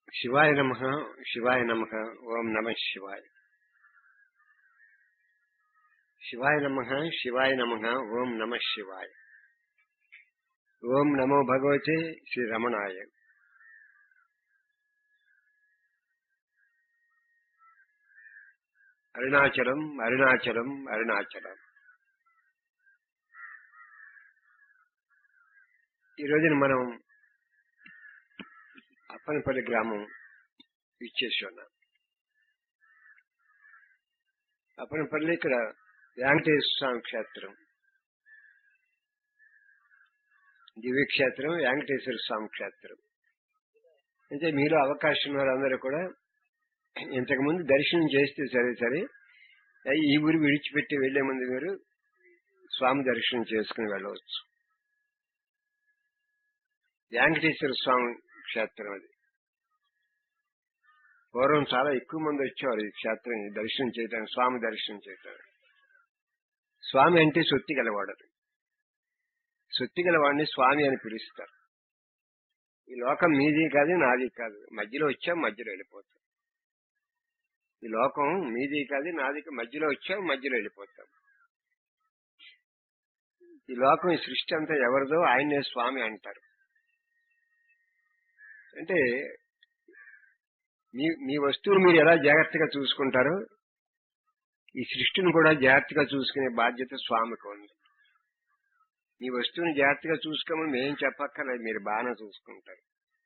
శివాయ నమ శివాయ నమ ఓం నమ శివాయ శివాయ నమ శివాయ నమ ఓం నమ శివాయ ఓం నమో భగవతే శ్రీ రమణాయ అరుణాచలం అరుణాచలం అరుణాచలం ఈ రోజున మనం అప్పనపల్లి గ్రామం ఇచ్చేసి ఉన్నాం అప్పనపల్లి ఇక్కడ వెంకటేశ్వర స్వామి క్షేత్రం దివ్యక్షేత్రం వెంకటేశ్వర స్వామి క్షేత్రం అంటే మీలో అవకాశం ఉన్న వాళ్ళందరూ కూడా ఇంతకు ముందు దర్శనం చేస్తే సరే సరే ఈ ఊరు విడిచిపెట్టి వెళ్లే ముందు మీరు స్వామి దర్శనం చేసుకుని వెళ్ళవచ్చు వెంకటేశ్వర స్వామి క్షేత్రం అది పూర్వం చాలా ఎక్కువ మంది వచ్చేవారు ఈ క్షేత్రం దర్శనం చేయడానికి స్వామి దర్శనం చేయడానికి స్వామి అంటే సొత్తి గలవాడు సొత్తి గలవాడిని స్వామి అని పిలుస్తారు ఈ లోకం మీది కాదు నాది కాదు మధ్యలో వచ్చాం మధ్యలో వెళ్ళిపోతాం ఈ లోకం మీది కాదు నాది మధ్యలో వచ్చాం మధ్యలో వెళ్ళిపోతాం ఈ లోకం ఈ సృష్టి అంతా ఎవరిదో ఆయన్నే స్వామి అంటారు అంటే మీ మీ వస్తువులు మీరు ఎలా జాగ్రత్తగా చూసుకుంటారో ఈ సృష్టిని కూడా జాగ్రత్తగా చూసుకునే బాధ్యత స్వామికి ఉంది మీ వస్తువుని జాగ్రత్తగా చూసుకోమని మేం చెప్పక్కర్లేదు మీరు బాగానే చూసుకుంటారు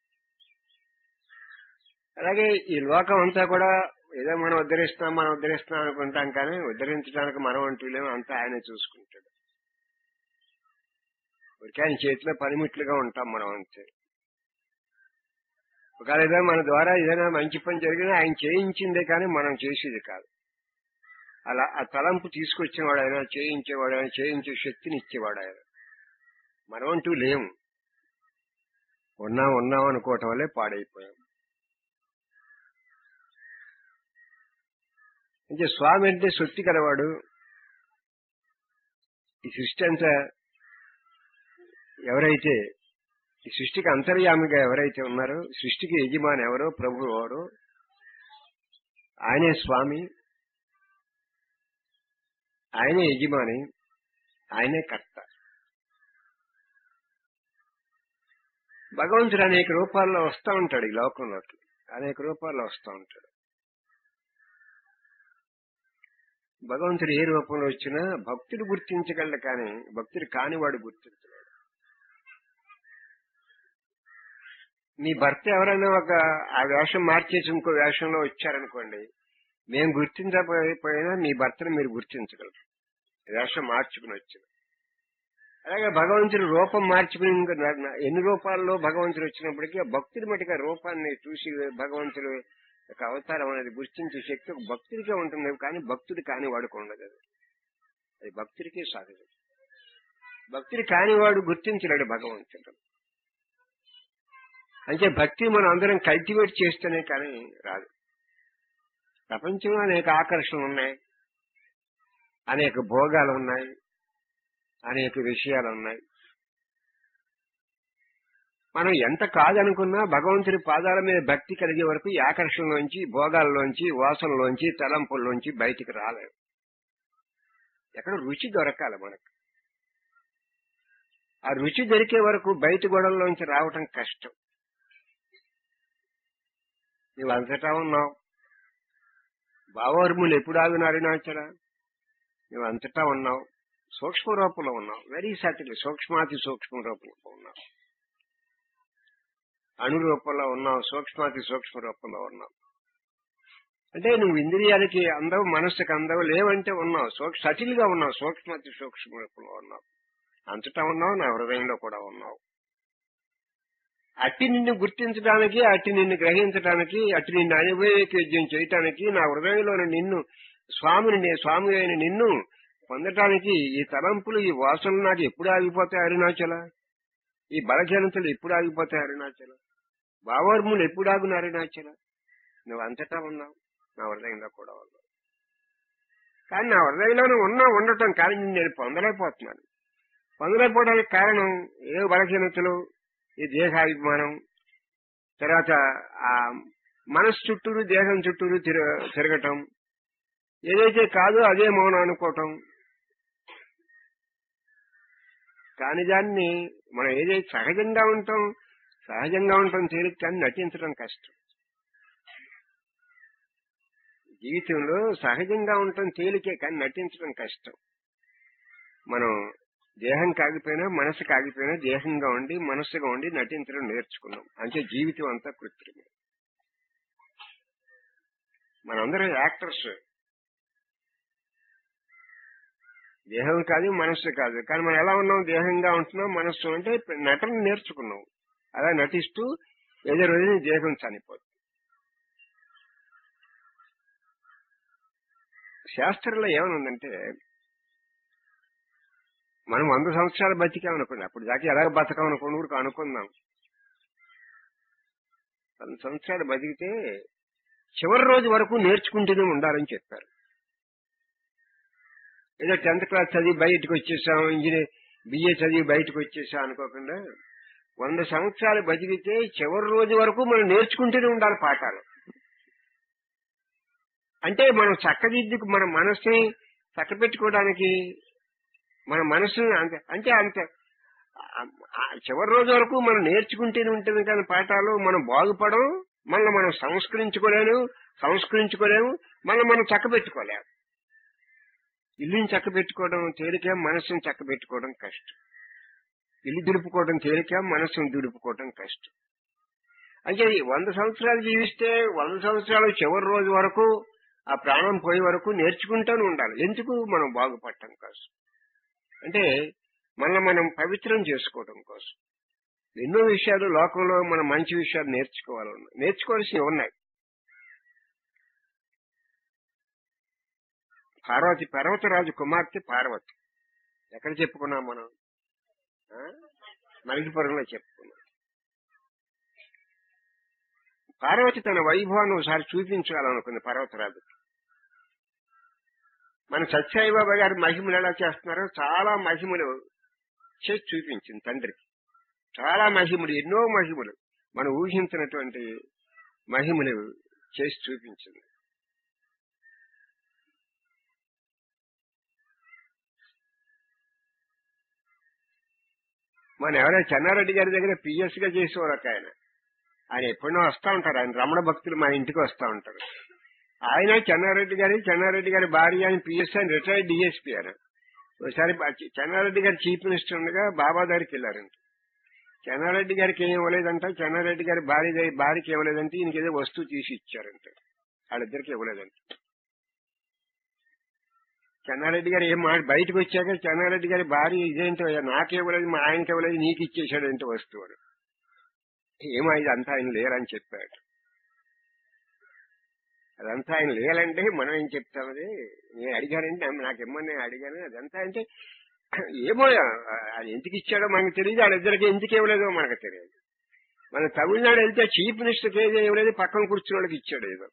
అలాగే ఈ లోకం అంతా కూడా ఏదో మనం ఉద్ధరిస్తాం మనం ఉద్ధరిస్తాం అనుకుంటాం కానీ ఉద్ధరించడానికి మనం అంటూ లేము అంతా ఆయనే చూసుకుంటాడు ఊరికే ఆయన చేతిలో పనిముట్లుగా ఉంటాం మనం అంతే ఒకవేళ ఏదో మన ద్వారా ఏదైనా మంచి పని జరిగినా ఆయన చేయించిందే కానీ మనం చేసేది కాదు అలా ఆ తలంపు తీసుకొచ్చేవాడు ఆయన చేయించేవాడు ఆయన చేయించే శక్తిని ఇచ్చేవాడు ఆయన మనం అంటూ లేము ఉన్నాం ఉన్నాం అనుకోవటం వల్లే పాడైపోయాం అంటే స్వామి అంటే సొత్తి కలవాడు ఈ సృష్టి అంతా ఎవరైతే ఈ సృష్టికి అంతర్యామిగా ఎవరైతే ఉన్నారో సృష్టికి యజమాని ఎవరో ప్రభు ఎవరో ఆయనే స్వామి ఆయనే యజమాని ఆయనే కర్త భగవంతుడు అనేక రూపాల్లో వస్తూ ఉంటాడు ఈ లోకంలోకి అనేక రూపాల్లో వస్తూ ఉంటాడు భగవంతుడు ఏ రూపంలో వచ్చినా భక్తుడు గుర్తించగలడు కానీ భక్తుడు కానివాడు గుర్తించలేడు మీ భర్త ఎవరైనా ఒక ఆ వేషం మార్చేసి ఇంకో వేషంలో వచ్చారనుకోండి మేము గుర్తించకపోయినా మీ భర్తను మీరు గుర్తించగలరు వేషం మార్చుకుని వచ్చిన అలాగే భగవంతుడు రూపం మార్చుకుని ఎన్ని రూపాల్లో భగవంతుడు వచ్చినప్పటికీ భక్తుడి మటుగా రూపాన్ని చూసి భగవంతుడు యొక్క అవతారం అనేది గుర్తించే శక్తి ఒక భక్తుడికే ఉంటుంది కానీ భక్తుడు కాని వాడుకు ఉండదు అది భక్తుడికే సాగదు భక్తుడు కానివాడు గుర్తించలేడు భగవంతుడు అంటే భక్తి మనం అందరం కల్టివేట్ చేస్తేనే కానీ రాదు ప్రపంచంలో అనేక ఆకర్షణలు ఉన్నాయి అనేక భోగాలు ఉన్నాయి అనేక విషయాలు ఉన్నాయి మనం ఎంత కాదనుకున్నా భగవంతుడి పాదాల మీద భక్తి కలిగే వరకు ఈ ఆకర్షణలోంచి భోగాల్లోంచి వాసనలోంచి తలంపుల్లోంచి బయటికి రాలేము ఎక్కడ రుచి దొరకాలి మనకు ఆ రుచి దొరికే వరకు బయట గొడవల్లోంచి రావటం కష్టం నువ్వు అంతటా ఉన్నావు భావవర్ములు ఎప్పుడు ఆగినారు నాచరా నువ్వు అంతటా ఉన్నావు సూక్ష్మ రూపంలో ఉన్నావు వెరీ సటిల్ సూక్ష్మాతి సూక్ష్మ రూపంలో ఉన్నావు అణు రూపంలో ఉన్నావు సూక్ష్మాతి సూక్ష్మ రూపంలో ఉన్నావు అంటే నువ్వు ఇంద్రియాలకి అందవు మనస్సుకి అందవు లేవంటే ఉన్నావు సటిల్ గా ఉన్నావు సూక్ష్మాతి సూక్ష్మ రూపంలో ఉన్నావు అంతటా ఉన్నావు నా హృదయంలో కూడా ఉన్నావు అట్టి నిన్ను గుర్తించడానికి అట్టి నిన్ను గ్రహించడానికి అట్టి నిన్ను అనుభవయోగ్యం చేయటానికి నా హృదయంలోని నిన్ను స్వామిని స్వామి అయిన నిన్ను పొందటానికి ఈ తలంపులు ఈ వాసనలు నాకు ఎప్పుడు ఆగిపోతాయి అరుణాచల ఈ బలజనతలు ఎప్పుడు ఆగిపోతాయి అరుణాచల భావర్ములు ఎప్పుడు ఆగున అరుణాచల నువ్వు అంతటా ఉన్నావు నా హృదయంలో కూడా ఉన్నావు కానీ నా హృదయంలోనే ఉన్నా ఉండటం కానీ నేను పొందలేకపోతున్నాను పొందలేకపోవడానికి కారణం ఏ బలహీనతలు ఈ దేహాభిమానం తర్వాత ఆ మనసు చుట్టూరు దేహం చుట్టూరు తిర తిరగటం ఏదైతే కాదో అదే మౌనం అనుకోవటం కాని దాన్ని మనం ఏదైతే సహజంగా ఉంటాం సహజంగా ఉంటాం తేలిక కానీ నటించడం కష్టం జీవితంలో సహజంగా ఉండటం తేలికే కానీ నటించడం కష్టం మనం దేహం కాగిపోయినా మనసు కాగిపోయినా దేహంగా ఉండి మనస్సుగా ఉండి నటించడం నేర్చుకున్నాం అంటే జీవితం అంతా కృత్రిమే మనందరం యాక్టర్స్ దేహం కాదు మనస్సు కాదు కానీ మనం ఎలా ఉన్నాం దేహంగా ఉంటున్నాం మనస్సు అంటే నటన నేర్చుకున్నాం అలా నటిస్తూ ఏదో రోజు నీ దేహం చనిపోతుంది శాస్త్రంలో ఏమనుందంటే మనం వంద సంవత్సరాలు బతికామనుకోండి అప్పుడు దాకా ఎలాగ బతకామనుకోండి ఊరికి అనుకుందాం వంద సంవత్సరాలు బతికితే చివరి రోజు వరకు నేర్చుకుంటూనే ఉండాలని చెప్పారు ఏదో టెన్త్ క్లాస్ చదివి బయటకు వచ్చేసాం ఇంజనీర్ బిఏ చదివి బయటకు వచ్చేసాం అనుకోకుండా వంద సంవత్సరాలు బతికితే చివరి రోజు వరకు మనం నేర్చుకుంటూనే ఉండాలి పాఠాలు అంటే మనం చక్కదిద్దుకు మన మనసుని చక్కబెట్టుకోవడానికి మన మనసుని అంత అంటే అంత ఆ చివరి రోజు వరకు మనం నేర్చుకుంటూనే ఉంటుంది కానీ పాఠాలు మనం బాగుపడం మళ్ళీ మనం సంస్కరించుకోలేము సంస్కరించుకోలేము మళ్ళీ మనం చక్కబెట్టుకోలేము ఇల్లుని చక్కబెట్టుకోవడం తేలిక మనసుని చక్కబెట్టుకోవడం కష్టం ఇల్లు దులుపుకోవడం తేలిక మనసును దులుపుకోవడం కష్టం అంటే ఈ వంద సంవత్సరాలు జీవిస్తే వంద సంవత్సరాలు చివరి రోజు వరకు ఆ ప్రాణం పోయే వరకు నేర్చుకుంటూనే ఉండాలి ఎందుకు మనం బాగుపడటం కోసం అంటే మనల్ని మనం పవిత్రం చేసుకోవడం కోసం ఎన్నో విషయాలు లోకంలో మనం మంచి విషయాలు నేర్చుకోవాలి నేర్చుకోవాల్సినవి ఉన్నాయి పార్వతి పర్వతరాజు కుమార్తె పార్వతి ఎక్కడ చెప్పుకున్నాం మనం ఆ? మలికిపురంలో చెప్పుకున్నాం పార్వతి తన వైభవాన్ని ఒకసారి చూపించాలనుకుంది పర్వతరాజు మన సత్యసాయిబాబా గారి మహిమలు ఎలా చేస్తున్నారో చాలా మహిమలు చేసి చూపించింది తండ్రికి చాలా మహిమలు ఎన్నో మహిమలు మనం ఊహించినటువంటి మహిమలు చేసి చూపించింది మన ఎవరైనా చెన్నారెడ్డి గారి దగ్గర పిఎస్ గా చేసేవారు ఒక ఆయన ఆయన ఎప్పుడో వస్తా ఉంటారు ఆయన రమణ భక్తులు మా ఇంటికి వస్తా ఉంటారు ఆయన చెన్నారెడ్డి గారి చెన్నారెడ్డి గారి భార్య ఆయన పిఎస్ అని రిటైర్డ్ డిఎస్పీ ఆయన ఒకసారి బా- చెన్నారెడ్డి గారి చీఫ్ మినిస్టర్ ఉండగా బాబా దగ్గరికి వెళ్ళారంట చెన్నారెడ్డి గారికి ఏం ఇవ్వలేదంట చెన్నారెడ్డి గారి భార్య దగ్గర- భార్యకి ఇవ్వలేదంటే ఈయనకి ఏదో వస్తువు తీసి ఇచ్చారంట వాళ్ళిద్దరికి ఇవ్వలేదంట చెన్నారెడ్డి గారు ఏం మాట బయటకు వచ్చాక చెన్నారెడ్డి గారి భార్య ఇదేంటో నాకు ఇవ్వలేదు మా ఆయనకి ఇవ్వలేదు నీకు ఇచ్చేసాడంటే వస్తువు అని. ఏమో ఇది అంతా ఆయన లేరని చెప్పాడు అదంతా ఆయన లేరంటే మనం ఏం చెప్తాం అది నేను అడిగానంటే నాకు ఇమ్మని నేను అడిగాను అదంతా అంటే ఏమో అది ఎందుకు ఇచ్చాడో మనకు తెలియదు వాళ్ళిద్దరికి ఎందుకు ఇవ్వలేదో మనకు తెలియదు మన తమిళనాడు వెళ్తే చీఫ్ మినిస్టర్కి ఏదో ఇవ్వలేదు పక్కన కూర్చున్న వాళ్ళకి ఇచ్చాడు ఏదో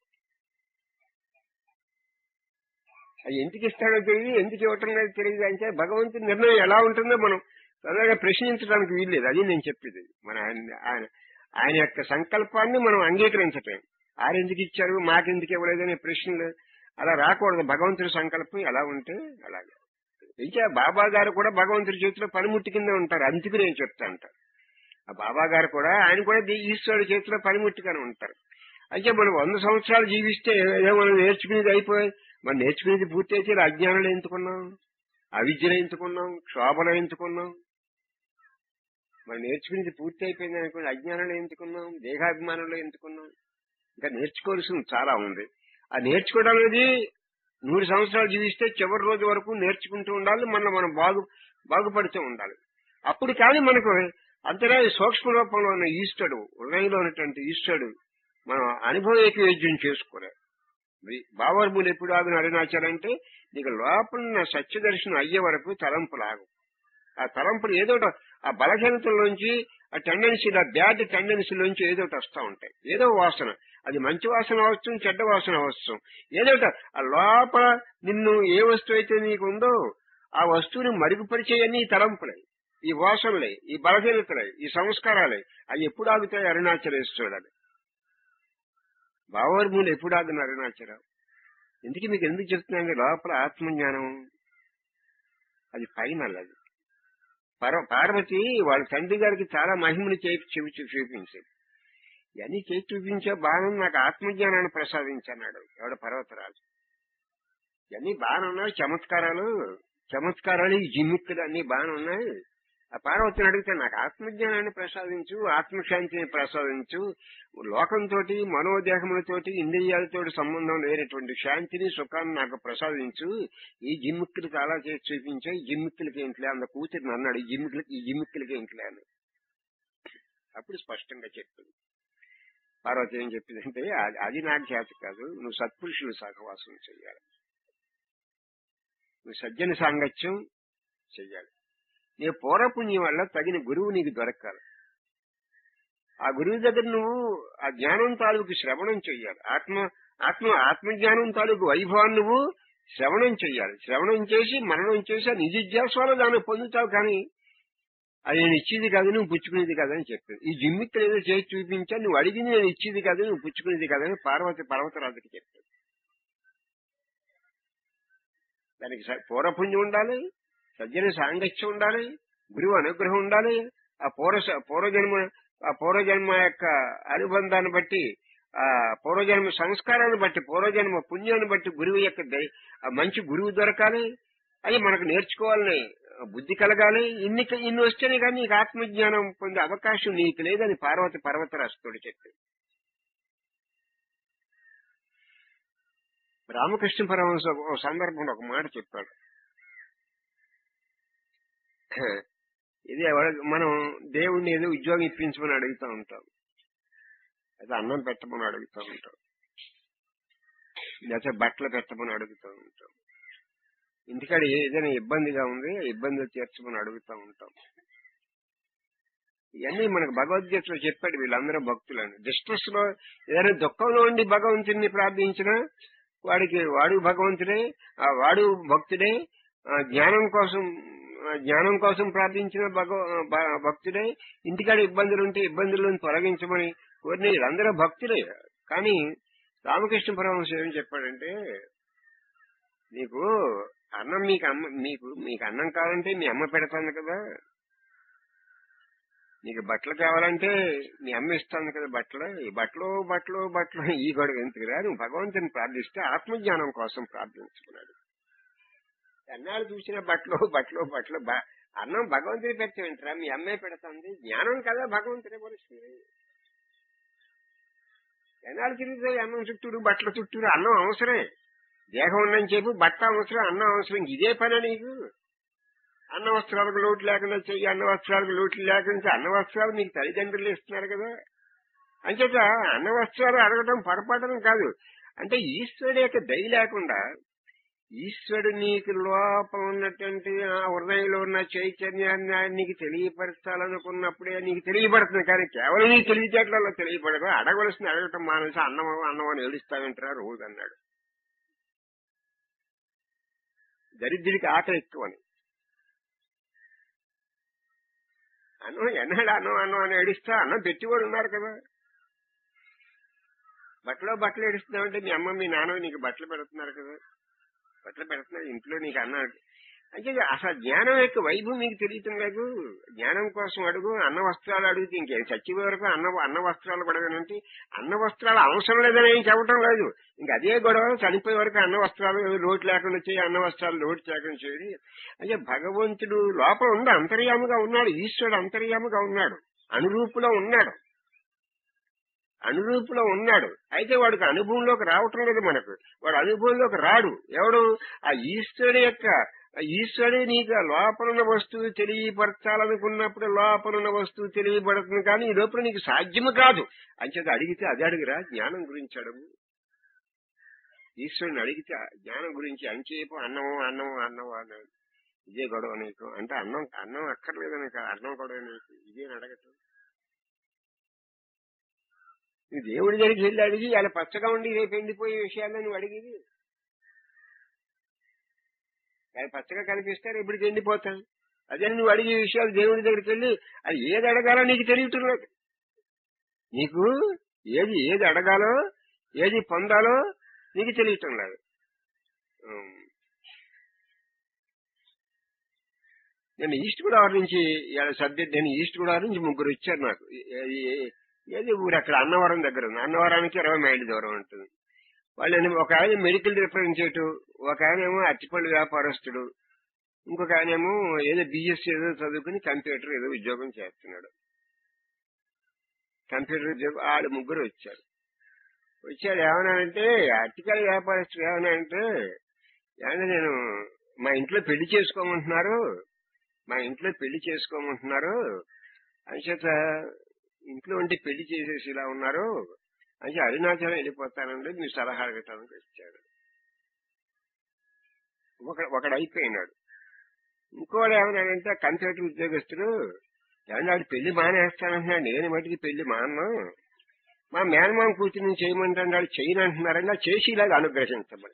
అది ఎందుకు ఇస్తాడో తెలియదు ఎందుకు ఇవ్వటం లేదు తెలియదు అంటే భగవంతుని నిర్ణయం ఎలా ఉంటుందో మనం తొందరగా ప్రశ్నించడానికి వీల్లేదు అది నేను చెప్పేది మన ఆయన ఆయన ఆయన యొక్క సంకల్పాన్ని మనం అంగీకరించటం ఆయన ఎందుకు ఇచ్చారు మాకెందుకు ఇవ్వలేదు అనే ప్రశ్నలు అలా రాకూడదు భగవంతుడి సంకల్పం ఎలా ఉంటే అలాగే ఇంకా బాబా గారు కూడా భగవంతుడి చేతిలో పనిముట్టి కింద ఉంటారు అందుకు నేను చెప్తా అంటారు ఆ బాబా గారు కూడా ఆయన కూడా ది- ఈశ్వరుడి చేతిలో పనిముట్టిగానే ఉంటారు అయితే మనం వంద సంవత్సరాలు జీవిస్తే ఏదో మనం నేర్చుకునేది అయిపోయి మనం నేర్చుకునేది పూర్తి అయితే ఇలా అజ్ఞానంలో ఎంచుకున్నాం అవిద్యలో ఎంచుకున్నాం క్షోభలో ఎంచుకున్నాం మనం నేర్చుకునేది పూర్తి అయిపోయింది అనుకోండి అజ్ఞానంలో ఎంచుకున్నాం దేహాభిమానంలో ఎంచుకున్నాం ఇంకా నేర్చుకోవాల్సింది చాలా ఉంది ఆ నేర్చుకోవడం అనేది నూరు సంవత్సరాలు జీవిస్తే చివరి రోజు వరకు నేర్చుకుంటూ ఉండాలి మనం మనం బాగు బాగుపడుతూ ఉండాలి అప్పుడు కానీ మనకు అంతరా సూక్ష్మ రూపంలో ఉన్న ఈశ్వరుడు హృదయంలో ఉన్నటువంటి ఈశ్వరుడు మనం అనుభవేకవేద్యం చేసుకోలేదు బావర్ములు ఎప్పుడు ఆగిన అరుణాచాలంటే నీకు లోపల ఉన్న సత్య దర్శనం అయ్యే వరకు తలంపులు ఆగు ఆ తలంపులు ఏదో ఒకటి ఆ బలహీనతల్లోంచి ఆ టెండెన్సీ ఆ బ్యాడ్ టెండెన్సీలోంచి ఏదో ఒకటి వస్తూ ఉంటాయి ఏదో వాసన అది మంచి వాసన అవచ్చు చెడ్డ వాసన అవచ్చు ఏదో ఒకటి ఆ లోపల నిన్ను ఏ వస్తువు అయితే నీకు ఉందో ఆ వస్తువుని మరుగుపరిచేయన్నీ ఈ తలంపులే ఈ వాసనలే ఈ బలహీనతలే ఈ సంస్కారాలే అవి ఎప్పుడు ఆగుతాయి అరుణాచలేశ్వరుడు అని భావోర్ములు ఎప్పుడు ఆదున్నారు అరుణాచలం ఎందుకు మీకు ఎందుకు చెప్తున్నాను లోపల ఆత్మజ్ఞానం అది ఫైనల్ అది పర్వ పార్వతి వాళ్ళ తండ్రి గారికి చాలా మహిమను చేయి చెవి చూపించింది ఇవన్నీ చేసి చూపించే బాణం నాకు ఆత్మజ్ఞానాన్ని ప్రసాదించన్నాడు ఎవడ పర్వతరాజు ఇవన్నీ బాగానే ఉన్నాయి చమత్కారాలు చమత్కారాలు ఈ జిమ్మిక్కులు అన్ని బాగానే ఉన్నాయి ఆ పార్వతిని అడిగితే నాకు ఆత్మజ్ఞానాన్ని ప్రసాదించు ఆత్మశాంతిని ప్రసాదించు లోకంతో మనోదేహములతోటి ఇంద్రియాలతో సంబంధం లేనటువంటి శాంతిని సుఖాన్ని నాకు ప్రసాదించు ఈ జిమ్మిక్కులు చాలా చేసి చూపించే ఈ జిమ్మిక్కులకి ఏంటిలే అన్న కూతురిని అన్నాడు ఈ జిమ్మిక్కులకి ఈ జిమ్మిక్కులకి ఏంటిలే అని అప్పుడు స్పష్టంగా చెప్పింది పార్వతి ఏం చెప్పిందంటే అది- అది నాకు చేత కాదు నువ్వు సత్పురుషులు సహవాసం చెయ్యాలి నువ్వు సజ్జన సాంగత్యం చెయ్యాలి నీ పూర్వపుణ్యం వల్ల తగిన గురువు నీకు దొరకాలి ఆ గురువు దగ్గర నువ్వు ఆ జ్ఞానం తాలూకు శ్రవణం చెయ్యాలి ఆత్మ ఆత్మ ఆత్మజ్ఞానం తాలూకు వైభవాన్ని నువ్వు శ్రవణం చెయ్యాలి శ్రవణం చేసి మరణం చేసి ఆ నిజధ్యాసలో దాన్ని పొందుతావు కానీ అది నేను ఇచ్చేది కాదు నువ్వు పుచ్చుకునేది కాదని చెప్పాడు ఈ జిమ్మిక్కలు ఏదో చేసి చూపించా నువ్వు అడిగింది నేను ఇచ్చేది కాదు నువ్వు పుచ్చుకునేది కాదని పార్వతి పర్వతరాజుకి చెప్పాడు దానికి స- పూర్వపుణ్యం ఉండాలి సజ్జన సాంగత్యం ఉండాలి గురువు అనుగ్రహం ఉండాలి ఆ పూర్వ పూర్వజన్మ ఆ పూర్వజన్మ యొక్క అనుబంధాన్ని బట్టి ఆ పూర్వజన్మ సంస్కారాన్ని బట్టి పూర్వజన్మ పుణ్యాన్ని బట్టి గురువు యొక్క దయ- ఆ మంచి గురువు దొరకాలి అది మనకు నేర్చుకోవాలని బుద్ధి కలగాలి ఇన్ని ఇన్ని వస్తేనే కానీ నీకు ఆత్మజ్ఞానం పొందే అవకాశం నీకు లేదని పార్వతి పర్వతరాజుతోడు చెప్పి రామకృష్ణ పరమహంస ఒక సందర్భంలో ఒక మాట చెప్పాడు ఇది ఎవడ- మనం దేవుణ్ణి ఏదో ఉద్యోగం ఇప్పించమని అడుగుతూ ఉంటాం అయితే అన్నం పెట్టమని అడుగుతూ ఉంటాం లేకపోతే బట్టలు పెట్టమని అడుగుతూ ఉంటాం ఇంటికాడ ఏదైనా ఇబ్బందిగా ఉంది ఆ ఇబ్బందులు తీర్చమని అడుగుతూ ఉంటాం ఇవన్నీ మనకు భగవద్గీతలో చెప్పాడు వీళ్ళందరూ భక్తులని డిస్ట్రెస్ లో ఏదైనా దుఃఖంలో ఉండి భగవంతుడిని ప్రార్థించినా వాడికి వాడు భగవంతుడే ఆ వాడు భక్తుడే ఆ జ్ఞానం కోసం ఆ జ్ఞానం కోసం ప్రార్థించిన భగవ భ- భక్తుడే ఇంటికాడ ఇబ్బందులు ఉంటే ఇబ్బందులను తొలగించమని కోరిన వీళ్ళందరూ భక్తులే కానీ రామకృష్ణ పరమహంస ఏం చెప్పాడంటే నీకు అన్నం మీకు అమ్మ మీకు మీకు అన్నం కావాలంటే మీ అమ్మ పెడతాను కదా నీకు బట్టలు కావాలంటే మీ అమ్మ ఇస్తాను కదా బట్టలు ఈ బట్టలు బట్టలు బట్టలు ఈ గొడవ ఎందుకురా నువ్వు భగవంతుని ప్రార్థిస్తే ఆత్మజ్ఞానం కోసం ప్రార్థించుకున్నాడు ఎన్నాళ్ళు చూసిన బట్టలు బట్టలు బట్టలు బ- అన్నం భగవంతుని పెట్టేంటరా మీ అమ్మే పెడతాంది జ్ఞానం కదా భగవంతుని పరుస్తుంది ఎన్నాళ్ళు తిరుగుతాయి అన్నం చుట్టూరు బట్టల చుట్టూరు అన్నం అవసరమే దేహం ఉందని చెప్పి బట్ట అవసరం అన్నం అవసరం ఇదే పని నీకు అన్న వస్త్రాలకు లోటు లేకుండా చెయ్యి అన్న వస్త్రాలకు లోటు లేకుండా అన్న వస్త్రాలు నీకు తల్లిదండ్రులు ఇస్తున్నారు కదా అంచేత అన్న వస్త్రాలు అడగటం పొరపాటం కాదు అంటే ఈశ్వరుడు యొక్క దయ లేకుండా ఈశ్వరుడు నీకు లోపల ఉన్నటువంటి ఆ హృదయంలో ఉన్న చైతన్యాన్ని ఆయన నీకు తెలియపరచాలనుకున్నప్పుడే నీకు తెలియబడుతుంది కానీ కేవలం నీ తెలివితేటలలో తెలియబడదు అడగవలసిన అడగటం మానేసి అన్నం అన్నం అని ఏడుస్తావంటారా రోజు అన్నాడు దరిద్రుడికి ఆకలి ఎక్కువని అన్నం ఎన్నాడు అన్నం అన్నం అని ఏడిస్తా అన్నం పెట్టివాడు ఉన్నారు కదా బట్టలో బట్టలు ఏడుస్తున్నావంటే మీ అమ్మ మీ నాన్న నీకు బట్టలు పెడుతున్నారు కదా బట్టలు పెడుతున్నారు ఇంట్లో నీకు అన్న అంటే అసలు జ్ఞానం యొక్క వైభవం మీకు తెలియటం లేదు జ్ఞానం కోసం అడుగు అన్న వస్త్రాలు అడిగితే ఇంకేం చచ్చిపోయే వరకు అన్న అన్న వస్త్రాలు పడగనంటే అన్న వస్త్రాలు అవసరం లేదని ఏం చెప్పటం లేదు ఇంక అదే గొడవ చనిపోయే వరకు అన్న వస్త్రాలు లోటు లేకుండా చేయి అన్న వస్త్రాలు లోటు లేకుండా చేయి అంటే భగవంతుడు లోపల ఉంది అంతర్యాముగా ఉన్నాడు ఈశ్వరుడు అంతర్యాముగా ఉన్నాడు అనురూపులో ఉన్నాడు అనురూపులో ఉన్నాడు అయితే వాడికి అనుభవంలోకి రావటం లేదు మనకు వాడు అనుభవంలోకి రాడు ఎవడు ఆ ఈశ్వరుడు యొక్క ఆ ఈశ్వరుడే నీకు ఆ లోపలున్న వస్తువు తెలియపరచాలనుకున్నప్పుడు లోపలున్న వస్తువు తెలియబడుతుంది కానీ ఈ లోపల నీకు సాధ్యము కాదు అంచేత అడిగితే అది అడుగురా జ్ఞానం గురించి అడుగు ఈశ్వరుని అడిగితే ఆ జ్ఞానం గురించి అంచేపు అన్నము అన్నము అన్నము అన్నాడు ఇదే గొడవ నీకు అంటే అన్నం అన్నం అక్కర్లేదు నీకు అన్నం గొడవ నీకు ఇదే అడగటం నువ్వు దేవుడి దగ్గరికి వెళ్ళి అడిగి అలా పచ్చగా ఉండి రేపు ఎండిపోయే విషయాల్లో నువ్వు అడిగేది అది పచ్చగా కనిపిస్తే రేపటికి ఎండిపోతాను అదే నువ్వు అడిగే విషయాలు దేవుడి దగ్గరికి వెళ్ళి అది ఏది అడగాలో నీకు తెలియటం లేదు నీకు ఏది ఏది అడగాలో ఏది పొందాలో నీకు తెలియటం లేదు ఉమ్. నేను ఈస్ట్ గోదావరి నుంచి సబ్జెక్ట్ నేను ఈస్ట్ గోదావరి నుంచి ముగ్గురు వచ్చారు నాకు ఏ- ఏ- ఏది ఊరు అక్కడ అన్నవరం దగ్గర ఉంది అన్నవరానికి ఇరవై మైళ్ళ దూరం ఉంటుంది వాళ్ళు ఏమో ఒక ఆయన మెడికల్ రిప్రజెంటేటివ్ ఒక ఆయన ఏమో అట్టిపళ్ళు వ్యాపారస్తుడు ఇంకొక ఆయన ఏమో ఏదో బిఎస్సీ ఏదో చదువుకుని కంప్యూటర్ ఏదో ఉద్యోగం చేస్తున్నాడు కంప్యూటర్ ఉద్యోగం వాళ్ళు ముగ్గురు వచ్చారు వచ్చాడు ఏమన్నానంటే అట్టికాయ వ్యాపారస్తుడు ఏమన్నానంటే ఏమన్నా నేను మా ఇంట్లో పెళ్లి చేసుకోమంటున్నారు మా ఇంట్లో పెళ్లి చేసుకోమంటున్నారు అంచేత ఇంట్లో ఉండి పెళ్లి చేసేసి ఇలా ఉన్నారు అంటే అరుణాచలం వెళ్ళిపోతానండి మీ సలహా అడగటానికి వచ్చాడు ఒక ఒకడు అయిపోయినాడు ఇంకోడు ఏమన్నాడంటే కంప్యూటర్ ఉద్యోగస్తుడు ఏమన్నా వాడు పెళ్లి మానేస్తానంటున్నాడు నేను మటుకి పెళ్లి మాను మా మేనమామ కూతురిని చేయమంటాడు వాడు చేయను అంటున్నారండి అది చేసి ఇలాగ అనుగ్రహించమని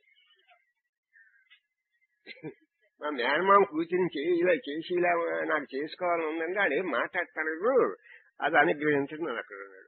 మా మేనమామ కూతురిని చేయి ఇలా చేసి ఇలా నాకు చేసుకోవాలని ఉందండి వాడు ఏం మాట్లాడతాను అది అనుగ్రహించడం నేను అక్కడ ఉన్నాడు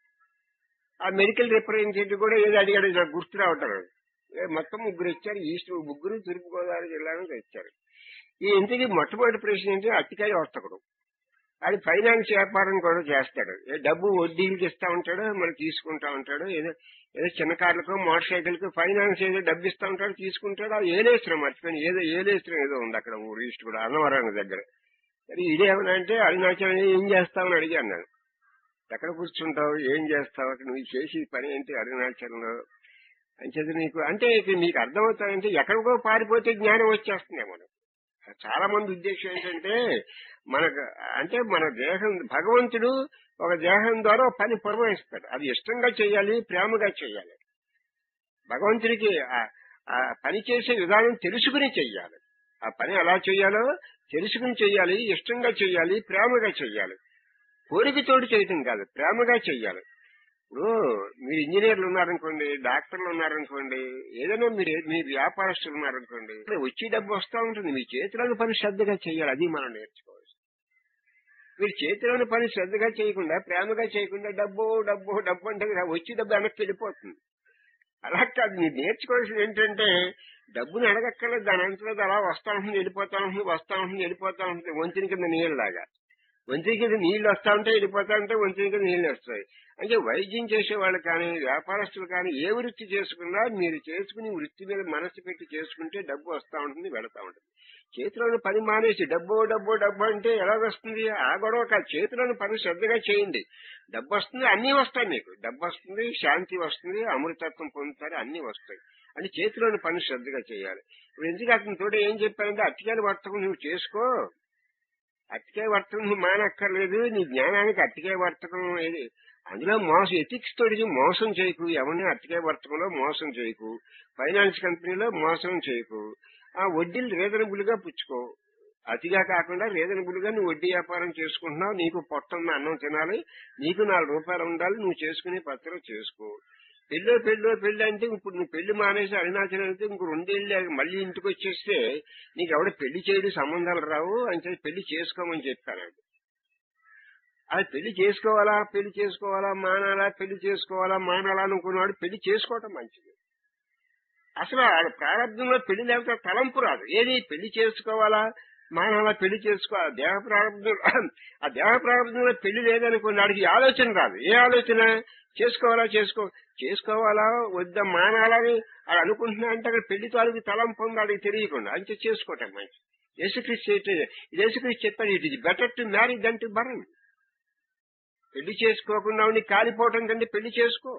ఆ మెడికల్ రిప్రజెంటేటివ్ కూడా ఏదో అడిగాడు నాకు గుర్తు రావటం లేదు. ఏ మొత్తం ముగ్గురు వచ్చారు ఈస్ట్ ముగ్గురు తూర్పుగోదావరి జిల్లా నుంచి వచ్చారు ఈ ఇంటికి మొట్టమొదటి ప్రశ్న ఏంటి అట్టికాయ వర్తకుడు అది ఫైనాన్స్ వ్యాపారం కూడా చేస్తాడు ఏ డబ్బు వడ్డీలకి ఇస్తా ఉంటాడు మరి తీసుకుంటా ఉంటాడు ఏదో ఏదో చిన్న కార్లకు మోటార్ సైకిల్కి ఫైనాన్స్ ఏదో డబ్బు ఇస్తా ఉంటాడు తీసుకుంటాడు అది ఏలేశ్వరం మర్చిపోయిన ఏదో ఏలేశ్వరం ఏదో ఉంది అక్కడ ఊరు ఈస్ట్ కూడా అన్నవరం దగ్గర మరి ఇదేమన్నా అంటే అరుణాచలం ఏం చేస్తామని అడిగాను నేను ఎక్కడ కూర్చుంటావు ఏం చేస్తావు అక్కడ నువ్వు చేసి పని ఏంటి అరుణాచలంలో అంచేది నీకు అంటే ఇక నీకు అర్థమవుతాయంటే ఎక్కడికో పారిపోతే జ్ఞానం వచ్చేస్తుంది మనం చాలా మంది ఉద్దేశం ఏంటంటే మనకు అంటే మన దేహం భగవంతుడు ఒక దేహం ద్వారా ఒక పని పురమాయిస్తాడు అది ఇష్టంగా చేయాలి ప్రేమగా చేయాలి భగవంతుడికి ఆ- ఆ పని చేసే విధానం తెలుసుకుని చెయ్యాలి ఆ పని ఎలా చేయాలో తెలుసుకుని చెయ్యాలి ఇష్టంగా చెయ్యాలి ప్రేమగా చెయ్యాలి కోరికతోటి చేయటం కాదు ప్రేమగా చెయ్యాలి ఇప్పుడు మీరు ఇంజనీర్లు ఉన్నారనుకోండి డాక్టర్లు ఉన్నారనుకోండి ఏదైనా మీరు మీ వ్యాపారస్తులు ఉన్నారనుకోండి ఇక్కడ వచ్చి డబ్బు వస్తూ ఉంటుంది మీ చేతిలోని పని శ్రద్ధగా చేయాలి అది మనం నేర్చుకోవాలి మీరు చేతిలోని పని శ్రద్ధగా చేయకుండా ప్రేమగా చేయకుండా డబ్బు డబ్బు డబ్బు అంటే వచ్చి డబ్బు వెనక్కి వెళ్ళిపోతుంది అలా కాదు మీరు నేర్చుకోవాల్సింది ఏంటంటే డబ్బుని అడగక్కర్లేదు దాని అంతలో అలా వస్తా ఉంటుంది వెళ్ళిపోతా ఉంటుంది వస్తా ఉంటుంది వెళ్ళిపోతా ఉంటుంది వంతిని కింద నీళ్ళలాగా వంతిని కింద నీళ్లు వస్తా ఉంటే వెళ్ళిపోతా ఉంటే వంతిని కింద నీళ్లు వస్తాయి అంటే వైద్యం చేసేవాళ్ళు కానీ వ్యాపారస్తులు కానీ ఏ వృత్తి చేసుకున్నా మీరు చేసుకుని వృత్తి మీద మనసు పెట్టి చేసుకుంటే డబ్బు వస్తా ఉంటుంది వెళతా ఉంటుంది చేతిలోని పని మానేసి డబ్బు డబ్బు డబ్బు అంటే ఎలా వస్తుంది ఆ గొడవ కాదు చేతిలోని పని శ్రద్ధగా చేయండి డబ్బు వస్తుంది అన్ని వస్తాయి మీకు డబ్బు వస్తుంది శాంతి వస్తుంది అమృతత్వం పొందుతారు అన్ని వస్తాయి అంటే చేతిలోని పని శ్రద్ధగా చేయాలి ఇప్పుడు ఎందుకు అతని తోట ఏం చెప్పారంటే అట్టికాయలు వర్తకం నువ్వు చేసుకో అట్టికాయ వర్తకం నువ్వు మానక్కర్లేదు నీ జ్ఞానానికి అట్టికాయ వర్తకం ఏది అందులో మోసం ఎథిక్స్ తోటి మోసం చేయకు ఎవరిని అట్టికాయ వర్తకంలో మోసం చేయకు ఫైనాన్స్ కంపెనీలో మోసం చేయకు ఆ వడ్డీలు రీజనబుల్ గా పుచ్చుకో అతిగా కాకుండా రీజనబుల్ గా నువ్వు వడ్డీ వ్యాపారం చేసుకుంటున్నావు నీకు పొట్టన్న అన్నం తినాలి నీకు నాలుగు రూపాయలు ఉండాలి నువ్వు చేసుకునే పత్రం చేసుకో పెళ్ళో పెళ్ళో పెళ్ళి అంటే ఇప్పుడు నువ్వు పెళ్లి మానేసి అరుణాచలం వెళ్తే ఇంకో రెండేళ్ళు మళ్ళీ ఇంటికి వచ్చేస్తే నీకు ఎవడ పెళ్లి చేయడం సంబంధాలు రావు అని చెప్పి పెళ్లి చేసుకోమని చెప్పాను అది పెళ్లి చేసుకోవాలా పెళ్లి చేసుకోవాలా మానాలా పెళ్లి చేసుకోవాలా మానాలా అనుకున్నాడు పెళ్లి చేసుకోవటం మంచిది అసలు ఆ ప్రారంభంలో పెళ్లి లేకపోతే తలంపు రాదు ఏది పెళ్లి చేసుకోవాలా మానాలా పెళ్లి చేసుకోవాలి దేహ ప్రారంభం ఆ దేహ ప్రారంభంలో పెళ్లి లేదనుకోండి వాడికి ఆలోచన రాదు ఏ ఆలోచన చేసుకోవాలా చేసుకో చేసుకోవాలా వద్దా మానాలని అది అనుకుంటున్నా అంటే అక్కడ పెళ్లి తాలూకు తలంపు ఉంది వాడికి తెలియకుండా అంతే చేసుకోవటం మంచిది యేసుక్రీస్తు చెప్పేది ఇది యేసుక్రీస్తు చెప్పాడు it is better to marry than to burn పెళ్లి చేసుకోకుండా ఉండి కాలిపోవటం కంటే పెళ్లి చేసుకో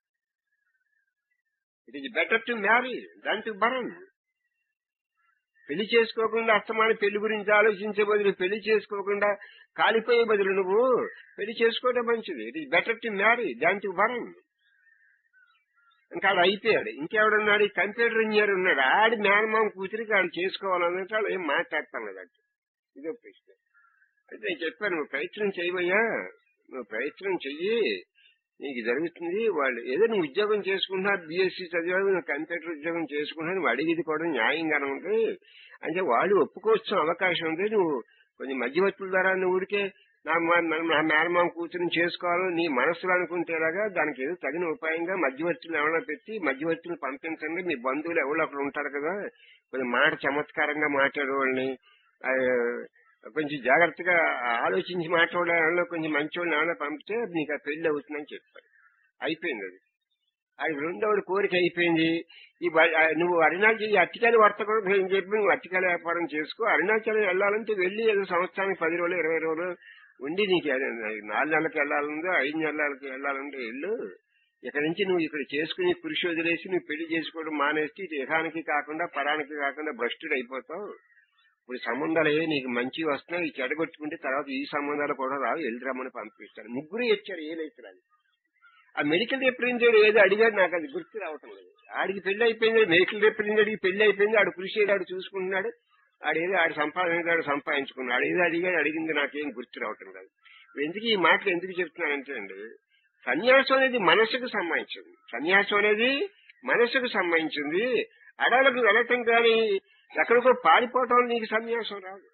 it is better to marry than to burn పెళ్లి చేసుకోకుండా అస్తమాన పెళ్లి గురించి ఆలోచించే బదులు పెళ్లి చేసుకోకుండా కాలిపోయే బదులు నువ్వు పెళ్లి చేసుకోవడం మంచిది it is better to marry than to burn ఇంకా ఆడు అయిపోయాడు ఇంకెవడున్నాడు ఈ కంప్యూటర్ ఇంజనీర్ ఉన్నాడు ఆడి మేనమామ కూతురికి ఆడు చేసుకోవాలన్నట్టు వాళ్ళు ఏం మాట్లాడతాం లేదంటే ఇదో ప్రశ్న అయితే నేను చెప్పాను నువ్వు ప్రయత్నం చేయబోయా నువ్వు ప్రయత్నం చెయ్యి నీకు జరుగుతుంది వాళ్ళు ఏదో నువ్వు ఉద్యోగం చేసుకుంటున్నా బీఎస్సీ చదివాడు నువ్వు కంప్యూటర్ ఉద్యోగం చేసుకుంటున్నా నువ్వు అడిగేది కూడా న్యాయంగానే ఉంది అంటే వాళ్ళు ఒప్పుకోవచ్చు అవకాశం ఉంది నువ్వు కొంచెం మధ్యవర్తుల ద్వారా నువ్వు ఊరికే నా మ- నా- నా మేనమామ కూతురుని చేసుకోవాలని నీ మనసులో అనుకుంటేలాగా దానికి ఏదో తగిన ఉపాయంగా మధ్యవర్తిని ఎవరైనా పెట్టి మధ్యవర్తిని పంపించండి మీ బంధువులు ఎవరు అక్కడ ఉంటారు కదా కొంచెం మాట చమత్కారంగా మాట్లాడేవాళ్ళని ఆ, కొంచెం జాగ్రత్తగా ఆలోచించి మాట్లాడే వాళ్ళని కొంచెం మంచి వాళ్ళని ఎవరైనా పంపితే నీకు ఆ పెళ్లి అవుతుందని చెప్పారు అయిపోయింది అది అది రెండవది కోరిక అయిపోయింది ఈ బ- ఆ నువ్వు అరుణాచల్ ఈ అట్టికాయలు వర్తకం ఏం చెప్పి నువ్వు అట్టికాయల వ్యాపారం చేసుకో అరుణాచలం వెళ్ళాలంటే వెళ్ళి ఏదో సంవత్సరానికి పది రోజులు ఇరవై రోజులు ఉండి నీకు ఏదో నాలుగు నెలలకు వెళ్ళాలందో ఐదు నెలలకు వెళ్ళాలంటే వెళ్ళు ఇక్కడ నుంచి నువ్వు ఇక్కడ చేసుకుని కృషి వదిలేసి నువ్వు పెళ్లి చేసుకోవడం మానేసి ఇటు ఇహానికి కాకుండా పరానికి కాకుండా భ్రష్టుడు అయిపోతావు ఇప్పుడు సంబంధాలు ఏ నీకు మంచి వస్తున్నాయి ఈ చెడగొట్టుకుంటే తర్వాత ఈ సంబంధాలు కూడా రావు వెళ్ళిరమ్మని పంపిస్తాను ముగ్గురు ఇచ్చారు ఏదైతే రాదు ఆ మెడికల్ రిప్రజెంటేటివ్ ఏదో అడిగాడు నాకు అది గుర్తు రావటం లేదు ఆడికి పెళ్లి అయిపోయింది మెడికల్ రిప్రజెంటేటివ్ పెళ్లి అయిపోయింది ఆడు కృషి చేయడు ఆడు చూసుకుంటున్నాడు ఆడేదో ఆడు సంపాదించాడు సంపాదించుకున్నాడు ఏదో అడిగాడు అడిగింది నాకేం గుర్తు రావటం లేదు ఎందుకు ఈ మాటలు ఎందుకు చెప్తున్నానంటే అండి సన్యాసం అనేది మనసుకు సంబంధించింది సన్యాసం అనేది మనసుకు సంబంధించింది అడవులకు వెళ్ళటం కానీ ఎక్కడికో పారిపోవటం వల్ల నీకు సన్యాసం రాదు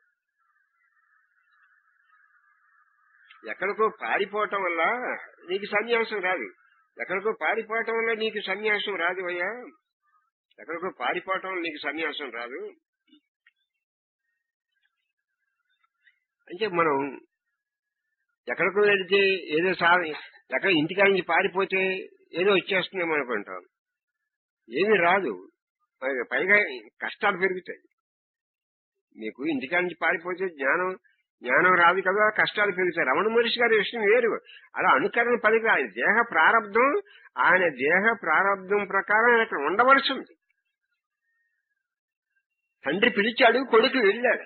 ఎక్కడికో పారిపోవటం వల్ల నీకు సన్యాసం రాదు ఎక్కడికో పారిపోవటం వల్ల నీకు సన్యాసం రాదు అయ్యా ఎక్కడికో పారిపోవటం వల్ల నీకు సన్యాసం రాదు అంటే మనం ఎక్కడికో వెళితే ఏదో సా ఎక్కడ ఇంటికాడ నుంచి పారిపోతే ఏదో వచ్చేస్తుందేమో అనుకుంటాం ఏమీ రాదు పై- పైగా కష్టాలు పెరుగుతాయి మీకు ఇంటికాడ నుంచి పారిపోతే జ్ఞానం జ్ఞానం రాదు కదా కష్టాలు పెరుగుతాయి రమణ మహర్షి గారి విషయం వేరు అలా అనుకరణ పనికి ఆయన దేహ ప్రారంధం ఆయన దేహ ప్రారంధం ప్రకారం ఆయన అక్కడ ఉండవలసి ఉంది తండ్రి పిలిచాడు కొడుకు వెళ్ళాడు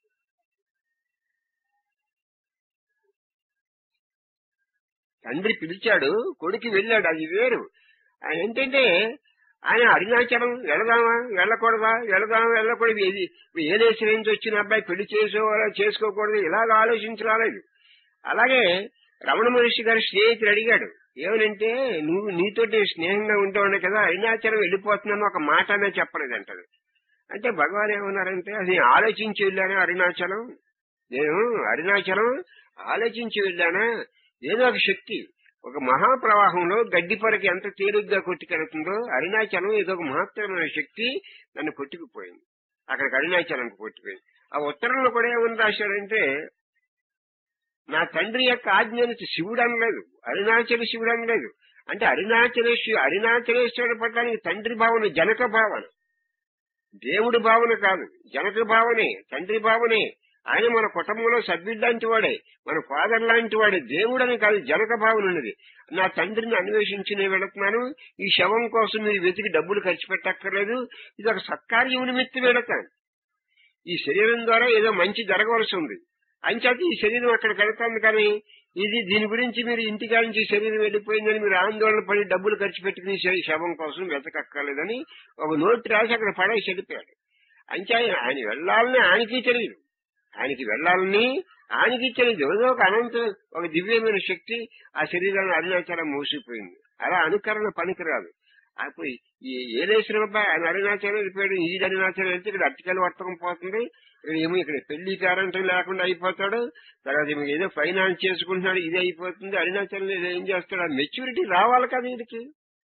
తండ్రి పిలిచాడు కొడుకు వెళ్ళాడు అది వేరు ఆయన ఏంటంటే ఆయన అరుణాచలం వెళదామా వెళ్ళకూడదా వెళదామా వెళ్ళకూడదు ఏది ఏ దేశం నుంచి వచ్చిన అబ్బాయి పెళ్లి చేసుకోవాలా చేసుకోకూడదు ఇలాగ ఆలోచించి రాలేదు అలాగే రమణ మహర్షి గారి స్నేహితుడు అడిగాడు ఏమనంటే నువ్వు నీతో స్నేహంగా ఉండేవాడు కదా అరుణాచలం వెళ్ళిపోతున్నాను ఒక మాట అనే చెప్పలేదు అంటాడు అంటే భగవాన్ ఏమన్నారంటే అది నేను ఆలోచించి వెళ్ళాను అరుణాచలం నేను అరుణాచలం ఆలోచించి వెళ్ళానా ఏదో ఒక శక్తి ఒక మహాప్రవాహంలో గడ్డి పరకి ఎంత తేలిగ్గా కొట్టుకెళ్తుందో అరుణాచలం ఏదో ఒక మహత్తరమైన శక్తి నన్ను కొట్టుకుపోయింది అక్కడికి అరుణాచలం కొట్టుకుపోయింది ఆ ఉత్తరంలో కూడా ఏమని రాశాడంటే నా తండ్రి యొక్క ఆజ్ఞ నుంచి శివుడు అనలేదు అరుణాచల శివుడు అనలేదు అంటే అరుణాచలేశ్వరు అరుణాచలేశ్వరుడు పట్టానికి తండ్రి భావన జనక భావన దేవుడి భావన కాదు జనక భావనే తండ్రి భావనే ఆయన మన కుటుంబంలో సభ్యుడు లాంటి వాడే మన ఫాదర్ లాంటి వాడే దేవుడని కాదు జనక భావన ఉన్నది నా తండ్రిని అన్వేషించి నేను వెళుతున్నాను ఈ శవం కోసం మీరు వెతికి డబ్బులు ఖర్చు పెట్టక్కర్లేదు ఇది ఒక సత్కార్యం నిమిత్తం వెళతాను ఈ శరీరం ద్వారా ఏదో మంచి జరగవలసి ఉంది అంచేత ఈ శరీరం అక్కడికి వెళ్తాను కానీ ఇది దీని గురించి మీరు ఇంటికా నుంచి శరీరం వెళ్ళిపోయిందని మీరు ఆందోళన పడి డబ్బులు ఖర్చు పెట్టుకుని శ- శవం కోసం వెతకక్కర్లేదని ఒక నోట్ రాసి అక్కడ పడేసి వెళ్ళిపోయాడు అంతే ఆయన ఆయన వెళ్ళాలని ఆయనకి తెలియదు ఆయనకి వెళ్ళాలని ఆయనకి తెలియదు ఏదో ఒక అనంత ఒక దివ్యమైన శక్తి ఆ శరీరాన్ని అరుణాచలం మూసిపోయింది అలా అనుకరణ పనికిరాదు అప్పుడు ఈ ఏలేశ్వరం అబ్బాయి ఆయన అరుణాచలం వెళ్ళిపోయాడు ఈ అరుణాచలం వెళ్తే ఇక్కడ అట్టికలు వర్తకం పోతుంది ఇక్కడ ఏమో ఇక్కడ పెళ్లి కారంటం లేకుండా అయిపోతాడు తర్వాత ఏమో ఏదో ఫైనాన్స్ చేసుకుంటున్నాడు ఇది అయిపోతుంది అరుణాచలం ఏదో ఏం చేస్తాడు ఆ మెచ్యూరిటీ రావాలి కదా వీడికి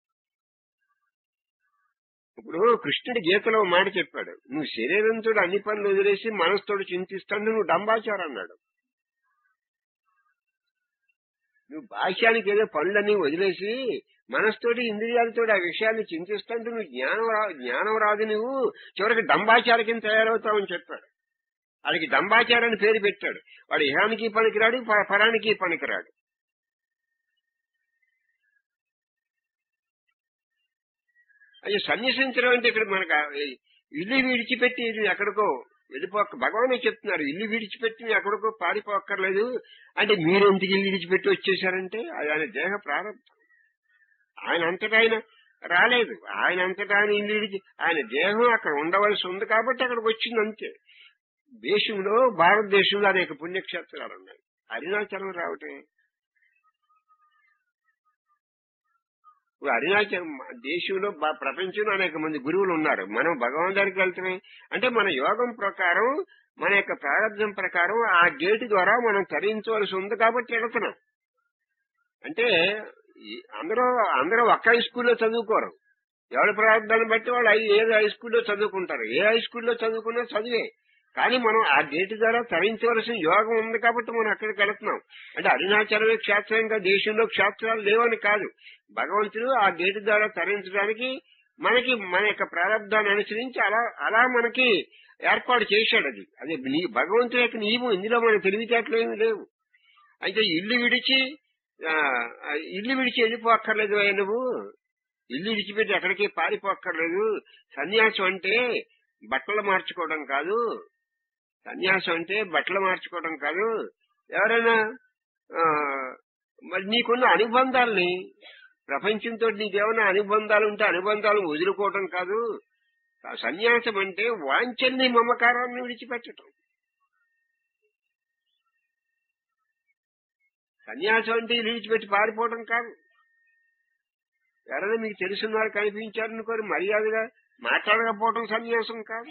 ఇప్పుడు కృష్ణుడి గీతలో ఓ మాట చెప్పాడు నువ్వు శరీరంతో అన్ని పనులు వదిలేసి మనసుతోడు చింతిస్తాను నువ్వు డంబాచారు అన్నాడు నువ్వు భాష్యానికి ఏదో పనులన్నీ వదిలేసి మనసుతోటి ఇంద్రియాలతో ఆ విషయాన్ని చింతిస్తుంటే నువ్వు జ్ఞానం రా జ్ఞానం రాదు నువ్వు చివరికి డంబాచార కింద తయారవుతావని చెప్పాడు వాడికి డంబాచార అని పేరు పెట్టాడు వాడు ఇహానికి పనికిరాడు ప- పరానికి పనికిరాడు అది సన్యసించడం అంటే ఇక్కడ మనకు ఆ ఇల్లు విడిచిపెట్టి ఇది ఎక్కడికో వెళ్ళిపోక భగవానే చెప్తున్నారు ఇల్లు విడిచిపెట్టి మీరు ఎక్కడికో పారిపోక్కర్లేదు అంటే మీరు ఎందుకు ఇల్లు విడిచిపెట్టి వచ్చేసారంటే అది ఆయన దేహ ప్రారంభం ఆయన అంతటా ఆయన రాలేదు ఆయన అంతటా ఆయన ఇల్లు విడిచి ఆయన దేహం అక్కడ ఉండవలసి ఉంది కాబట్టి అక్కడికి వచ్చింది అంతే దేశంలో భారతదేశంలో అనేక పుణ్యక్షేత్రాలు ఉన్నాయి అరుణాచలం రావటం ఇప్పుడు అరుణాచల్ దేశంలో బ- ప్రపంచంలో అనేక మంది గురువులు ఉన్నారు మనం భగవాన్ దగ్గరికి వెళ్తున్నాం అంటే మన యోగం ప్రకారం మన యొక్క ప్రారంభం ప్రకారం ఆ గేటు ద్వారా మనం తరించవలసి ఉంది కాబట్టి వెళుతున్నాం అంటే ఈ- అందరూ అందరూ ఒక్క హై స్కూల్లో చదువుకోరు ఎవరి ప్రారంభాన్ని బట్టి వాళ్ళు ఐ- ఏ హై స్కూల్లో చదువుకుంటారు ఏ హై స్కూల్లో చదువుకున్నా చదివే కానీ మనం ఆ గేటు ద్వారా తరించవలసిన యోగం ఉంది కాబట్టి మనం అక్కడికి వెళుతున్నాం అంటే అరుణాచలమే క్షేత్రం ఇంకా దేశంలో క్షేత్రాలు లేవని కాదు భగవంతుడు ఆ గేటు ద్వారా తరించడానికి మనకి మన యొక్క ప్రారంధాన్ని అనుసరించి అలా అలా మనకి ఏర్పాటు చేశాడు అది అదే నీ భగవంతుడి యొక్క నియమం ఇందులో మన తెలివితేటలు ఏమి లేవు అయితే ఇల్లు విడిచి ఆ, ఆ, ఇల్లు విడిచి వెళ్ళిపోక్కర్లేదు అయ్యా నువ్వు ఇల్లు విడిచిపెట్టి ఎక్కడికి పారిపోక్కర్లేదు సన్యాసం అంటే బట్టలు మార్చుకోవడం కాదు సన్యాసం అంటే బట్టలు మార్చుకోవడం కాదు ఎవరైనా ఆ, మరి నీకున్న అనుబంధాల్ని ప్రపంచంతో నీకేమైనా అనుబంధాలు ఉంటే అనుబంధాలు వదులుకోవడం కాదు ఆ సన్యాసం అంటే వాంఛల్ని మమకారాన్ని విడిచిపెట్టడం సన్యాసం అంటే ఇల్లు విడిచిపెట్టి పారిపోవడం కాదు ఎవరైనా మీకు తెలిసిన వారు కనిపించారనుకోని మర్యాదగా మాట్లాడకపోవడం సన్యాసం కాదు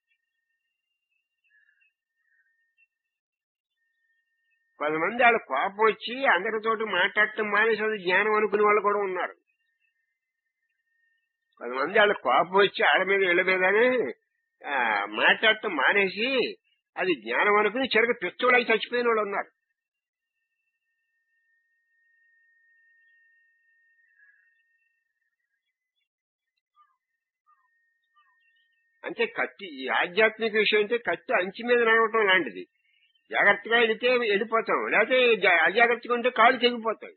కొంతమంది వాళ్ళ కోపం వచ్చి అందరితోటి మాట్లాడటం మానేసి అది జ్ఞానం అనుకునే వాళ్ళు కూడా ఉన్నారు కొంతమంది వాళ్ళ కోపం వచ్చి ఆడ మీద ఇళ్ళ మీదనే ఆ, మాట్లాడటం మానేసి అది జ్ఞానం అనుకుని చెరగ పిచ్చోళ్ళకి చచ్చిపోయిన వాళ్ళు ఉన్నారు అంటే కత్తి ఈ ఆధ్యాత్మిక విషయం అంటే కత్తి అంచి మీద నడవటం లాంటిది జాగ్రత్తగా వెళితే వెళ్ళిపోతాం లేకపోతే జా- అజాగ్రత్తగా ఉంటే కాళ్ళు తెగిపోతాయి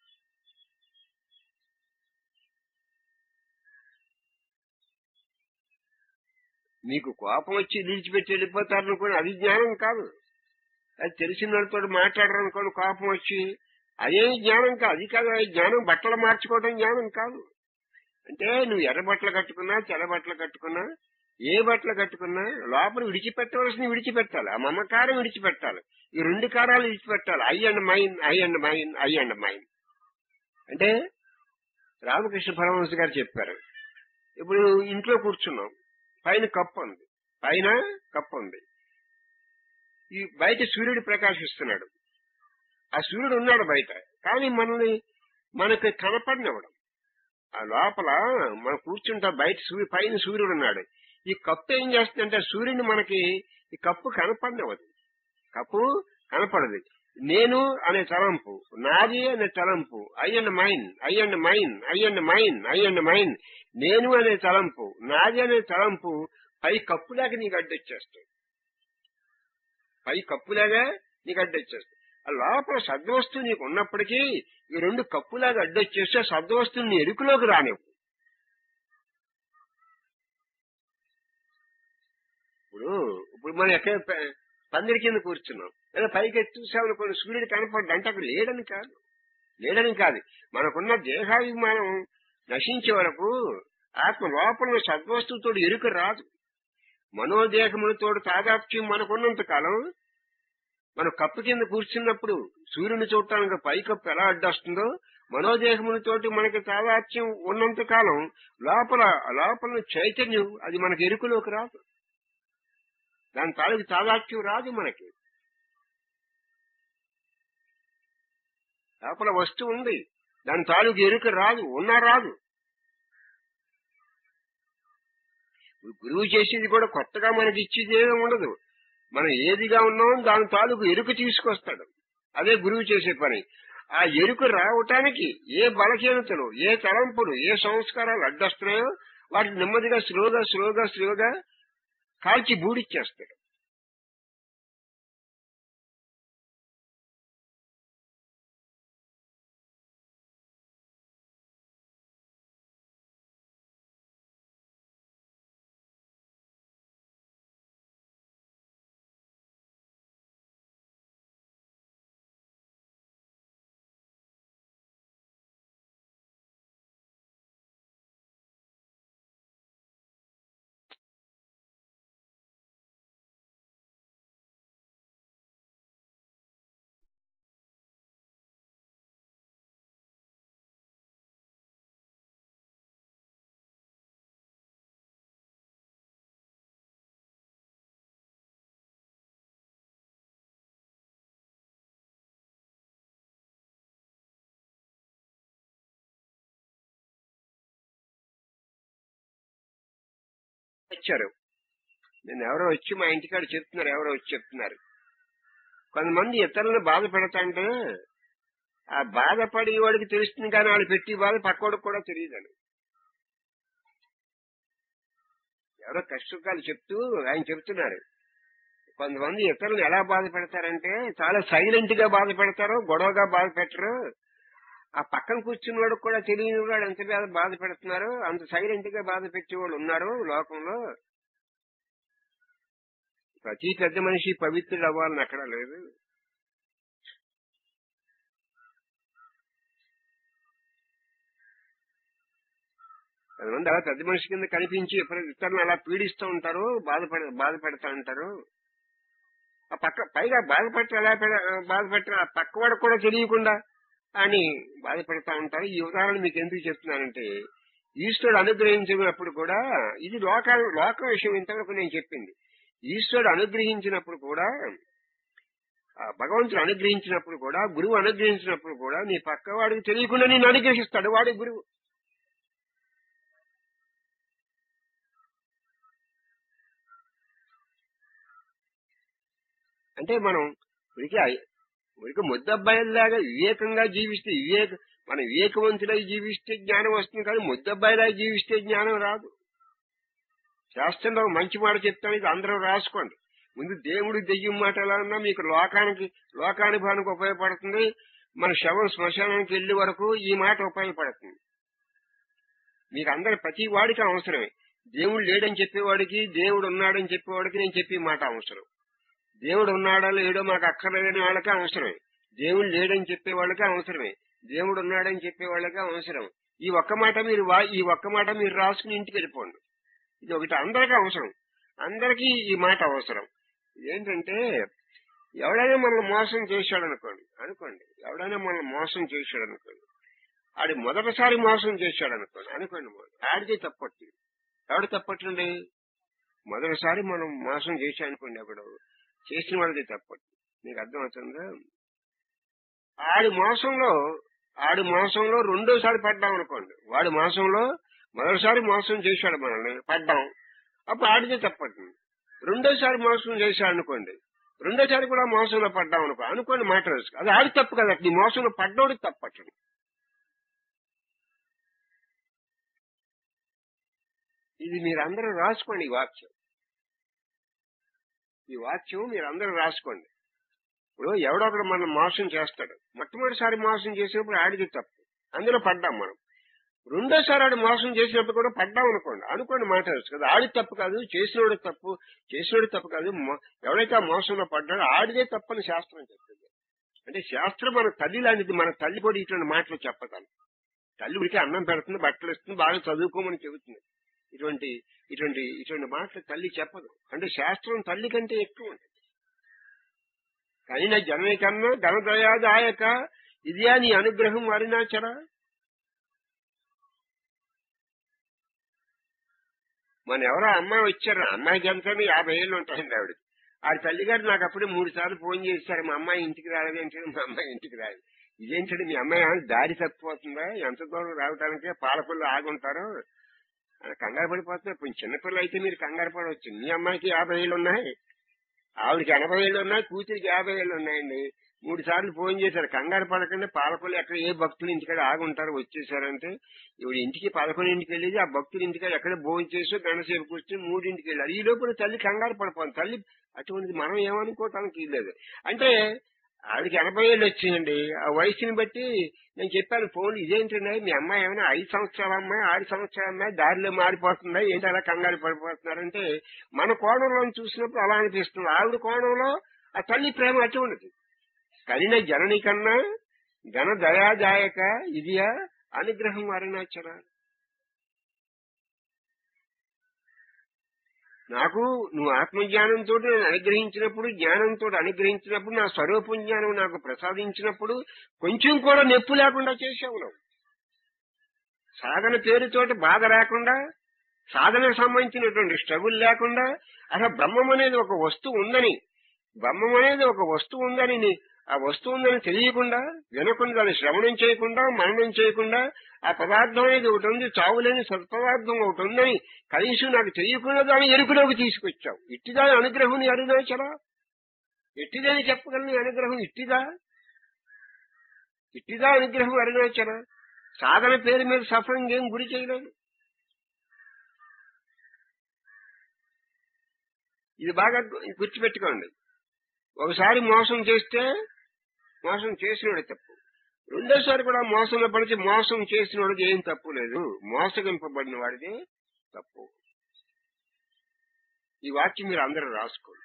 మీకు కోపం వచ్చి నిలిచిపెట్టి వెళ్ళిపోతారనుకోండి అది జ్ఞానం కాదు అది తెలిసిన వాళ్ళతో మాట్లాడరనుకోండి కోపం వచ్చి అదేమి జ్ఞానం కాదు అది కాదు అది జ్ఞానం బట్టలు మార్చుకోవడం జ్ఞానం కాదు అంటే నువ్వు ఎర్ర బట్టలు కట్టుకున్నా తెల్ల బట్టలు కట్టుకున్నా ఏ బట్టలు కట్టుకున్నా లోపల విడిచిపెట్టవలసిన విడిచిపెట్టాలి ఆ మమకారం విడిచిపెట్టాలి ఈ రెండు కారాలు విడిచిపెట్టాలి I and mine I and mine I and mine అంటే రామకృష్ణ పరమహంస గారు చెప్పారు ఇప్పుడు ఇంట్లో కూర్చున్నాం పైన కప్పు ఉంది పైన కప్పు ఉంది ఈ బయట సూర్యుడు ప్రకాశిస్తున్నాడు ఆ సూర్యుడు ఉన్నాడు బయట కానీ మనల్ని మనకు కనపడినవడం ఆ లోపల మనం కూర్చుంటా బయట సూర్యు పైన సూర్యుడు ఉన్నాడు ఈ కప్పు ఏం చేస్తుందంటే సూర్యుని మనకి ఈ కప్పు కనపడినవదు కప్పు కనపడదు నేను అనే తలంపు నాది అనే తలంపు I and mine I and mine I and mine I and mine నేను అనే తలంపు నాది అనే తలంపు పై కప్పులాగా నీకు అడ్డొచ్చేస్తాయి పై కప్పులాగా నీకు అడ్డొచ్చేస్తాయి ఆ లోపల సద్వస్తువు నీకు ఉన్నప్పటికీ ఈ రెండు కప్పులాగా అడ్డొచ్చేస్తే సద్వస్తువు నీ ఎరుకులోకి రానివ్వు ఇప్పుడు ఇప్పుడు మనం ఎక్కడ ప- పందిరి కింద కూర్చున్నాం లేదా పైకి ఎత్తి చూసామనుకోండి సూర్యుడు కనపడ్డా అంటే అక్కడ లేడని కాదు లేడని కాదు మనకున్న దేహాభిమానం నశించే వరకు ఆత్మ లోపల ఉన్న సద్వస్తువుతో ఎరుక రాదు మనోదేహములతో తాదాప్యం మనకున్నంత కాలం మనం కప్పు కింద కూర్చున్నప్పుడు సూర్యుని చూడటానికి పై కప్పు ఎలా అడ్డొస్తుందో మనోదేహములతోటి మనకి తాదాత్యం ఉన్నంత కాలం లోపల లోపల చైతన్యం అది మనకి ఎరుకలోకి రాదు దాని తాలూకు తాదాత్యం రాదు మనకి లోపల వస్తువు ఉంది దాని తాలూకు ఎరుక రాదు ఉన్నా రాదు గురువు చేసేది కూడా కొత్తగా మనకి ఇచ్చేది ఏమీ ఉండదు మనం ఏదిగా ఉన్నామో దాని తాలూకు ఎరుక తీసుకొస్తాడు అదే గురువు చేసే పని ఆ ఎరుక రావటానికి ఏ బలహీనతలు ఏ తలంపులు ఏ సంస్కారాలు అడ్డొస్తున్నాయో వాటిని నెమ్మదిగా స్లోగా స్లోగా స్లోగా కాల్చి బూడిచ్చేస్తాడు వచ్చారు నేను ఎవరో వచ్చి మా ఇంటికాడ చెప్తున్నారు ఎవరో వచ్చి చెప్తున్నారు కొంతమంది ఇతరులను బాధ పెడతాంటే ఆ బాధపడి వాడికి తెలుస్తుంది కానీ వాళ్ళు పెట్టి బాధ పక్కోడికి కూడా తెలియదని ఎవరో కష్టసుఖాలు చెప్తూ ఆయన చెప్తున్నారు కొంతమంది ఇతరులను ఎలా బాధ పెడతారంటే చాలా సైలెంట్ గా బాధ పెడతారు గొడవగా బాధ పెట్టరు ఆ పక్కన కూర్చున్న వాడు కూడా తెలియని వాడు ఎంత బాధ బాధ పెడుతున్నారు అంత సైలెంట్ గా బాధ పెట్టే వాళ్ళు ఉన్నారు లోకంలో ప్రతి పెద్ద మనిషి పవిత్రుడు అవ్వాలని అక్కడ లేదు కొంతమంది అలా పెద్ద మనిషి కింద కనిపించి ఎప్పుడైతే ఇతరులను అలా పీడిస్తూ ఉంటారు బాధపడ బాధ పెడతా ఉంటారు ఆ పక్క పైగా బాధపెట్ట ఎలా పెడ- బాధపెట్ట ఆ పక్కవాడు కూడా తెలియకుండా అని బాధపడతా ఉంటారు ఈ ఉదాహరణ మీకు ఎందుకు చెప్తున్నానంటే ఈశ్వరుడు అనుగ్రహించినప్పుడు కూడా ఇది లోక లోక విషయం ఇంతవరకు నేను చెప్పింది ఈశ్వరుడు అనుగ్రహించినప్పుడు కూడా ఆ భగవంతుడు అనుగ్రహించినప్పుడు కూడా గురువు అనుగ్రహించినప్పుడు కూడా నీ పక్కవాడికి తెలియకుండా నేను అనుగ్రహిస్తాడు వాడి గురువు అంటే మనం ఉరికి ఉరికి ముద్దబ్బాయిలాగా వివేకంగా జీవిస్తే వివేక మన వివేకవంతులై జీవిస్తే జ్ఞానం వస్తుంది కానీ ముద్దబ్బాయిలా జీవిస్తే జ్ఞానం రాదు శాస్త్రంలో మంచి మాట చెప్తాను ఇది అందరూ రాసుకోండి ముందు దేవుడు దెయ్యం మాట ఎలా ఉన్నా మీకు లోకానికి లోకానుభవానికి ఉపయోగపడుతుంది మన శవం శ్మశానానికి వెళ్లే వరకు ఈ మాట ఉపయోగపడుతుంది మీకు అందరి ప్రతి వాడికి అవసరమే దేవుడు లేడని చెప్పేవాడికి దేవుడు ఉన్నాడని చెప్పేవాడికి నేను చెప్పే మాట అవసరం దేవుడు ఉన్నాడా లేడో మాకు అక్కర్లేదని వాళ్ళకి అవసరమే దేవుడు లేడని చెప్పే వాళ్ళకి అవసరమే దేవుడు ఉన్నాడని చెప్పే వాళ్ళకి అవసరం ఈ ఒక్క మాట మీరు వా- ఈ ఒక్క మాట మీరు రాసుకుని ఇంటికి వెళ్ళిపోండి ఇది ఒకటి అందరికీ అవసరం అందరికీ ఈ మాట అవసరం ఏంటంటే ఎవడైనా మనల్ని మోసం చేశాడు అనుకోండి అనుకోండి ఎవడైనా మనల్ని మోసం చేశాడు అనుకోండి ఆడి మొదటిసారి మోసం చేశాడు అనుకోండి అనుకోండి ఆడితే తప్పట్టు ఎవడు తప్పట్లండి మొదటిసారి మనం మోసం చేశాం అనుకోండి ఎవడు చేసిన వాడికి తప్పట్టు నీకు అర్థమవుతుందా ఆడి మోసంలో ఆడి మోసంలో రెండోసారి పడ్డాం అనుకోండి వాడి మోసంలో మొదటిసారి మోసం చేశాడు మనల్ని పడ్డాం అప్పుడు ఆడితే తప్పట్టు రెండోసారి మోసం చేశాడు అనుకోండి రెండోసారి కూడా మోసంలో పడ్డాం అనుకో అనుకోండి మాట వేసుకో అది ఆడి తప్పు కదా నీ మోసంలో పడ్డోడికి తప్పట్టు ఇది మీరందరూ రాసుకోండి ఈ వాక్యం ఈ వాక్యం మీరందరూ రాసుకోండి ఇప్పుడు ఎవడో ఒకడు మనం మోసం చేస్తాడు మొట్టమొదటిసారి మోసం చేసినప్పుడు ఆడిది తప్పు అందులో పడ్డాం మనం రెండోసారి ఆడు మోసం చేసినప్పుడు కూడా పడ్డాం అనుకోండి అనుకోండి మాట కదా ఆడి తప్పు కాదు చేసినోడు తప్పు చేసినోడు తప్పు కాదు మొ- ఎవడైతే ఆ మోసంలో పడ్డాడో ఆడిదే తప్పని శాస్త్రం చెప్తుంది అంటే శాస్త్రం మన తల్లి లాంటిది మన తల్లి కూడా ఇటువంటి మాటలు చెప్పతాను తల్లి ఉడికి అన్నం పెడుతుంది బట్టలు ఇస్తుంది బాగా చదువుకోమని చెబుతుంది ఇటువంటి ఇటువంటి ఇటువంటి మాటలు తల్లి చెప్పదు అంటే శాస్త్రం తల్లి కంటే ఎక్కువ ఉంటుంది కనిన జనని కన్నా ధనదయాదాయక ఇదియా నీ అనుగ్రహం వారినాచరా మన ఎవరో అమ్మాయి వచ్చారు అమ్మాయికి ఎంత యాభై ఏళ్ళు ఉంటాయండి ఆవిడ ఆడి తల్లిగారు నాకు అప్పుడే మూడు సార్లు ఫోన్ చేశారు మా అమ్మాయి ఇంటికి రాలేదు ఏంటంటే మా అమ్మాయి ఇంటికి రాలేదు ఇదేంటంటే మీ అమ్మాయి ఏమైనా దారి తప్పిపోతుందా ఎంత దూరం రావడానికి పాలకుల్లో ఆగుంటారు అని కంగారు పడిపోతున్నారు కొంచెం చిన్నపిల్లలు అయితే మీరు కంగారు పడవచ్చు మీ అమ్మాయికి యాభై ఏళ్ళు ఉన్నాయి ఆవిడకి ఎనభై ఏళ్ళు ఉన్నాయి కూతురికి యాభై ఏళ్ళు ఉన్నాయండి మూడు సార్లు ఫోన్ చేశారు కంగారు పడకండి పాలకులు ఎక్కడ ఏ భక్తులు ఇంటికాడ ఆగుంటారు వచ్చేసారంటే ఇవి ఇంటికి పదకొండింటికి వెళ్ళేది ఆ భక్తులు ఇంటికాడ ఎక్కడ భోజనం చేసి గంటసేపు కూర్చొని మూడింటికి వెళ్ళారు ఈ లోపల తల్లి కంగారు పడిపోతుంది తల్లి అటువంటిది మనం ఏమనుకోవటానికి లేదు అంటే ఆవిడకి ఎనభై ఏళ్ళు వచ్చిందండి ఆ వయసుని బట్టి నేను చెప్పాను ఫోన్ ఇదేంటండి మీ అమ్మాయి ఏమైనా ఐదు సంవత్సరాల అమ్మాయి ఆరు సంవత్సరాల అమ్మాయి దారిలో మారిపోతుందా ఏంటి అలా కంగారు పడిపోతున్నారంటే మన కోణంలో చూసినప్పుడు అలా అనిపిస్తుంది ఆవిడ కోణంలో ఆ తల్లి ప్రేమ అటువంటిది కలిన జనని కన్నా ఘన దయాదాయక ఇదియా అనుగ్రహం అరుణాచల నాకు నువ్వు ఆత్మజ్ఞానంతో నేను అనుగ్రహించినప్పుడు జ్ఞానంతో అనుగ్రహించినప్పుడు నా స్వరూప జ్ఞానం నాకు ప్రసాదించినప్పుడు కొంచెం కూడా నొప్పి లేకుండా చేసావు నువ్వు సాధన పేరుతోటి బాధ లేకుండా సాధనకు సంబంధించినటువంటి స్ట్రగుల్ లేకుండా అసలు బ్రహ్మం అనేది ఒక వస్తువు ఉందని బ్రహ్మం అనేది ఒక వస్తువు ఉందని నీ ఆ వస్తువు ఉందని తెలియకుండా వినకుండా దాన్ని శ్రవణం చేయకుండా మననం చేయకుండా ఆ పదార్థం అనేది ఒకటి ఉంది చావులేని సత్పదార్థం ఒకటి ఉందని కనీసం నాకు తెలియకుండా దాన్ని ఎరుకులోకి తీసుకొచ్చావు ఇట్టిదా అనుగ్రహం నీ అరుణాచల ఇట్టిదని చెప్పగలను నీ అనుగ్రహం ఇట్టిదా ఇట్టిదా అనుగ్రహం అరుణాచల సాధన పేరు మీద సఫరింగ్ ఏం గురి చేయలేదు ఇది బాగా గు- గుర్తుపెట్టుకోండి ఒకసారి మోసం చేస్తే మోసం చేసినోడే తప్పు రెండోసారి కూడా మోసంలో పడితే మోసం చేసినోడికి ఏం తప్పు లేదు మోసగింపబడిన వాడిది తప్పు ఈ వాక్యం మీరు అందరూ రాసుకోండి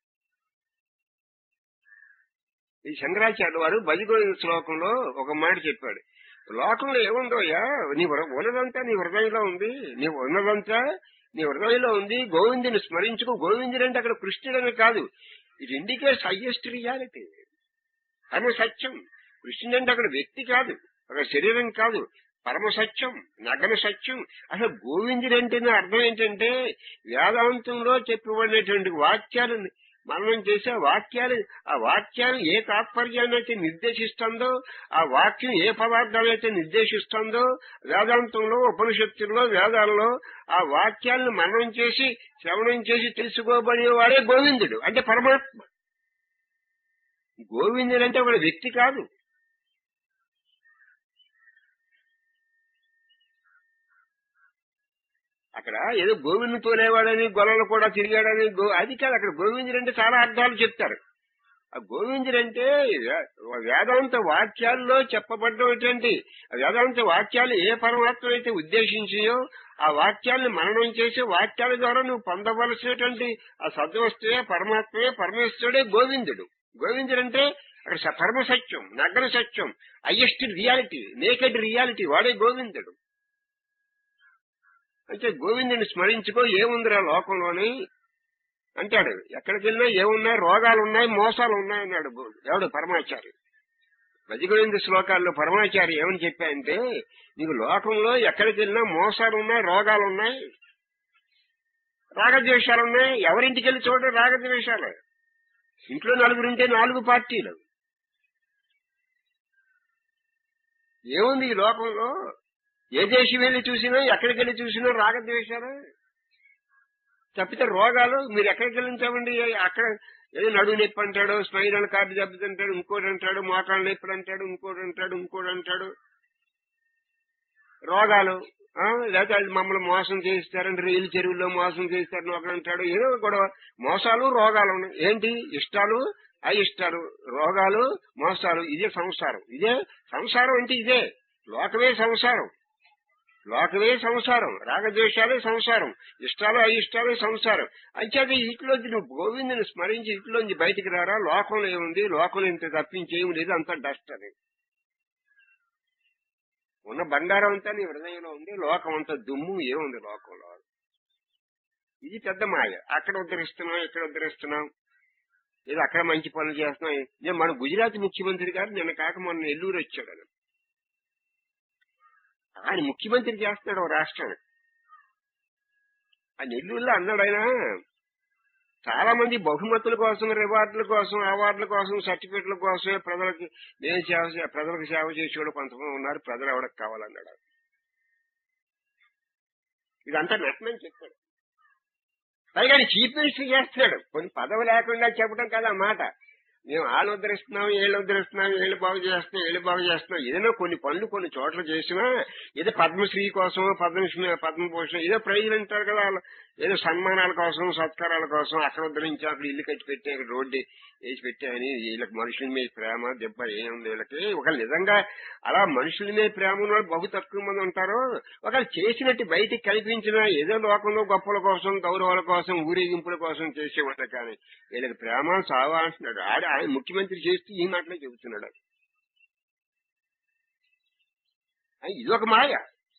ఈ శంకరాచార్య వారు బదిగోయిన శ్లోకంలో ఒక మాట చెప్పాడు లోకంలో ఏముందోయ్యా నీ హృ- ఉన్నదంతా నీ హృదయంలో ఉంది నీ ఉన్నదంతా నీ హృదయంలో ఉంది గోవిందుని స్మరించుకో గోవిందుడు అంటే అక్కడ కృష్ణుడని కాదు ఇది ఇండికేట్స్ హైయెస్ట్ రియాలిటీ పరమ సత్యం కృష్ణుడు అంటే అక్కడ వ్యక్తి కాదు ఒక శరీరం కాదు పరమ సత్యం నగన సత్యం అసలు గోవిందుడు అంటేనే అర్థం ఏంటంటే వేదాంతంలో చెప్పబడినటువంటి వాక్యాలు మననం చేసే వాక్యాలు ఆ వాక్యాలు ఏ తాత్పర్యాన్ని అయితే నిర్దేశిస్తుందో ఆ వాక్యం ఏ పదార్థాన్ని అయితే నిర్దేశిస్తుందో వేదాంతంలో ఉపనిషత్తుల్లో వేదాల్లో ఆ వాక్యాలను మననం చేసి శ్రవణం చేసి తెలుసుకోబడేవాడే గోవిందుడు అంటే పరమాత్మ గోవిందుడు అంటే ఒక వ్యక్తి కాదు అక్కడ ఏదో గోవిందు తోలేవాడని గొల్లలు కూడా తిరిగాడని గో- అది కాదు అక్కడ గోవిందుడు అంటే చాలా అర్థాలు చెప్తారు ఆ గోవిందుడు అంటే వే- వేదాంత వాక్యాల్లో చెప్పబడ్డటువంటి ఆ వేదాంత వాక్యాలు ఏ పరమాత్మ అయితే ఉద్దేశించియో ఆ వాక్యాలను మననం చేసి వాక్యాల ద్వారా నువ్వు పొందవలసినటువంటి ఆ సద్వస్తువే పరమాత్మే పరమేశ్వరుడే గోవిందుడు గోవిందుడు అంటే అక్కడ స- పరమ సత్యం నగ్న సత్యం హయ్యెస్ట్ రియాలిటీ నేకెడ్ రియాలిటీ వాడే గోవిందుడు అంటే గోవిందుని స్మరించుకో ఏముందిరా లోకంలోని అంటాడు ఎక్కడికి వెళ్ళినా ఏమున్నాయి రోగాలు ఉన్నాయి మోసాలు ఉన్నాయి అన్నాడు గో- ఎవడు పరమాచారి భజగోవింద శ్లోకాల్లో పరమాచారి ఏమని చెప్పాయంటే నీకు లోకంలో ఎక్కడికి వెళ్ళినా మోసాలు ఉన్నాయి రోగాలు ఉన్నాయి రాగద్వేషాలు ఉన్నాయి ఎవరింటికి వెళ్ళి చూడ రాగద్వేషాలు ఇంట్లో నలుగురు ఉంటే నాలుగు పార్టీలు ఏముంది ఈ లోకంలో ఏ దేశం వెళ్ళి చూసినా ఎక్కడికి వెళ్ళి చూసినా రాగద్వేషాలు తప్పితే రోగాలు మీరు ఎక్కడికి వెళ్ళించామండి అక్కడ ఏదో నడువు నొప్పి అంటాడు స్పైరల్ కార్డు దెబ్బతింటాడు ఇంకోటి అంటాడు మోకాళ్ళ నొప్పులు అంటాడు ఇంకోటి అంటాడు ఇంకోటి అంటాడు రోగాలు ఆ, లేకపోతే అది మమ్మల్ని మోసం చేయిస్తారని రైలు చెరువుల్లో మోసం చేయిస్తారని ఒకడు అంటాడు ఏదో ఒక గొడవ మోసాలు రోగాలు ఉన్నాయి ఏంటి ఇష్టాలు అయిష్టాలు రోగాలు మోసాలు ఇదే సంసారం ఇదే సంసారం అంటే ఇదే లోకమే సంసారం లోకమే సంసారం రాగద్వేషాలే సంసారం ఇష్టాలు అయిష్టాలే సంసారం అంచేత ఇట్లోంచి నువ్వు గోవిందుని స్మరించి ఇట్లోంచి బయటికి రారా లోకంలో ఏముంది లోకంలో ఇంత తప్పించేయం లేదు అంత డస్ట్ అని ఉన్న బంగారం అంతా నీ హృదయంలో ఉంది లోకం అంతా దుమ్ము ఏముంది లోకంలో ఇది పెద్ద మాయ అక్కడ ఉద్ధరిస్తున్నాం ఇక్కడ ఉద్ధరిస్తున్నాం ఏదో అక్కడ మంచి పనులు చేస్తున్నాం నేను మన గుజరాత్ ముఖ్యమంత్రి గారు నిన్న కాక మొన్న నెల్లూరు వచ్చాడు ఆయన. ఆయన ముఖ్యమంత్రి చేస్తున్నాడు ఓ రాష్ట్రం ఆ నెల్లూరులో అన్నాడు ఆయన చాలా మంది బహుమతుల కోసం రివార్డుల కోసం అవార్డుల కోసం సర్టిఫికెట్ల కోసమే ప్రజలకి నేను సేవ చే- ప్రజలకు సేవ చేసేవాడు కొంతమంది ఉన్నారు ప్రజలు ఎవరికి కావాలన్నాడు ఇదంతా నటనని చెప్పాడు పైగా ఆయన చీఫ్ మినిస్టర్ చేస్తున్నాడు కొన్ని పదవి లేకుండా చెప్పడం కదా ఆ మాట మేము వాళ్ళు ఉద్ధరిస్తున్నాం వీళ్ళు ఉద్ధరిస్తున్నాం వీళ్ళు బాగు చేస్తున్నాం వీళ్ళు బాగు చేస్తున్నాం ఏదైనా కొన్ని పనులు కొన్ని చోట్ల చేసినా ఏదో పద్మశ్రీ కోసం పద్మశ్రీ పద్మభూషణం ఏదో ప్రైజులు అంటారు కదా వాళ్ళు ఏదో సన్మానాల కోసం సత్కారాల కోసం అక్కడ ఉద్ధరించి అక్కడ ఇల్లు కట్టి పెట్టి అక్కడ రోడ్డు వేసి పెట్టాయని వీళ్ళకి మనుషుల మీద ప్రేమ దెబ్బ ఏముంది వీళ్ళకి ఒకవేళ నిజంగా అలా మనుషుల మీద ప్రేమ ఉన్న వాళ్ళు బహు తక్కువ మంది ఉంటారు ఒకవేళ చేసినట్టు బయటికి కనిపించిన ఏదో లోకంలో గొప్పల కోసం గౌరవాల కోసం ఊరేగింపుల కోసం చేసేవాళ్ళు కానీ వీళ్ళకి ప్రేమ సావా అంటున్నాడు ఆడ ఆయన ముఖ్యమంత్రి చేస్తూ ఈ మాటలే చెబుతున్నాడు ఆ, ఇదొక మాయ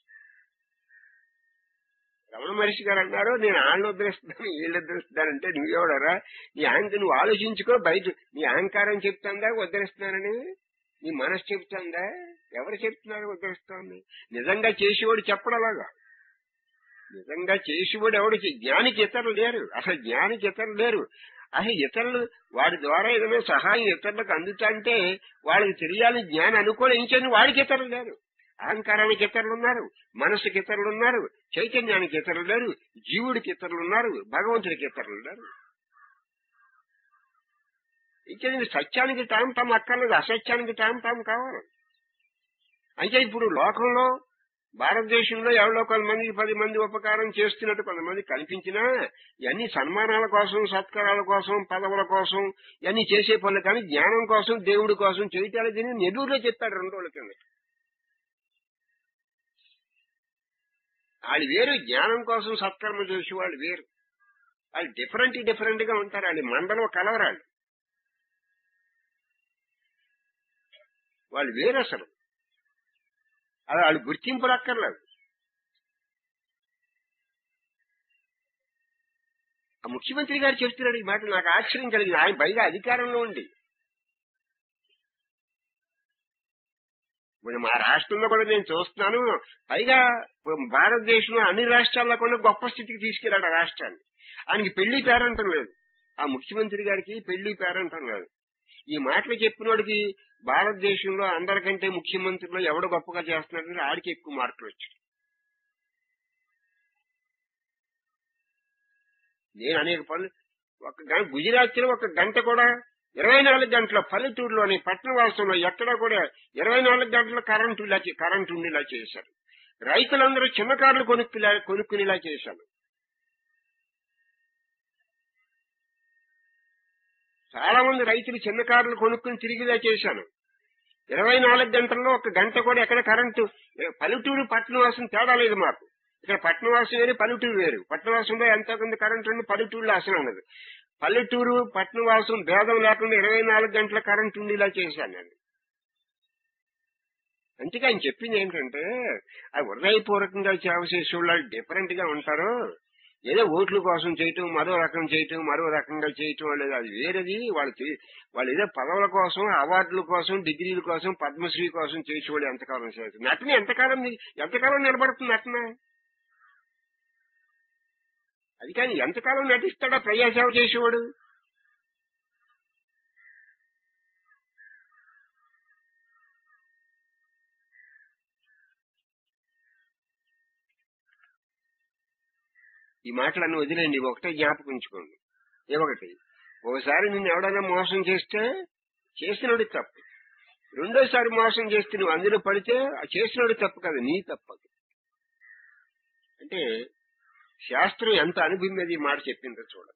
రమణ మహర్షి గారు అన్నారు నేను ఆయన ఉద్ధరిస్తున్నాను వీళ్ళు ఉద్ధరిస్తున్నానంటే నువ్వెవడరా నీ అహంక నువ్వు ఆలోచించుకో బయట నీ అహంకారం చెప్తాందా ఉద్ధరిస్తున్నానని నీ మనసు చెప్తాందా ఎవరు చెప్తున్నారు ఉద్ధరిస్తోంది నిజంగా చేసేవాడు చెప్పడలాగా నిజంగా చేసేవాడు ఎవడు చే- జ్ఞానికి ఇతరులు లేరు అసలు జ్ఞానికి ఇతరులు లేరు అసలు ఇతరులు వాడి ద్వారా ఏదైనా సహాయం ఇతరులకు అందుతంటే వాళ్ళకి తెలియాలని జ్ఞానం అనుకోలేంచని వాడికి ఇతరులు లేరు అహంకారానికి ఇతరులు ఉన్నారు మనసుకి ఇతరులు ఉన్నారు చైతన్యానికి ఇతరులు లేరు జీవుడికి ఇతరులు ఉన్నారు భగవంతుడికి ఇతరులు లేరు ఇంకా సత్యానికి టైం టామ్ అక్కర్లేదు అసత్యానికి టైం టామ్ కావాలి అయితే ఇప్పుడు లోకంలో భారతదేశంలో ఎవరో కొంతమంది పది మంది ఉపకారం చేస్తున్నట్టు కొంతమంది కనిపించినా ఇవన్నీ సన్మానాల కోసం సత్కారాల కోసం పదవుల కోసం ఇవన్నీ చేసే పనులు కానీ జ్ఞానం కోసం దేవుడి కోసం చేయటాలు దీన్ని నెల్లూరులో చెప్పాడు రెండు రోజుల కింద వాళ్ళు వేరు జ్ఞానం కోసం సత్కర్మ చేసే వాళ్ళు వేరు వాళ్ళు డిఫరెంట్ డిఫరెంట్ గా ఉంటారు వాళ్ళు మండలం కలవరాళ్ళు వాళ్ళు వేరు అసలు అది వాళ్ళు గుర్తింపులు అక్కర్లేదు ఆ ముఖ్యమంత్రి గారు చెప్తున్నాడు ఈ మాట నాకు ఆశ్చర్యం కలిగింది ఆయన పైగా అధికారంలో ఉండి ఇప్పుడు మా రాష్ట్రంలో కూడా నేను చూస్తున్నాను పైగా భారతదేశంలో అన్ని రాష్ట్రాల్లో కూడా గొప్ప స్థితికి తీసుకెళ్లాడు ఆ రాష్ట్రాన్ని ఆయనకి పెళ్లి పేరంటం లేదు ఆ ముఖ్యమంత్రి గారికి పెళ్లి పేరంటం లేదు ఈ మాటలు చెప్పినోడికి భారతదేశంలో అందరికంటే ముఖ్యమంత్రిలో ఎవడు గొప్పగా చేస్తున్నాడు ఆడికి ఎక్కువ మార్కులు వచ్చాయి నేను అనేక పనులు ఒక గంట గుజరాత్ లో ఒక గంట కూడా ఇరవై నాలుగు గంటల పల్లెటూరులోని పట్టణవాసంలో ఎక్కడా కూడా ఇరవై నాలుగు గంటల కరెంటు ఇలా చే- కరెంటు ఉండేలా చేశారు రైతులందరూ చిన్న కార్లు కొనుక్కులా కొనుక్కునేలా చేశారు చాలా మంది రైతులు చిన్న కార్లు కొనుక్కుని తిరిగిలా చేశాను ఇరవై నాలుగు గంటల్లో ఒక గంట కూడా ఎక్కడ కరెంటు పల్లెటూరు పట్టణవాసం తేడా లేదు మాకు ఇక్కడ పట్టణవాసం వేరు పల్లెటూరు వేరు పట్టణవాసంలో ఎంతో కొంత కరెంటు ఉంది పల్లెటూరులో అసలు ఉండదు పల్లెటూరు పట్టణవాసం భేదం లేకుండా ఇరవై నాలుగు గంటల కరెంటు ఉండేలా చేశాను నేను అందుకే ఆయన చెప్పింది ఏంటంటే ఆ హృదయపూర్వకంగా సేవ చేసే వాళ్ళు డిఫరెంట్ గా ఉంటారు ఏదో ఓట్ల కోసం చేయటం మరో రకం చేయటం మరో రకంగా చేయటం అనేది అది వేరేది వాళ్ళు చే- వాళ్ళు ఏదో పదవుల కోసం అవార్డుల కోసం డిగ్రీల కోసం పద్మశ్రీ కోసం చేసేవాడు ఎంతకాలం చేస్తారు నటన ఎంతకాలం ని- ఎంతకాలం నిలబడుతుంది నటన అది కానీ ఎంతకాలం నటిస్తాడా ప్రజాసేవ చేసేవాడు ఈ మాటలన్నీ వదిలేండి ఒకటే జ్ఞాపకం ఉంచుకోండి ఏ ఒకటి ఒకసారి నిన్ను ఎవడైనా మోసం చేస్తే చేసినోడి తప్పు రెండోసారి మోసం చేస్తే నువ్వు అందులో పడితే ఆ చేసినోడి తప్పు కదా నీ తప్పు అది. అంటే శాస్త్రం ఎంత అనుభవం మీద ఈ మాట చెప్పిందో చూడండి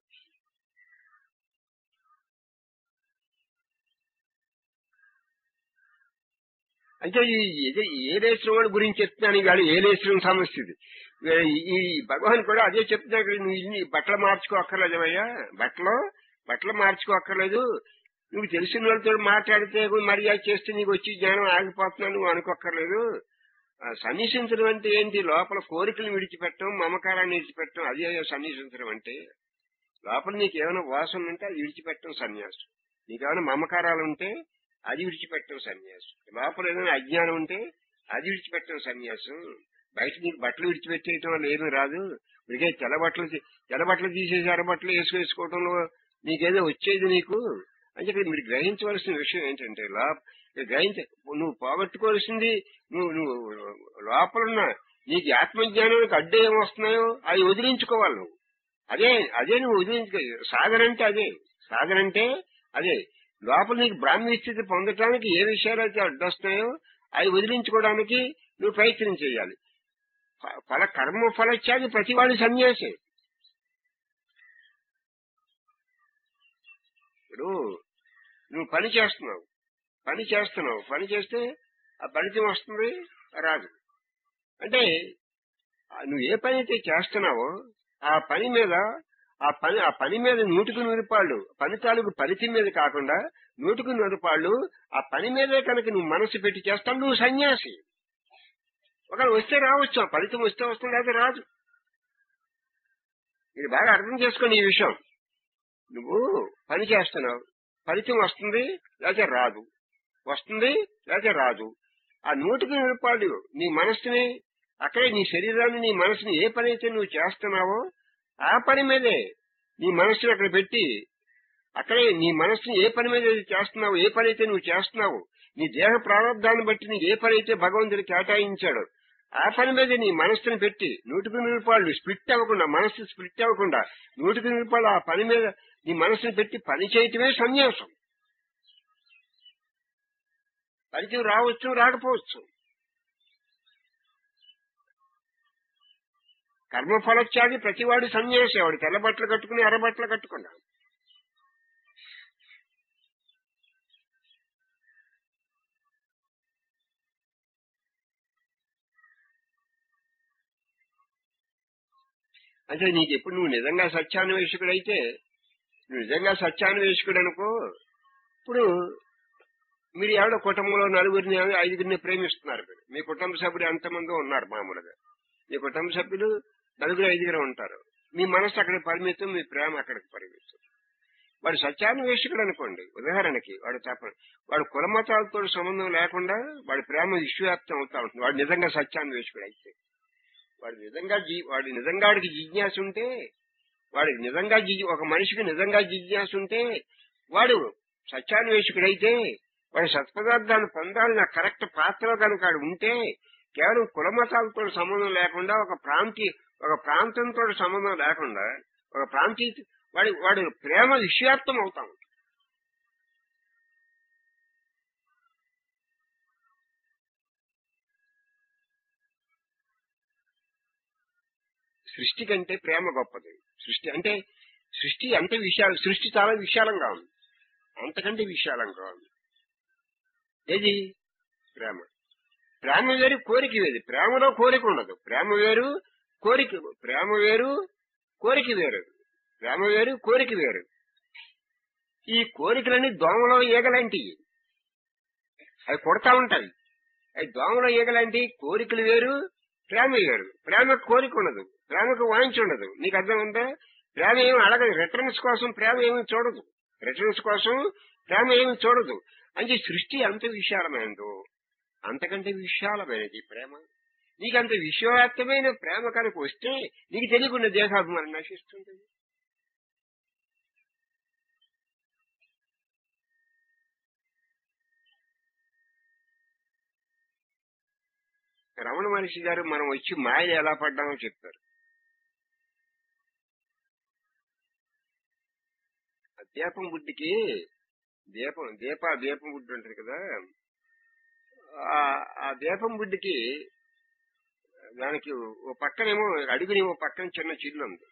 అంటే ఈ ఇది ఏలేశ్వరం వాడి గురించి చెప్తున్నాను ఇవాళ ఏలేశ్వరం సమస్య ఇది ఈ- ఈ భగవాన్ కూడా అదే చెప్తున్నాడు ఇక్కడ నువ్వు ఇన్ని బట్టలు మార్చుకో అక్కర్లేదవయ్యా బట్టలు బట్టలు మార్చుకో అక్కర్లేదు నువ్వు తెలిసిన వాళ్ళతో మాట్లాడితే మర్యాద చేస్తే నీకు వచ్చి జ్ఞానం ఆగిపోతున్నావు నువ్వు అనుకోక్కర్లేదు ఆ, సన్నిసించడం అంటే ఏంటి లోపల కోరికలు విడిచిపెట్టడం మమకారాన్ని విడిచిపెట్టడం అదే సన్నిసించడం అంటే లోపల నీకు ఏమైనా వాసన ఉంటే అది విడిచిపెట్టడం సన్యాసం నీకేమైనా మమకారాలు ఉంటే అది విడిచిపెట్టడం సన్యాసం లోపల ఏదైనా అజ్ఞానం ఉంటే అది విడిచిపెట్టడం సన్యాసం బయట నీకు బట్టలు విడిచిపెట్టేయటం వల్ల ఏమీ రాదు ఇదిగే తెల్ల బట్టలు తీ- తెల్ల బట్టలు తీసేసి ఎర్ర బట్టలు వేసుకేసుకోవడంలో నీకేదో వచ్చేది నీకు అని చెప్పి మీరు గ్రహించవలసిన విషయం ఏంటంటే లా గ్రహించ నువ్వు పోగొట్టుకోవాల్సింది నువ్వు నువ్వు లోపలున్న నీకు ఆత్మజ్ఞానానికి అడ్డు ఏం వస్తున్నాయో అవి వదిలించుకోవాలి నువ్వు అదే అదే నువ్వు వదిలించుకో సాధన అంటే అదే సాధన అంటే అదే లోపల నీకు బ్రాహ్మీ స్థితి పొందటానికి ఏ విషయాలు అయితే అడ్డొస్తాయో అవి వదిలించుకోవడానికి నువ్వు ప్రయత్నం చేయాలి ఫ- ఫల కర్మ ఫలత్యాగి ప్రతి వాడి సన్యాసి ఇప్పుడు నువ్వు పని చేస్తున్నావు పని చేస్తున్నావు పని చేస్తే ఆ ఫలితం వస్తుంది రాదు అంటే ఆ నువ్వు ఏ పని అయితే చేస్తున్నావో ఆ పని మీద ఆ పని ఆ పని మీద నూటికి నూరు పాళ్ళు పని తాలూకు ఫలితం మీద కాకుండా నూటికి నూరు పాళ్ళు ఆ పని మీదే కనుక నువ్వు మనసు పెట్టి చేస్తావు నువ్వు సన్యాసి ఒకవేళ వస్తే రావచ్చు ఆ ఫలితం వస్తే వస్తుంది లేదా రాదు ఇది బాగా అర్థం చేసుకోండి ఈ విషయం నువ్వు పని చేస్తున్నావు ఫలితం వస్తుంది లేకపోతే రాదు వస్తుంది లేకపోతే రాదు ఆ నూటికి నూరు పాళ్ళు నీ మనస్సుని అక్కడే నీ శరీరాన్ని నీ మనసుని ఏ పని అయితే నువ్వు చేస్తున్నావో ఆ పని మీదే నీ మనస్సుని అక్కడ పెట్టి అక్కడే నీ మనస్సుని ఏ పని మీద అయితే చేస్తున్నావు ఏ పని అయితే నువ్వు చేస్తున్నావు నీ దేహ ప్రారంధాన్ని బట్టి నీకు ఏ పని అయితే భగవంతుడు కేటాయించాడు ఆ పని మీద నీ మనస్సుని పెట్టి నూటికి నూరు రూపాయలు స్ప్లిట్ అవ్వకుండా మనస్సు స్ప్లిట్ అవ్వకుండా నూటికి నూరు రూపాయలు ఆ పని మీద నీ మనస్సుని పెట్టి పని చేయటమే సన్యాసం పరిచయం రావచ్చు రాకపోవచ్చు కర్మఫలత్యాగి ప్రతివాడు సన్యాసి వాడు తెల్ల బట్టలు కట్టుకుని ఎర్ర బట్టలు కట్టుకున్నా అంటే నీకు ఎప్పుడు నువ్వు నిజంగా సత్యాన్వేషకుడైతే నువ్వు నిజంగా సత్యాన్వేషకుడు అనుకో ఇప్పుడు మీరు ఎవడో కుటుంబంలో నలుగురిని ఐదుగురిని ప్రేమిస్తున్నారు మీరు మీ కుటుంబ సభ్యులు ఎంతమంది ఉన్నారు మామూలుగా మీ కుటుంబ సభ్యులు నలుగురు ఐదుగురు ఉంటారు మీ మనసు అక్కడికి పరిమితం మీ ప్రేమ అక్కడికి పరిమితం వాడు సత్యాన్వేషకుడు అనుకోండి ఉదాహరణకి వాడు తప్ప వాడు కులమతాలతో సంబంధం లేకుండా వాడి ప్రేమ విశ్వవ్యాప్తం అవుతా ఉంటుంది వాడు నిజంగా సత్యాన్వేషకుడు అయితే వాడు నిజంగా జీ- వాడి నిజంగా వాడికి జిజ్ఞాస ఉంటే వాడికి నిజంగా జి- ఒక మనిషికి నిజంగా జిజ్ఞాస ఉంటే వాడు సత్యాన్వేషకుడైతే వాడి సత్పదార్థాన్ని పొందాలని కరెక్ట్ పాత్రలో కనుక వాడు ఉంటే కేవలం కులమతాలతో సంబంధం లేకుండా ఒక ప్రాంతీయ ఒక ప్రాంతంతో సంబంధం లేకుండా ఒక ప్రాంతీయ వాడి వాడి ప్రేమ విశ్వాప్తం అవుతాం సృష్టి కంటే ప్రేమ గొప్పది సృష్టి అంటే సృష్టి అంత విశాల సృష్టి చాలా విశాలంగా ఉంది అంతకంటే విశాలంగా ఉంది ఏది ప్రేమ ప్రేమ వేరు కోరిక వేరు ప్రేమలో కోరిక ఉండదు ప్రేమ వేరు కోరిక ప్రేమ వేరు కోరిక వేరు ప్రేమ వేరు కోరిక వేరు ఈ కోరికలన్నీ దోమలో ఈగలాంటివి అవి కొడతా ఉంటాయి అవి దోమలో ఈగలాంటి కోరికలు వేరు ప్రేమ వేరు ప్రేమకు కోరిక ఉండదు ప్రేమకు వాంచి ఉండదు నీకు అర్థం ఉందా ప్రేమ ఏమి అడగదు రిటర్న్స్ కోసం ప్రేమ ఏమి చూడదు రిటర్న్స్ కోసం ప్రేమ ఏమి చూడదు అంటే సృష్టి అంత విశాలమైనదో అంతకంటే విశాలమైనది ప్రేమ నీకంత విశ్వవ్యాప్తమైన ప్రేమ కనుక వస్తే నీకు తెలియకుండా దేహాభిమానం నశిస్తుంది రమణ మహర్షి గారు మనం వచ్చి మాయలు ఎలా పడ్డామో చెప్తారు ఆ దీపం బుడ్డికి దీపం దీప దీపం బుడ్డి ఉంటుంది కదా ఆ- ఆ దీపం బుడ్డికి దానికి ఓ పక్కనేమో అడుగుని ఓ పక్కన చిన్న చిల్లు ఉంది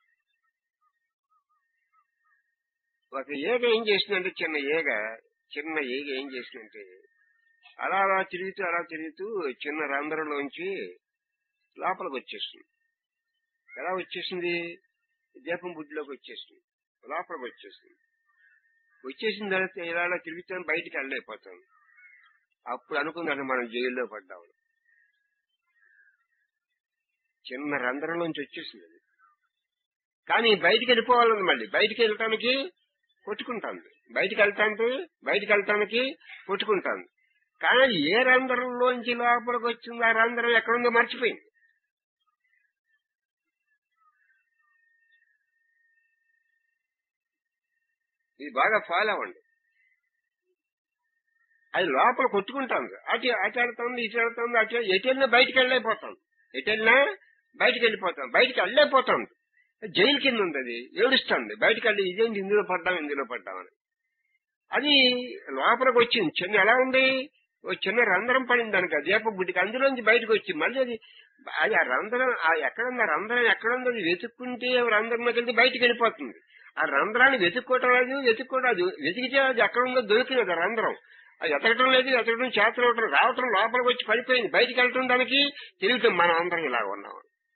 ఒక ఏగ ఏం చేసిందంటే చిన్న ఏగ చిన్న ఏగ ఏం చేసిందంటే అలా అలా తిరుగుతూ అలా తిరుగుతూ చిన్న రంధ్రంలోంచి లోపలికి వచ్చేస్తుంది ఎలా వచ్చేసింది దీపం బుడ్డిలోకి వచ్చేసింది లోపలికి వచ్చేసింది వచ్చేసిన తర్వాత ఇలా అలా తిరుగుతాను బయటికి వెళ్ళలేకపోతాను అప్పుడు అనుకున్నాను మనం జైల్లో పడ్డాము చిన్న రంధ్రంలోంచి వచ్చేసింది అది. కానీ బయటికి వెళ్ళిపోవాలని మళ్ళీ బయటికి వెళ్ళటానికి కొట్టుకుంటాను బయటికి వెళ్తానికి బయటికి వెళ్తానికి కొట్టుకుంటాను కానీ ఏ రంధ్రంలోంచి లోపలికి వచ్చిందో ఆ రంధ్రం ఎక్కడుందో మర్చిపోయింది ఇది బాగా ఫాలో అవ్వండి అది లోపల కొట్టుకుంటాను అటు అటు వెళ్తుంది ఇటు వెళ్తుంది అటు ఎటు వెళ్ళినా బయటికి వెళ్ళైపోతాం ఎటు వెళ్ళినా బయటికి వెళ్ళిపోతాం బయటికి వెళ్ళైపోతాం జైలు కింద ఉంది అది ఏడుస్తుంది బయటికి వెళ్ళి ఇదేంటి ఇందులో పడ్డాం ఇందులో పడ్డామని అది లోపలికి వచ్చింది చిన్న ఎలా ఉంది ఓ చిన్న రంధ్రం పడింది దానికి ఆ దీప బుడ్డికి అందులోంచి బయటకు వచ్చి మళ్ళీ అది అది ఆ రంధ్రం ఆ ఎక్కడుంది ఆ రంధ్రం ఎక్కడుంది అది వెతుక్కుంటే ఆ రంధ్రంలోకి వెళ్తే బయటికి వెళ్ళిపోతుంది ఆ రంధ్రాన్ని వెతుక్కోవటం లేదు వెతుక్కోవడం అది వెతికితే అది ఎక్కడ ఉందో దొరికినది ఆ రంధ్రం అది ఎతకటం లేదు ఎతకటం చేతలు అవటం రావటం లోపలికి వచ్చి పడిపోయింది బయటికి వెళ్ళటం దానికి తెలియటం మనం అందరం ఇలా ఉన్నాం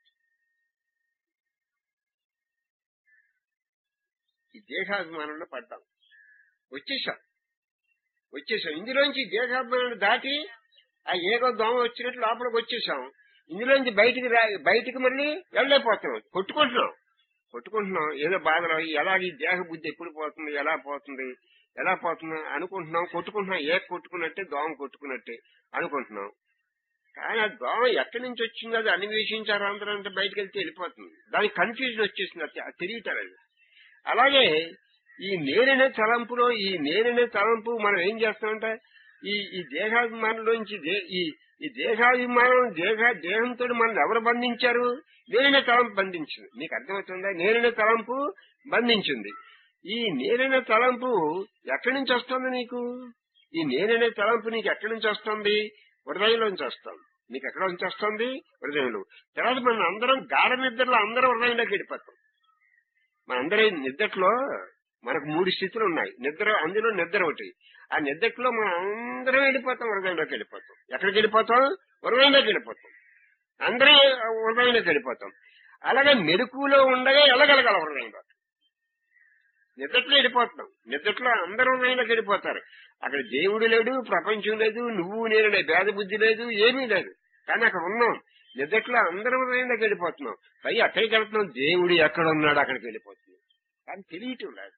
ఈ దేహాభిమానంలో పడ్డాం వచ్చేసాం వచ్చేసాం ఇందులోంచి దేహాభిమానాన్ని దాటి ఆ ఏగో దోమ వచ్చినట్టు లోపలికి వచ్చేసాం ఇందులోంచి బయటికి రా బయటికి మళ్ళీ వెళ్ళలేకపోతున్నాం కొట్టుకుంటున్నాం కొట్టుకుంటున్నాం ఏదో బాధలో ఎలా ఈ దేహ బుద్ధి ఎప్పుడు పోతుంది ఎలా పోతుంది ఎలా పోతుంది అనుకుంటున్నాం కొట్టుకుంటున్నాం ఏ కొట్టుకున్నట్టే దోమ కొట్టుకున్నట్టే అనుకుంటున్నాం కానీ ఆ దోమ ఎక్కడి నుంచి వచ్చిందో అది అన్వేషించారు అందరూ అంటే బయటకు వెళ్తే వెళ్ళిపోతుంది దానికి కన్ఫ్యూజన్ వచ్చేసింది అది తెలియటం అలాగే ఈ నేననే తలంపులో ఈ నేననే తలంపు మనం ఏం చేస్తామంటే ఈ ఈ దేహాభిమానంలోంచి దే- ఈ ఈ దేహాభిమానం దేహ దేహంతో మనం ఎవరు బంధించారు నేననే తలంపు బంధించింది మీకు అర్థమవుతుందా నేననే తలంపు బంధించింది ఈ నేననే తలంపు ఎక్కడి నుంచి వస్తుంది నీకు ఈ నేననే తలంపు నీకు ఎక్కడి నుంచి వస్తుంది హృదయంలోంచి వస్తుంది నీకు ఎక్కడ నుంచి వస్తుంది హృదయంలో తర్వాత మనం అందరం గాఢ నిద్రలో అందరం హృదయంలోకి వెళ్ళిపోతాం మన అందరి నిద్రలో మనకు మూడు స్థితులు ఉన్నాయి నిద్ర అందులో నిద్ర ఒకటి ఆ నిద్రలో మనం అందరం వెళ్ళిపోతాం హృదయంలోకి వెళ్ళిపోతాం ఎక్కడికి వెళ్ళిపోతాం హృదయంలోకి వెళ్ళిపోతాం అందరం హృదయంలోకి వెళ్ళిపోతాం అలాగే మెరుకులో ఉండగా వెళ్ళగలగల హృదయంలో నిద్రలో వెళ్ళిపోతున్నాం నిద్రలో అందరూ హృదయంలోకి వెళ్ళిపోతారు అక్కడ దేవుడు లేడు ప్రపంచం లేదు నువ్వు నేను భేద బుద్ధి లేదు ఏమీ లేదు కానీ అక్కడ ఉన్నాం నిద్రలో అందరం హృదయంలోకి వెళ్ళిపోతున్నాం పై అక్కడికి వెళ్తున్నాం దేవుడు ఎక్కడ ఉన్నాడు అక్కడికి వెళ్ళిపోతున్నాం కానీ తెలియటం లేదు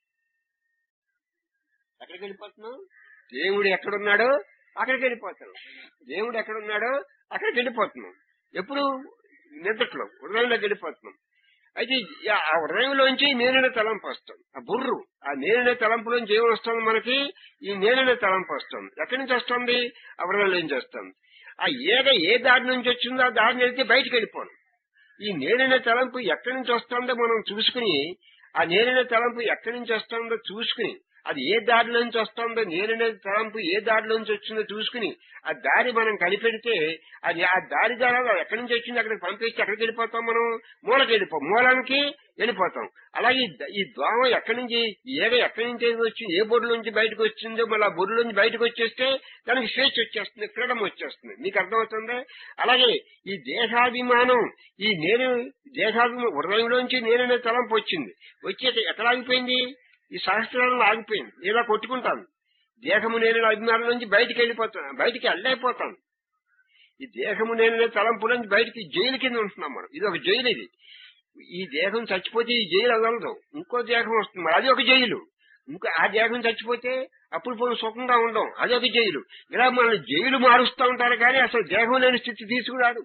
ఎక్కడికి వెళ్ళిపోతున్నాం దేవుడు ఎక్కడున్నాడో అక్కడికి వెళ్ళిపోతున్నాం దేవుడు ఎక్కడున్నాడో అక్కడికి వెళ్ళిపోతున్నాం ఎప్పుడు నిద్రలో హృదయంలోకి వెళ్ళిపోతున్నాం అయితే ఈ ఆ హృదయంలోంచి నేననే తలంపు వస్తుంది ఆ బుర్రు ఆ నేననే తలంపులోంచి ఏమి వస్తుంది మనకి ఈ నేననే తలంపు వస్తుంది ఎక్కడి నుంచి వస్తుంది ఆ హృదయంలోంచి వస్తుంది ఆ ఏగ ఏ దారి నుంచి వచ్చిందో ఆ దారిని వెళ్తే బయటికి వెళ్ళిపోను ఈ నేననే తలంపు ఎక్కడి నుంచి వస్తుందో మనం చూసుకుని ఆ నేననే తలంపు ఎక్కడి నుంచి వస్తుందో చూసుకుని అది ఏ దారి నుంచి వస్తుందో నేననే తలంపు ఏ దారి నుంచి వచ్చిందో చూసుకుని ఆ దారి మనం కనిపెడితే అది ఆ దారి ద్వారా ఎక్కడి నుంచి వచ్చింది అక్కడికి పంపించి ఎక్కడికి వెళ్ళిపోతాం మనం మూలకి వెళ్ళిపో మూలానికి వెళ్ళిపోతాం అలాగే ఈ ద- ఈ దోమ ఎక్కడి నుంచి ఏగ ఎక్కడి నుంచి వచ్చింది ఏ బొడ్డు నుంచి బయటకు వచ్చిందో మళ్ళీ ఆ బొడ్డు నుంచి బయటకు వచ్చేస్తే దానికి స్వేచ్ఛ వచ్చేస్తుంది ఫ్రీడమ్ వచ్చేస్తుంది మీకు అర్థమవుతుందా అలాగే ఈ దేహాభిమానం ఈ నేను దేహాభిమానం హృదయంలోంచి నేననే తలంపు వచ్చింది వచ్చేది ఎక్కడ ఆగిపోయింది ఈ సహస్రాలను ఆగిపోయింది ఇలా కొట్టుకుంటాను దేహము నేను అభిమానం నుంచి బయటికి వెళ్ళిపోతాను బయటికి వెళ్ళైపోతాను ఈ దేహము నేను తలంపు నుంచి బయటికి జైలు కింద ఉంటున్నాం మనం ఇది ఒక జైలు ఇది ఈ దేహం చచ్చిపోతే ఈ జైలు వదలదు ఇంకో దేహం వస్తుంది అది ఒక జైలు ఇంకో ఆ దేహం చచ్చిపోతే అప్పుడు పోయి సుఖంగా ఉండం అది ఒక జైలు ఇలా మన జైలు మారుస్తూ ఉంటారు కానీ అసలు దేహం లేని స్థితి తీసుకురాడు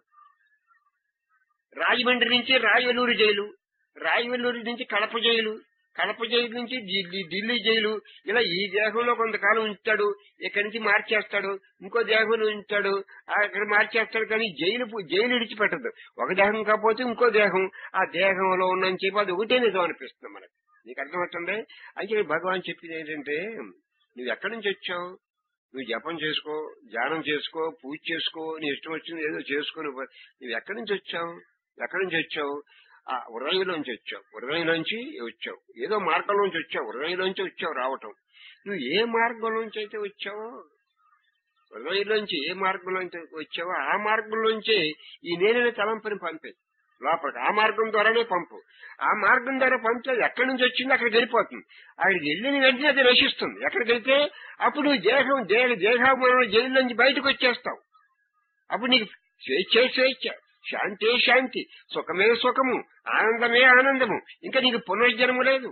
రాజమండ్రి నుంచి రాయవెల్లూరు జైలు రాయవెల్లూరు నుంచి కడప జైలు కడప జైలు నుంచి ఢిల్లీ ఢిల్లీ జైలు ఇలా ఈ దేహంలో కొంతకాలం ఉంచుతాడు ఇక్కడి నుంచి మార్చేస్తాడు ఇంకో దేహంలో ఉంచుతాడు అక్కడ మార్చేస్తాడు కానీ జైలు జైలు విడిచిపెట్టదు ఒక దేహం కాకపోతే ఇంకో దేహం ఆ దేహంలో ఉన్నని చెప్పి అది ఒకటే నిజం అనిపిస్తుంది మనకి నీకు అర్థమవుతుంది అయితే భగవాన్ చెప్పింది ఏంటంటే నువ్వు ఎక్కడి నుంచి వచ్చావు నువ్వు జపం చేసుకో ధ్యానం చేసుకో పూజ చేసుకో నీ ఇష్టం వచ్చింది ఏదో చేసుకో నువ్వు నువ్వు ఎక్కడి నుంచి వచ్చావు ఎక్కడి నుంచి వచ్చావు ఆ హృదయంలోంచి వచ్చావు హృదయంలోంచి వచ్చావు ఏదో మార్గంలోంచి వచ్చావు హృదయంలోంచి వచ్చావు రావటం నువ్వు ఏ మార్గంలోంచి అయితే వచ్చావో హృదయంలోంచి ఏ మార్గంలోంచి వచ్చావో ఆ మార్గంలోంచి ఈ నేననే తలంపుని పంపే లోపలికి ఆ మార్గం ద్వారానే పంపు ఆ మార్గం ద్వారా పంపితే ఎక్కడి నుంచి వచ్చిందో అక్కడికి వెళ్ళిపోతుంది అక్కడికి వెళ్ళిన వెంటనే అది నశిస్తుంది ఎక్కడికి వెళ్తే అప్పుడు దేహం దేహ దేహాభిమానం జైలు నుంచి బయటకు వచ్చేస్తావు అప్పుడు నీకు స్వేచ్ఛ స్వేచ్ఛ శాంతే శాంతి సుఖమే సుఖము ఆనందమే ఆనందము ఇంకా నీకు పునర్జన్మ లేదు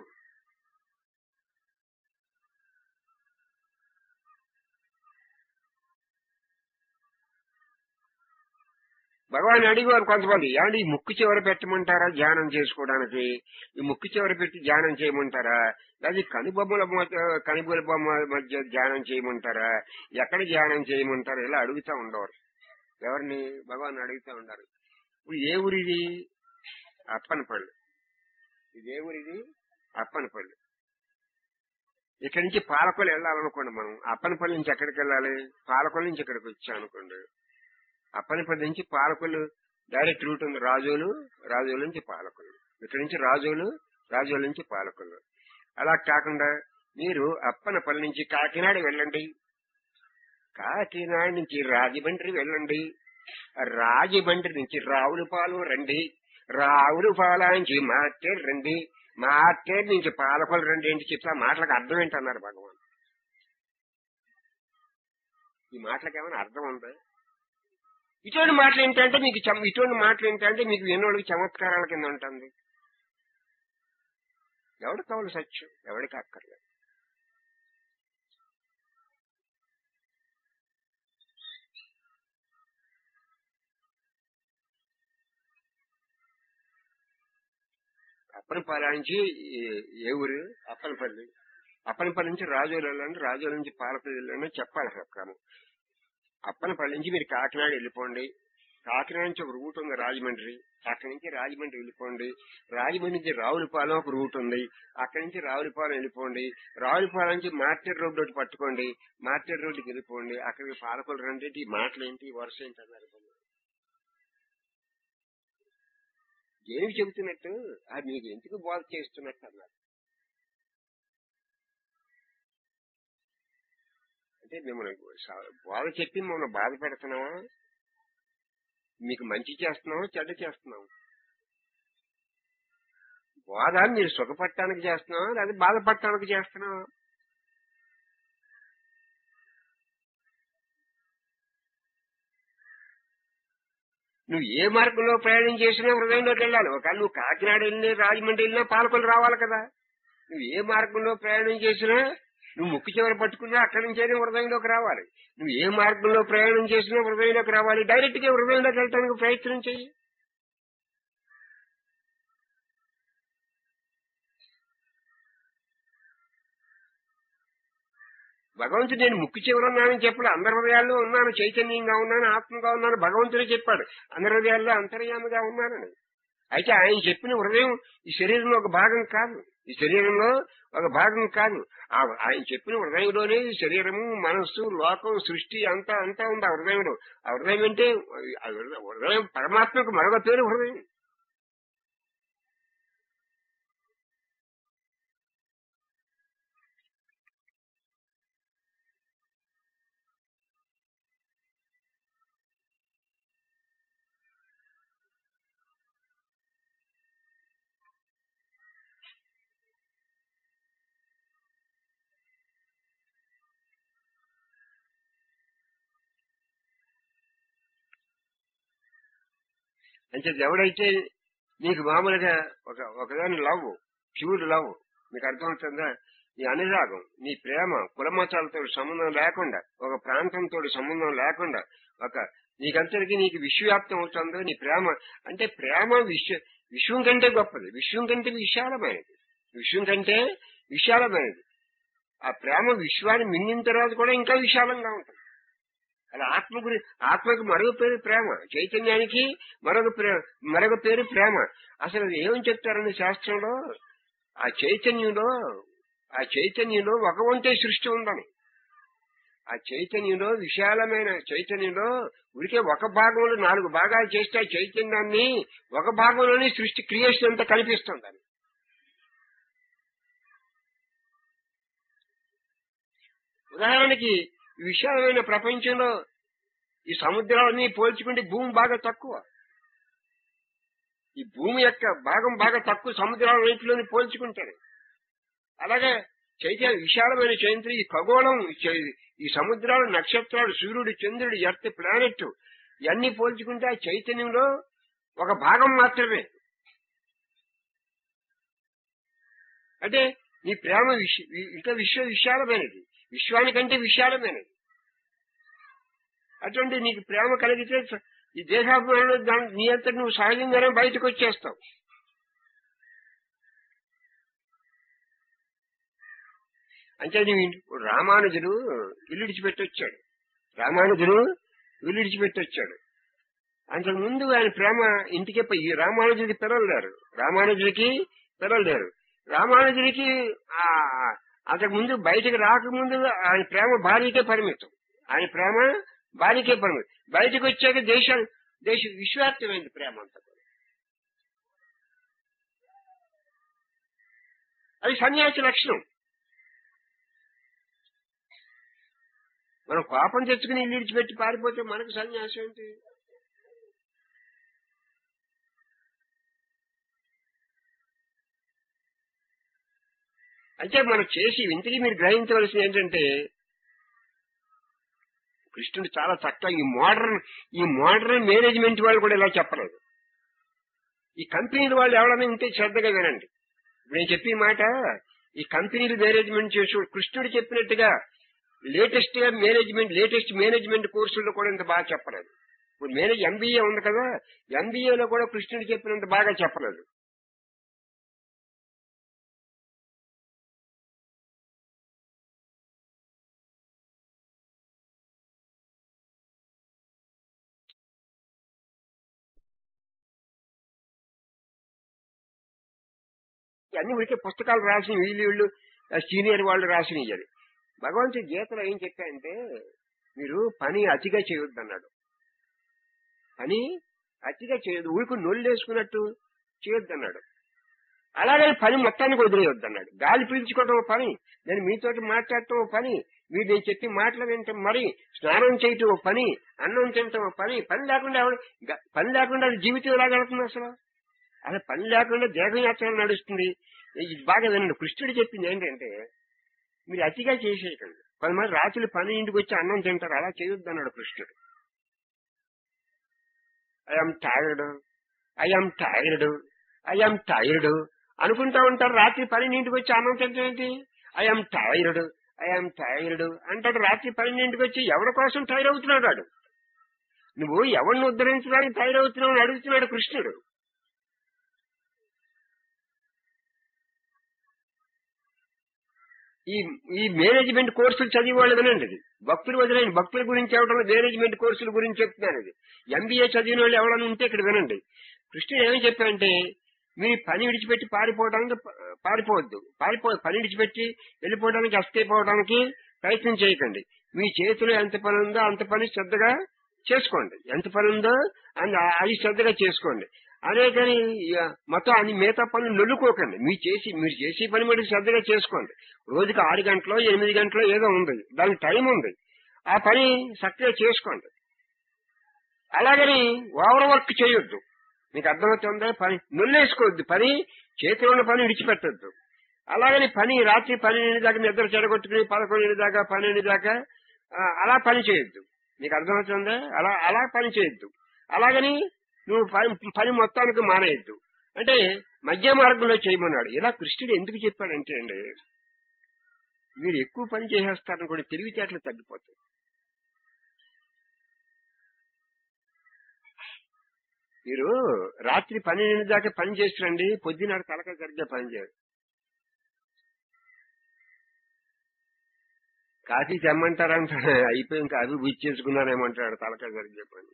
భగవాన్ అడిగారు కొంతమంది ఏమండి ఈ ముక్కు చివర పెట్టమంటారా ధ్యానం చేసుకోవడానికి ఈ ముక్కు చివర పెట్టి ధ్యానం చేయమంటారా అది కనుబొమ్మల మధ్య కనుబొల బొమ్మ మధ్య ధ్యానం చేయమంటారా ఎక్కడ ధ్యానం చేయమంటారా ఇలా అడుగుతా ఉండేవారు ఎవరిని భగవాన్ అడుగుతా ఉండారు ఇప్పుడు ఏ ఊరిది అప్పనపల్లి ఇది ఏ ఊరిది అప్పనపల్లి ఇక్కడి నుంచి పాలకొల్లు వెళ్ళాలనుకోండి మనం అప్పనపల్లి నుంచి ఎక్కడికి వెళ్ళాలి పాలకొల్లు నుంచి ఇక్కడికి వచ్చాం అనుకోండి అప్పనపల్లి నుంచి పాలకొల్లు డైరెక్ట్ రూట్ ఉంది రాజోలు రాజోలు నుంచి పాలకొల్లు ఇక్కడి నుంచి రాజోలు రాజోలు నుంచి పాలకొల్లు అలా కాకుండా మీరు అప్పనపల్లి నుంచి కాకినాడ వెళ్ళండి కాకినాడ నుంచి రాజమండ్రి వెళ్ళండి రాజమండ్రి నుంచి రావులపాలెం రండి రావులపాలెం నుంచి మార్టేరు రండి మార్టేరు నుంచి పాలకొల్లు రండి ఏంటి చెప్తే ఆ మాటలకు అర్థం ఏంటన్నారు భగవాన్ ఈ మాటలకు ఏమైనా అర్థం ఉందా ఇటువంటి మాటలు ఏంటంటే మీకు చమ- ఇటువంటి మాటలు ఏంటంటే మీకు విన్నోళ్ళకి చమత్కారాల కింద ఉంటుంది ఎవడు కావాలి సత్యం ఎవడికి అక్కర్లేదు అప్పనపాలెం నుంచి ఏ- ఏ ఊరు అప్పనపల్లి అప్పనపల్లి నుంచి రాజోలు వెళ్ళండి రాజోల నుంచి పాలపల్లి వెళ్ళండి చెప్పాలి సార్ క్రమం అప్పనపల్లి నుంచి మీరు కాకినాడ వెళ్ళిపోండి కాకినాడ నుంచి ఒక రూట్ ఉంది రాజమండ్రి అక్కడి నుంచి రాజమండ్రి వెళ్ళిపోండి రాజమండ్రి నుంచి రావులపాలెం ఒక రూట్ ఉంది అక్కడి నుంచి రావులపాలెం వెళ్ళిపోండి రావులపాలెం నుంచి మార్కెట్ రోడ్ ఒకటి పట్టుకోండి మార్కెట్ రోడ్డుకి వెళ్ళిపోండి అక్కడికి పాలకొలు రండి ఈ మాటలు ఏంటి ఈ వరుస ఏంటి అన్నారు ఏమి చెబుతున్నట్టు అది మీకు ఎందుకు బోధ చేస్తున్నట్టు అన్నారు అంటే మిమ్మల్ని సా- బోధ చెప్పి మిమ్మల్ని బాధ పెడుతున్నావా మీకు మంచి చేస్తున్నావా చెడ్డ చేస్తున్నావా బోధ మీరు సుఖపడటానికి చేస్తున్నావా లేదా బాధపడటానికి చేస్తున్నావా నువ్వు ఏ మార్గంలో ప్రయాణం చేసినా హృదయంలోకి వెళ్ళాలి ఒకవేళ నువ్వు కాకినాడ వెళ్ళి రాజమండ్రి వెళ్ళినా పాలకొలు రావాలి కదా నువ్వు ఏ మార్గంలో ప్రయాణం చేసినా నువ్వు ముక్కు చివర పట్టుకున్నా అక్కడి నుంచైనా హృదయంలోకి రావాలి నువ్వు ఏ మార్గంలో ప్రయాణం చేసినా హృదయంలోకి రావాలి డైరెక్ట్ గా హృదయంలోకి వెళ్ళడానికి ప్రయత్నం చెయ్యి భగవంతుడు నేను ముక్కు చివర ఉన్నానని చెప్పాడు అందరి హృదయాల్లో ఉన్నాను చైతన్యంగా ఉన్నాను ఆత్మగా ఉన్నాను భగవంతుడే చెప్పాడు అందరి హృదయాల్లో అంతర్యామిగా ఉన్నానని అయితే ఆయన చెప్పిన హృదయం ఈ శరీరంలో ఒక భాగం కాదు ఈ శరీరంలో ఒక భాగం కాదు ఆ- ఆయన చెప్పిన హృదయంలోనే ఈ శరీరము మనస్సు లోకం సృష్టి అంతా అంతా ఉంది ఆ హృదయంలో ఆ హృదయం అంటే ఆ హృదయం పరమాత్మకు మరొక పేరు హృదయం అంటే ఎవడైతే నీకు మామూలుగా ఒక ఒకదాని లవ్ ప్యూర్ లవ్ మీకు అర్థమవుతుందా నీ అనురాగం నీ ప్రేమ కులమతాలతో సంబంధం లేకుండా ఒక ప్రాంతంతో సంబంధం లేకుండా ఒక నీకంతటికి నీకు విశ్వవ్యాప్తం అవుతుందో నీ ప్రేమ అంటే ప్రేమ విశ్వ విశ్వం కంటే గొప్పది విశ్వం కంటే విశాలమైనది విశ్వం కంటే విశాలమైనది ఆ ప్రేమ విశ్వాన్ని మింగిన తర్వాత కూడా ఇంకా విశాలంగా ఉంటుంది అలా ఆత్మ గురి ఆత్మకు మరొక పేరు ప్రేమ చైతన్యానికి మరొక ప్రే- మరొక పేరు ప్రేమ అసలు అది ఏమని చెప్తారండి శాస్త్రంలో ఆ చైతన్యంలో ఆ చైతన్యంలో ఒక వంతే సృష్టి ఉందని ఆ చైతన్యంలో విశాలమైన చైతన్యంలో ఉడికే ఒక భాగంలో నాలుగు భాగాలు చేస్తే ఆ చైతన్యాన్ని ఒక భాగంలోనే సృష్టి క్రియేషన్ అంతా కనిపిస్తుందని ఉదాహరణకి ఈ విశాలమైన ప్రపంచంలో ఈ సముద్రాలన్నీ పోల్చుకుంటే భూమి బాగా తక్కువ ఈ భూమి యొక్క భాగం బాగా తక్కువ సముద్రాల రేట్లోని పోల్చుకుంటారు అలాగే చైతన్య విశాలమైన చైతన్యం ఈ ఖగోళం ఈ చై- ఈ సముద్రాలు నక్షత్రాలు సూర్యుడు చంద్రుడు ఎర్త్ ప్లానెట్ ఇవన్నీ పోల్చుకుంటే ఆ చైతన్యంలో ఒక భాగం మాత్రమే అంటే నీ ప్రేమ విశ్- ఇంకా విశ్వ విశాలమైనది విశ్వానికంటే విశాలమైనది అటువంటి నీకు ప్రేమ కలిగితే స- ఈ దేశాభిమానంలో దాని నీ అంతటి నువ్వు సహజంగానే బయటకు వచ్చేస్తావు అంటే నీ ఇంటి- రామానుజుడు ఇల్లు విడిచిపెట్టి వచ్చాడు రామానుజుడు ఇల్లు విడిచిపెట్టి వచ్చాడు అంతకు ముందు ఆయన ప్రేమ ఇంటికే పోయి ఈ రామానుజుడికి పిల్లలు లేరు రామానుజుడికి పిల్లలు లేరు రామానుజుడికి ఆ అంతకు ముందు బయటకు రాకముందు ఆయన ప్రేమ భార్యకే పరిమితం ఆయన ప్రేమ భార్యకే పరిమితం బయటకు వచ్చాక దేశం దేశ విశ్వార్థమైంది ప్రేమ అంతా కూడా. అది సన్యాసి లక్షణం మనం కోపం తెచ్చుకుని ఇల్లు విడిచిపెట్టి పారిపోతే మనకు సన్యాసం ఏంటి అంటే మనం చేసి ఇంతకీ మీరు గ్రహించవలసింది ఏంటంటే కృష్ణుడు చాలా చక్కగా ఈ మోడర్న్ ఈ మోడర్న్ మేనేజ్మెంట్ వాళ్ళు కూడా ఇలా చెప్పలేదు ఈ కంపెనీల వాళ్ళు ఎవరైనా ఇంతే శ్రద్ధగా వినండి ఇప్పుడు నేను చెప్పే మాట ఈ కంపెనీలు మేనేజ్మెంట్ చేసు కృష్ణుడు చెప్పినట్టుగా లేటెస్ట్ గా మేనేజ్మెంట్ లేటెస్ట్ మేనేజ్మెంట్ కోర్సుల్లో కూడా ఇంత బాగా చెప్పలేదు ఇప్పుడు మేనేజ్ ఎంబీఏ ఉంది కదా ఎంబీఏలో కూడా కృష్ణుడు చెప్పినంత బాగా చెప్పలేదు అన్ని ఉడికే పుస్తకాలు రాసిన వీళ్ళు వీళ్ళు ఆ సీనియర్ వాళ్ళు రాసినవి అది భగవంతుడి గీతలో ఏం చెప్పాయంటే మీరు పని అతిగా చేయొద్దు అన్నాడు పని అతిగా చేయొద్దు ఊరికి నొల్లు వేసుకున్నట్టు చేయొద్దు అన్నాడు అలాగే పని మొత్తానికి వదిలేయొద్దు అన్నాడు గాలి పీల్చుకోవడం ఓ పని నేను మీతోటి మాట్లాడటం ఓ పని మీరు నేను చెప్పి మాటలు వినటం మరి స్నానం చేయటం ఓ పని అన్నం తినటం ఓ పని పని లేకుండా ఎవడు గ- పని లేకుండా అది జీవితం ఎలా గడుపుతుంది అసలు అలా పని లేకుండా దేహయాత్ర నడుస్తుంది ఇది బాగా వినండి కృష్ణుడు చెప్పింది ఏంటంటే మీరు అతిగా చేసేయకండి కొంతమంది రాత్రి పని ఇంటికి వచ్చి అన్నం తింటారు అలా చేయొద్దు అన్నాడు కృష్ణుడు I'm tired I'm tired I'm tired అనుకుంటా ఉంటారు రాత్రి పన్నెండింటికి వచ్చి అన్నం తింటాం ఏంటి ఐఎమ్ టైర్డ్ ఐఎమ్ టైర్డ్ అంటాడు రాత్రి పన్నెండింటికి వచ్చి ఎవరి కోసం టైర్ అవుతున్నాడు వాడు నువ్వు ఎవరిని ఉద్ధరించడానికి టైర్ అవుతున్నావు అని అడుగుతున్నాడు కృష్ణుడు ఈ ఈ మేనేజ్మెంట్ కోర్సులు చదివి వాళ్ళు వినండి ఇది భక్తులు వదిలేండి భక్తుల గురించి ఎవడం మేనేజ్మెంట్ కోర్సుల గురించి చెప్తున్నాను ఇది ఎంబీఏ చదివిన వాళ్ళు ఎవరైనా ఉంటే ఇక్కడ వినండి కృష్ణుడు ఏమని చెప్పారంటే మీ పని విడిచిపెట్టి పారిపోవడానికి ప- పారిపోవద్దు పారిపో పని విడిచిపెట్టి వెళ్ళిపోవడానికి ఎస్కేప్ అవడానికి ప్రయత్నం చేయకండి మీ చేతిలో ఎంత పని ఉందో అంత పని శ్రద్ధగా చేసుకోండి ఎంత పని ఉందో అంద- అది శ్రద్ధగా చేసుకోండి అనేకని ఇక మొత్తం అన్ని మిగతా పనులు నొల్లుకోకండి మీ చేసి మీరు చేసే పని మటుకు శ్రద్ధగా చేసుకోండి రోజుకి ఆరు గంటలో ఎనిమిది గంటలో ఏదో ఉంది దానికి టైం ఉంది ఆ పని చక్కగా చేసుకోండి అలాగని ఓవర్ వర్క్ చేయొద్దు మీకు అర్థమవుతుందా పని నొల్లేసుకోవద్దు పని చేతిలో ఉన్న పని విడిచిపెట్టద్దు అలాగని పని రాత్రి పన్నెండు దాకా నిద్ర చెడగొట్టుకుని పదకొండు దాకా పన్నెండు దాకా ఆ, అలా పని చేయొద్దు మీకు అర్థమవుతుందా అలా అలా పని చేయొద్దు అలాగని నువ్వు పని పని మొత్తానికి మానేయద్దు అంటే మధ్య మార్గంలో చేయమన్నాడు ఇలా కృష్ణుడు ఎందుకు చెప్పాడంటే అండి మీరు ఎక్కువ పని చేసేస్తారని కూడా తెలివితేటలు తగ్గిపోతాయి మీరు రాత్రి పన్నెండు దాకా పని చేసిరండి పొద్దున తలక సరిగ్గా పని చేయరు కాఫీ తెమ్మంటారంటాడు అయిపోయి ఇంకా అవి బుచ్చి చేసుకున్నారేమంటాడు తలక సరిగ్గా పని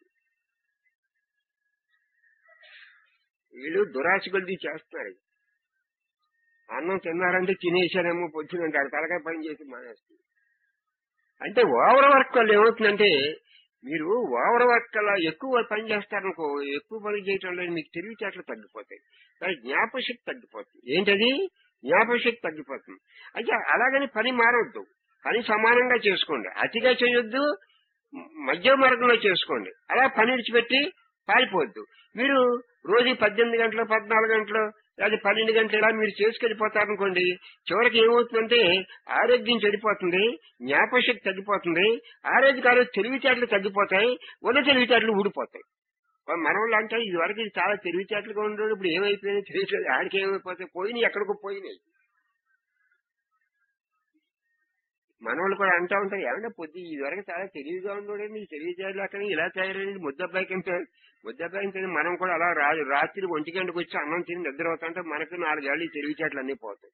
వీళ్ళు దురాశ కొద్ది చేస్తున్నారు అన్నం తిన్నారంటే తినేశారేమో పొద్దునంటాడు తలకాయ పని చేసి మానేస్తుంది అంటే ఓవర్ వర్క్ వల్ల ఏమవుతుందంటే మీరు ఓవర్ వర్క్ అలా ఎక్కువ పని చేస్తారనుకో ఎక్కువ పని చేయటం వల్ల మీకు తెలివితేటలు తగ్గిపోతాయి కానీ జ్ఞాపశక్తి తగ్గిపోతుంది ఏంటది జ్ఞాపశక్తి తగ్గిపోతుంది అయితే అలాగని పని మారవద్దు పని సమానంగా చేసుకోండి అతిగా చేయొద్దు మ- మధ్య మార్గంలో చేసుకోండి అలా పని విడిచిపెట్టి పారిపోవద్దు మీరు రోజు పద్దెనిమిది గంటలు పద్నాలుగు గంటలు లేదా పన్నెండు గంటలు ఇలా మీరు చేసుకెళ్ళిపోతారనుకోండి చివరికి ఏమవుతుందంటే ఆరోగ్యం చెడిపోతుంది జ్ఞాపశక్తి తగ్గిపోతుంది ఆరోగ్య కాదు తెలివితేటలు తగ్గిపోతాయి ఉన్న తెలివితేటలు ఊడిపోతాయి మనవాళ్ళు అంటే ఇది వరకు ఇది చాలా తెలివితేటలుగా ఉండేది ఇప్పుడు ఏమైపోయినాయి తెలియట్లేదు ఆడికి ఏమైపోతాయి పోయినాయి ఎక్కడికో పోయినాయి మనవాళ్ళు కూడా అంటా ఉంటారు ఏమంటే పొద్దు ఇది వరకు చాలా తెలివిగా ఉండడు నీకు తెలివితేటలు అక్కడ ఇలా తయారైంది ముద్దబ్బాయి కంటే ముద్దబ్బాయి కంటే మనం కూడా అలా రా రాత్రి ఒంటి గంటకు వచ్చి అన్నం తిని నిద్ర అవుతుంటే మనకు నాలుగేళ్ళు ఈ తెలివితేటలు అన్ని పోతాయి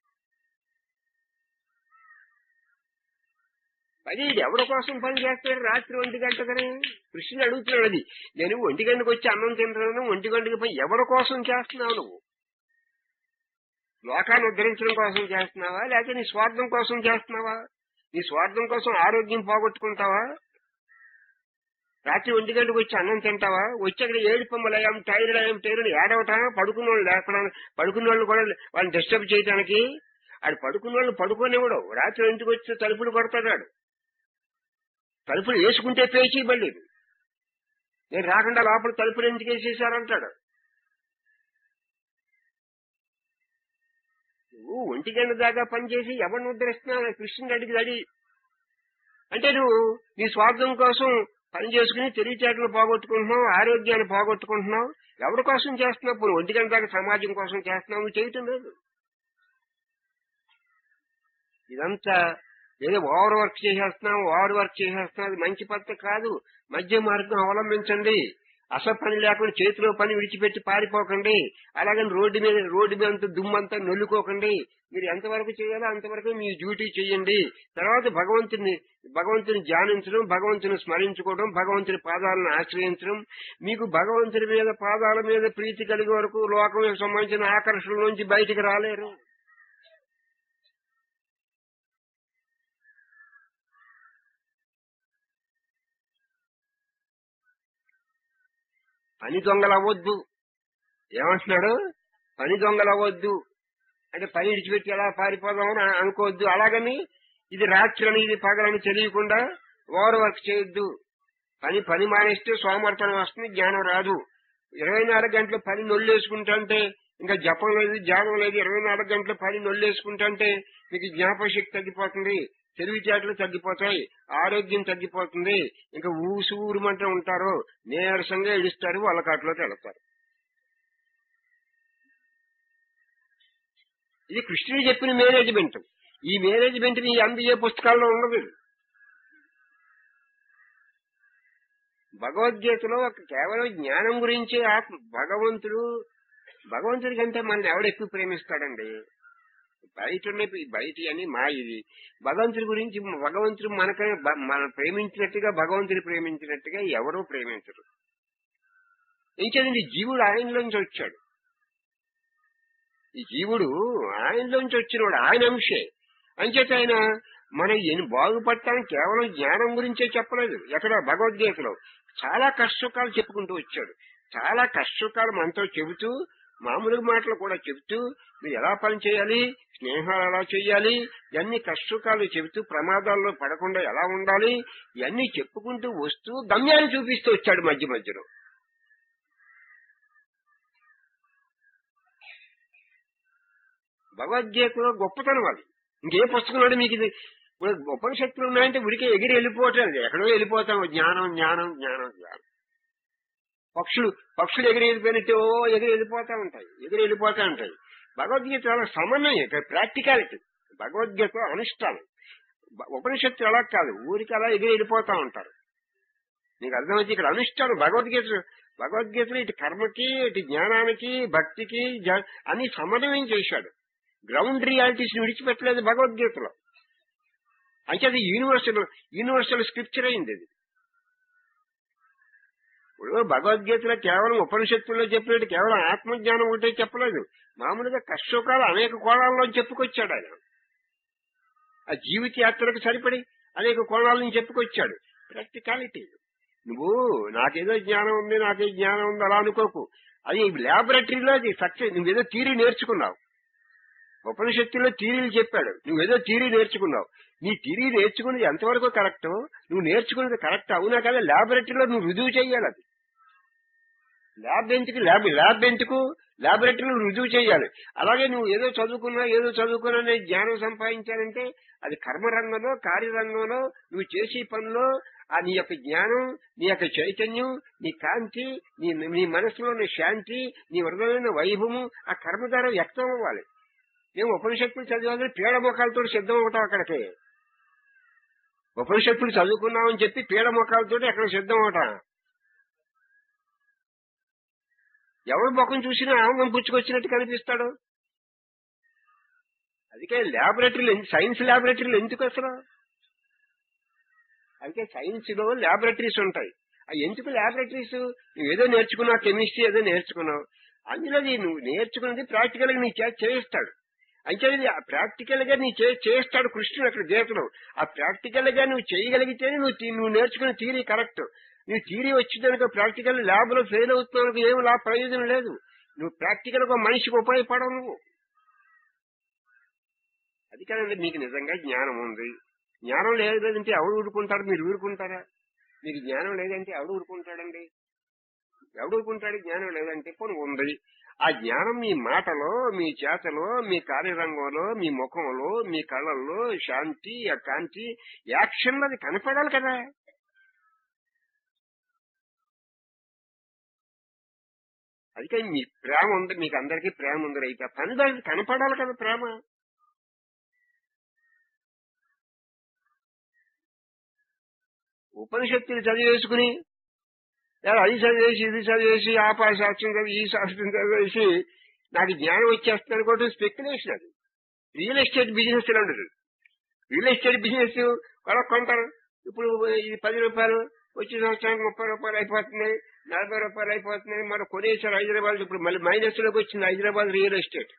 అది ఇది ఎవరి కోసం పని చేస్తాడు రాత్రి ఒంటి గంటకని కృష్ణుడు అడుగుతున్నాడు అది నేను ఒంటి గంటకు వచ్చి అన్నం తింటున్నాను ఒంటి గంటకి పని ఎవరి కోసం చేస్తున్నావు నువ్వు లోకాన్ని ఉద్ధరించడం కోసం చేస్తున్నావా లేకపోతే నీ స్వార్థం కోసం చేస్తున్నావా నీ స్వార్థం కోసం ఆరోగ్యం పోగొట్టుకుంటావా రాత్రి ఒంటి గంటకు వచ్చి అన్నం తింటావా వచ్చి అక్కడ ఏడుపమ్మలయం టైర్డ్ అయ్యాం టైర్డ్ ఏడవటా పడుకున్న వాళ్ళు లేకుండా పడుకున్న వాళ్ళు కూడా వాళ్ళని డిస్టర్బ్ చేయడానికి ఆడు పడుకున్న వాళ్ళు పడుకోనివ్వడు రాత్రి ఇంటికి వచ్చి తలుపులు కొడతాడు ఆడు. తలుపులు వేసుకుంటే పేచి బళ్ళేది నేను రాకుండా లోపల తలుపులు ఎందుకు వేసేసారంటాడు నువ్వు ఒంటి గంట దాకా పనిచేసి ఎవరిని ఉద్ధరిస్తున్నావు కృష్ణుడు అడిగి అడి అంటే నువ్వు నీ స్వార్థం కోసం పని చేసుకుని తెలివితేటలు పోగొట్టుకుంటున్నావు ఆరోగ్యాన్ని పోగొట్టుకుంటున్నావు ఎవరి కోసం చేస్తున్నావు ఇప్పుడు ఒంటి గంట దాకా సమాజం కోసం చేస్తున్నావు నువ్వు చేయటం లేదు ఇదంతా ఏదో ఓవర్ వర్క్ చేసేస్తున్నావు ఓవర్ వర్క్ చేసేస్తున్నావు అది మంచి పద్ధతి కాదు మధ్య మార్గం అవలంబించండి అసలు పని లేకుండా చేతిలో పని విడిచిపెట్టి పారిపోకండి అలాగని రోడ్డు మీద రోడ్డు మీద అంతా దుమ్మంతా నొల్లుకోకండి మీరు ఎంతవరకు చేయాలో అంతవరకు మీ డ్యూటీ చేయండి తర్వాత భగవంతుని భగవంతుని ధ్యానించడం భగవంతుని స్మరించుకోవడం భగవంతుని పాదాలను ఆశ్రయించడం మీకు భగవంతుని మీద పాదాల మీద ప్రీతి కలిగే వరకు లోకం సంబంధించిన ఆకర్షణ నుంచి బయటికి రాలేరు పని దొంగలవ్వద్దు ఏమంటున్నాడు పని దొంగలవ్వద్దు అంటే పని విడిచిపెట్టి ఎలా పారిపోదాం అని అనుకోవద్దు అలాగని ఇది రాత్రి అని ఇది పగలని తెలియకుండా ఓవర్ వర్క్ చేయొద్దు పని పని మానేస్తే సోమర్పణం వస్తుంది జ్ఞానం రాదు ఇరవై నాలుగు గంటలు పని నొల్లేసుకుంటుంటే ఇంకా జపం లేదు జ్ఞానం లేదు ఇరవై నాలుగు గంటలు పని నొల్లేసుకుంటుంటే మీకు జ్ఞాపక శక్తి తగ్గిపోతుంది తెలివితేటలు తగ్గిపోతాయి ఆరోగ్యం తగ్గిపోతుంది ఇంకా ఊసు ఊరుమంటే ఉంటారు నీరసంగా ఇడుస్తారు వాళ్ళ కాటిలోకి వెళతారు ఇది కృష్ణుడు చెప్పిన మేనేజ్మెంట్ ఈ మేనేజ్మెంట్ ఈ ఎంబీఏ పుస్తకాల్లో ఉండదు భగవద్గీతలో ఒక కేవలం జ్ఞానం గురించి ఆత్మ భగవంతుడు భగవంతుడి కంటే మన ఎవడు ఎక్కువ ప్రేమిస్తాడండి బయట ఉన్న బయట అని మా ఇది భగవంతుడి గురించి భగవంతుడు మనక మనం ప్రేమించినట్టుగా భగవంతుడు ప్రేమించినట్టుగా ఎవరూ ప్రేమించరు ఇంకేదండి జీవుడు ఆయనలోంచి వచ్చాడు ఈ జీవుడు ఆయనలోంచి వచ్చినవాడు ఆయన అంశే అంచేత ఆయన మన ఎన్ని బాగుపడటానికి కేవలం జ్ఞానం గురించే చెప్పలేదు ఎక్కడ భగవద్గీతలో చాలా కష్టసుఖాలు చెప్పుకుంటూ వచ్చాడు చాలా కష్టసుఖాలు మనతో చెబుతూ మామూలు మాటలు కూడా చెబుతూ మీరు ఎలా పని చేయాలి స్నేహాలు ఎలా చేయాలి ఇవన్నీ కష్టసుఖాలు చెబుతూ ప్రమాదాల్లో పడకుండా ఎలా ఉండాలి ఇవన్నీ చెప్పుకుంటూ వస్తూ గమ్యాన్ని చూపిస్తూ వచ్చాడు మధ్య మధ్యలో భగవద్గీతలో గొప్పతనం అది ఇంకే పుస్తకంలో మీకు ఇది ఇప్పుడు ఉపనిషత్తులు ఉన్నాయంటే ఉడికే ఎగిరి వెళ్ళిపోవటం లేదు. ఎక్కడో వెళ్ళిపోతాం జ్ఞానం జ్ఞానం జ్ఞానం జ్ఞానం పక్షులు పక్షులు ఎగిరి వెళ్ళిపోయినట్టు ఓ ఎగిరి వెళ్ళిపోతా ఉంటాయి ఎగిరి వెళ్ళిపోతా ఉంటాయి భగవద్గీత చాలా సమన్వయం ప్రాక్టికాలిటీ భగవద్గీత అనుష్ఠానం బ- ఉపనిషత్తు అలా కాదు ఊరికి అలా ఎగిరి వెళ్ళిపోతా ఉంటారు నీకు అర్థమైతే ఇక్కడ అనుష్ఠానం భగవద్గీత భగవద్గీతలో ఇటు కర్మకి ఇటు జ్ఞానానికి భక్తికి జ- అన్ని సమన్వయం చేశాడు గ్రౌండ్ రియాలిటీస్ విడిచిపెట్టలేదు భగవద్గీతలో అంటే అది యూనివర్సల్ యూనివర్సల్ స్క్రిప్చర్ అయింది అది ఇప్పుడు భగవద్గీతలో కేవలం ఉపనిషత్తుల్లో చెప్పినట్టు కేవలం ఆత్మజ్ఞానం ఒకటే చెప్పలేదు మామూలుగా కష్టోకాలు అనేక కోణాల్లో చెప్పుకొచ్చాడు ఆయన ఆ జీవిత యాత్రకు సరిపడి అనేక కోణాల నుంచి చెప్పుకొచ్చాడు ప్రాక్టికాలిటీ నువ్వు నాకేదో జ్ఞానం ఉంది నాకే జ్ఞానం ఉంది అలా అనుకోకు అది ల్యాబొరేటరీలో అది సక్సెస్ నువ్వేదో థీరీ నేర్చుకున్నావు ఉపనిషత్తుల్లో థీరీలు చెప్పాడు నువ్వేదో థీరీ నేర్చుకున్నావు నీ థీరీ నేర్చుకున్నది ఎంతవరకు కరెక్ట్ నువ్వు నేర్చుకున్నది కరెక్ట్ అవునా కదా ల్యాబొరేటరీలో నువ్వు రుజువు చేయాలి అది ల్యాబ్ ఎందుకు ల్యాబ్ ల్యాబ్ ఎందుకు ల్యాబొరేటరీలో రుజువు చేయాలి అలాగే నువ్వు ఏదో చదువుకున్నా ఏదో చదువుకున్నా నేను జ్ఞానం సంపాదించానంటే అది కర్మరంగంలో కార్యరంగంలో నువ్వు చేసే పనిలో ఆ నీ యొక్క జ్ఞానం నీ యొక్క చైతన్యం నీ కాంతి నీ నీ మనసులో ఉన్న శాంతి నీ హృదయమైన వైభవము ఆ కర్మ ద్వారా వ్యక్తం అవ్వాలి మేము ఉపనిషత్తులు చదివాలని పీడ ముఖాలతో సిద్ధం అవటం అక్కడికి ఉపనిషత్తులు చదువుకున్నామని చెప్పి పీడ ముఖాలతో అక్కడ సిద్ధం అవటం ఎవరి ముఖం చూసినా ఆనందం పుచ్చుకొచ్చినట్టు కనిపిస్తాడు అందుకే ల్యాబొరేటరీలు సైన్స్ ల్యాబొరేటరీలు ఎందుకు అసలు అయితే సైన్స్ లో ల్యాబొరేటరీస్ ఉంటాయి అవి ఎందుకు ల్యాబొరేటరీస్ నువ్వు ఏదో నేర్చుకున్నావు కెమిస్ట్రీ ఏదో నేర్చుకున్నావు అందులో అది నువ్వు నేర్చుకున్నది ప్రాక్టికల్ గా నీ చేత చేయిస్తాడు అంటే ఇది ప్రాక్టికల్ గా నీ చే- చేస్తాడు కృష్ణుడు అక్కడ గీతలో ఆ ప్రాక్టికల్ గా నువ్వు చేయగలిగితేనే నువ్వు తీ- నువ్వు నేర్చుకున్న థీరీ కరెక్ట్ నువ్వు థీరీ వచ్చిందనుకో ప్రాక్టికల్ ల్యాబ్ లో ఫెయిల్ అవుతున్నావు ఏం లా ప్రయోజనం లేదు నువ్వు ప్రాక్టికల్ గా మనిషికి ఉపయోగపడవు నువ్వు అది కాదండి మీకు నిజంగా జ్ఞానం ఉంది జ్ఞానం లేదంటే ఎవడు ఊరుకుంటారు మీరు ఊరుకుంటారా మీకు జ్ఞానం లేదంటే ఎవడు ఊరుకుంటాడండి ఎవడు ఊరుకుంటాడు జ్ఞానం లేదంటే పోనీ ఉంది ఆ జ్ఞానం మీ మాటలో మీ చేతలో మీ కార్యరంగంలో మీ ముఖంలో మీ కళ్ళల్లో శాంతి ఆ కాంతి యాక్షన్ అది కనపడాలి కదా అందుకే మీ ప్రేమ ఉంది మీకు అందరికీ ప్రేమ ఉంది అయితే పని దానికి కనపడాలి కదా ప్రేమ ఉపనిషత్తులు చదివేసుకుని లేదా అది చదివేసి ఇది చదివేసి ఆ పా శాస్త్రం చదివి ఈ శాస్త్రం చదివేసి నాకు జ్ఞానం వచ్చేస్తుంది అనుకోవడం స్పెక్యులేషన్ అది రియల్ ఎస్టేట్ బిజినెస్ ఇలా ఉండదు రియల్ ఎస్టేట్ బిజినెస్ కొనుక్కుంటారు ఇప్పుడు ఇది పది రూపాయలు వచ్చే సంవత్సరానికి ముప్పై రూపాయలు అయిపోతున్నాయి నలభై రూపాయలు అయిపోతున్నాయి మరి కొనేసారు హైదరాబాద్ ఇప్పుడు మళ్ళీ మైనస్ లోకి వచ్చింది హైదరాబాద్ రియల్ ఎస్టేట్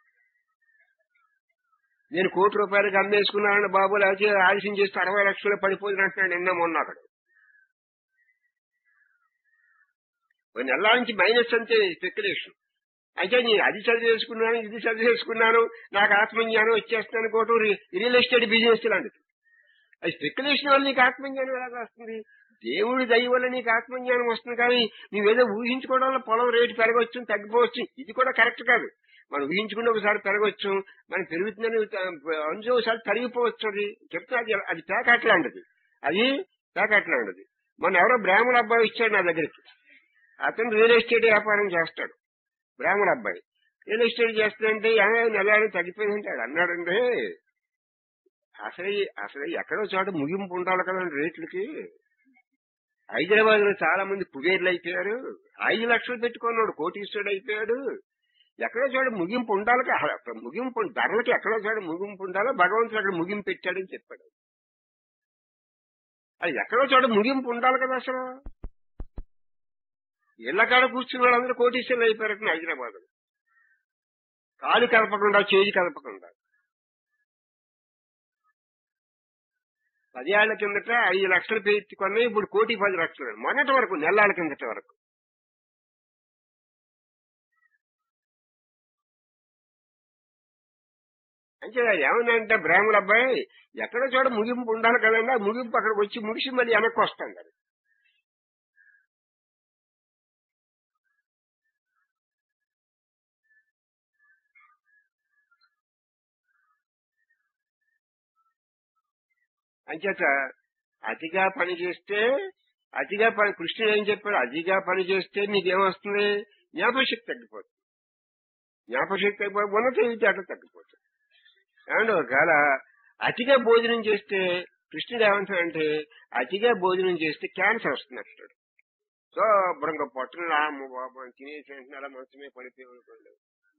నేను కోటి రూపాయలకి అమ్మేసుకున్నాను బాబు లేకపోతే ఆలస్యం చేస్తే అరవై లక్షలు పడిపోతున్నట్టు నిన్న మొన్న అక్కడ ఒక నెల నుంచి మైనస్ అంతే స్పెక్యులేషన్ అయితే నేను అది చదివేసుకున్నాను ఇది చదివేసుకున్నాను నాకు ఆత్మజ్ఞానం వచ్చేస్తున్నాను అనుకోవటం రి- రియల్ ఎస్టేట్ బిజినెస్ లాంటిది అది స్పెక్యులేషన్ వల్ల నీకు ఆత్మజ్ఞానం ఎలా వస్తుంది దేవుడి దయ వల్ల నీకు ఆత్మజ్ఞానం వస్తుంది కానీ నువ్వేదో ఊహించుకోవడం వల్ల పొలం రేటు పెరగవచ్చు తగ్గిపోవచ్చు ఇది కూడా కరెక్ట్ కాదు మనం ఊహించుకుంటే ఒకసారి పెరగవచ్చు మనం పెరుగుతుందని అంచు ఒకసారి తరిగిపోవచ్చు అది చెప్తే అది అది పేకాట్లాంటిది అది పేకాట్లాంటిది మన ఎవరో బ్రాహ్మణ అబ్బాయి ఇచ్చాడు నా దగ్గరికి అతను రియల్ ఎస్టేట్ వ్యాపారం చేస్తాడు బ్రాహ్మణ అబ్బాయి రియల్ ఎస్టేట్ చేస్తుందంటే ఏమైనా నెల తగ్గిపోయిందంటే ఆడు అన్నాడంటే అసలు ఈ- అసలు ఎక్కడో చోట ముగింపు ఉండాలి కదండి రేట్లకి హైదరాబాద్ లో చాలా మంది కుబేర్లు అయిపోయారు ఐదు లక్షలు పెట్టుకున్నాడు కోటీశ్వరుడు అయిపోయాడు ఎక్కడో చోట ముగింపు ఉండాలి కా- అక్కడ ముగింపు ధరలకి ఎక్కడో చోట ముగింపు ఉండాలో భగవంతుడు అక్కడ ముగింపు పెట్టాడని చెప్పాడు అది ఎక్కడో చోట ముగింపు ఉండాలి కదా అసలు ఇళ్ల కాడ కూర్చున్న వాళ్ళందరూ కోటీశ్వరులు అయిపోయారు హైదరాబాద్ లో కాలు కలపకుండా చేయి కలపకుండా పదేళ్ల కిందట ఐదు లక్షలు పెట్టి కొన్నాయి ఇప్పుడు కోటి పది లక్షలు మొన్నటి వరకు నెలల కిందట వరకు అంటే అది ఏమన్నాయంటే బ్రాహ్మణ అబ్బాయి ఎక్కడో చోట ముగింపు ఉండాలి కదండి ఆ ముగింపు అక్కడికి వచ్చి ముగిసి మళ్ళీ వెనక్కి వస్తాం కదా అంచేత అతిగా పని చేస్తే అతిగా పని కృష్ణుడు ఏం చెప్పాడు అతిగా పని చేస్తే నీకేమొస్తుంది జ్ఞాపశక్తి తగ్గిపోతుంది జ్ఞాపశక్తి తగ్గిపోయి ఉన్నత తెలివితేటలు తగ్గిపోతుంది ఏమంటే ఒకవేళ అతిగా భోజనం చేస్తే కృష్ణుడు ఏమంటాడంటే అతిగా భోజనం చేస్తే క్యాన్సర్ వస్తుంది అంటాడు సో బృంగ పొట్టలు రాము బాబు తినేసి అలా మంచమే పడిపోయి అనుకోండి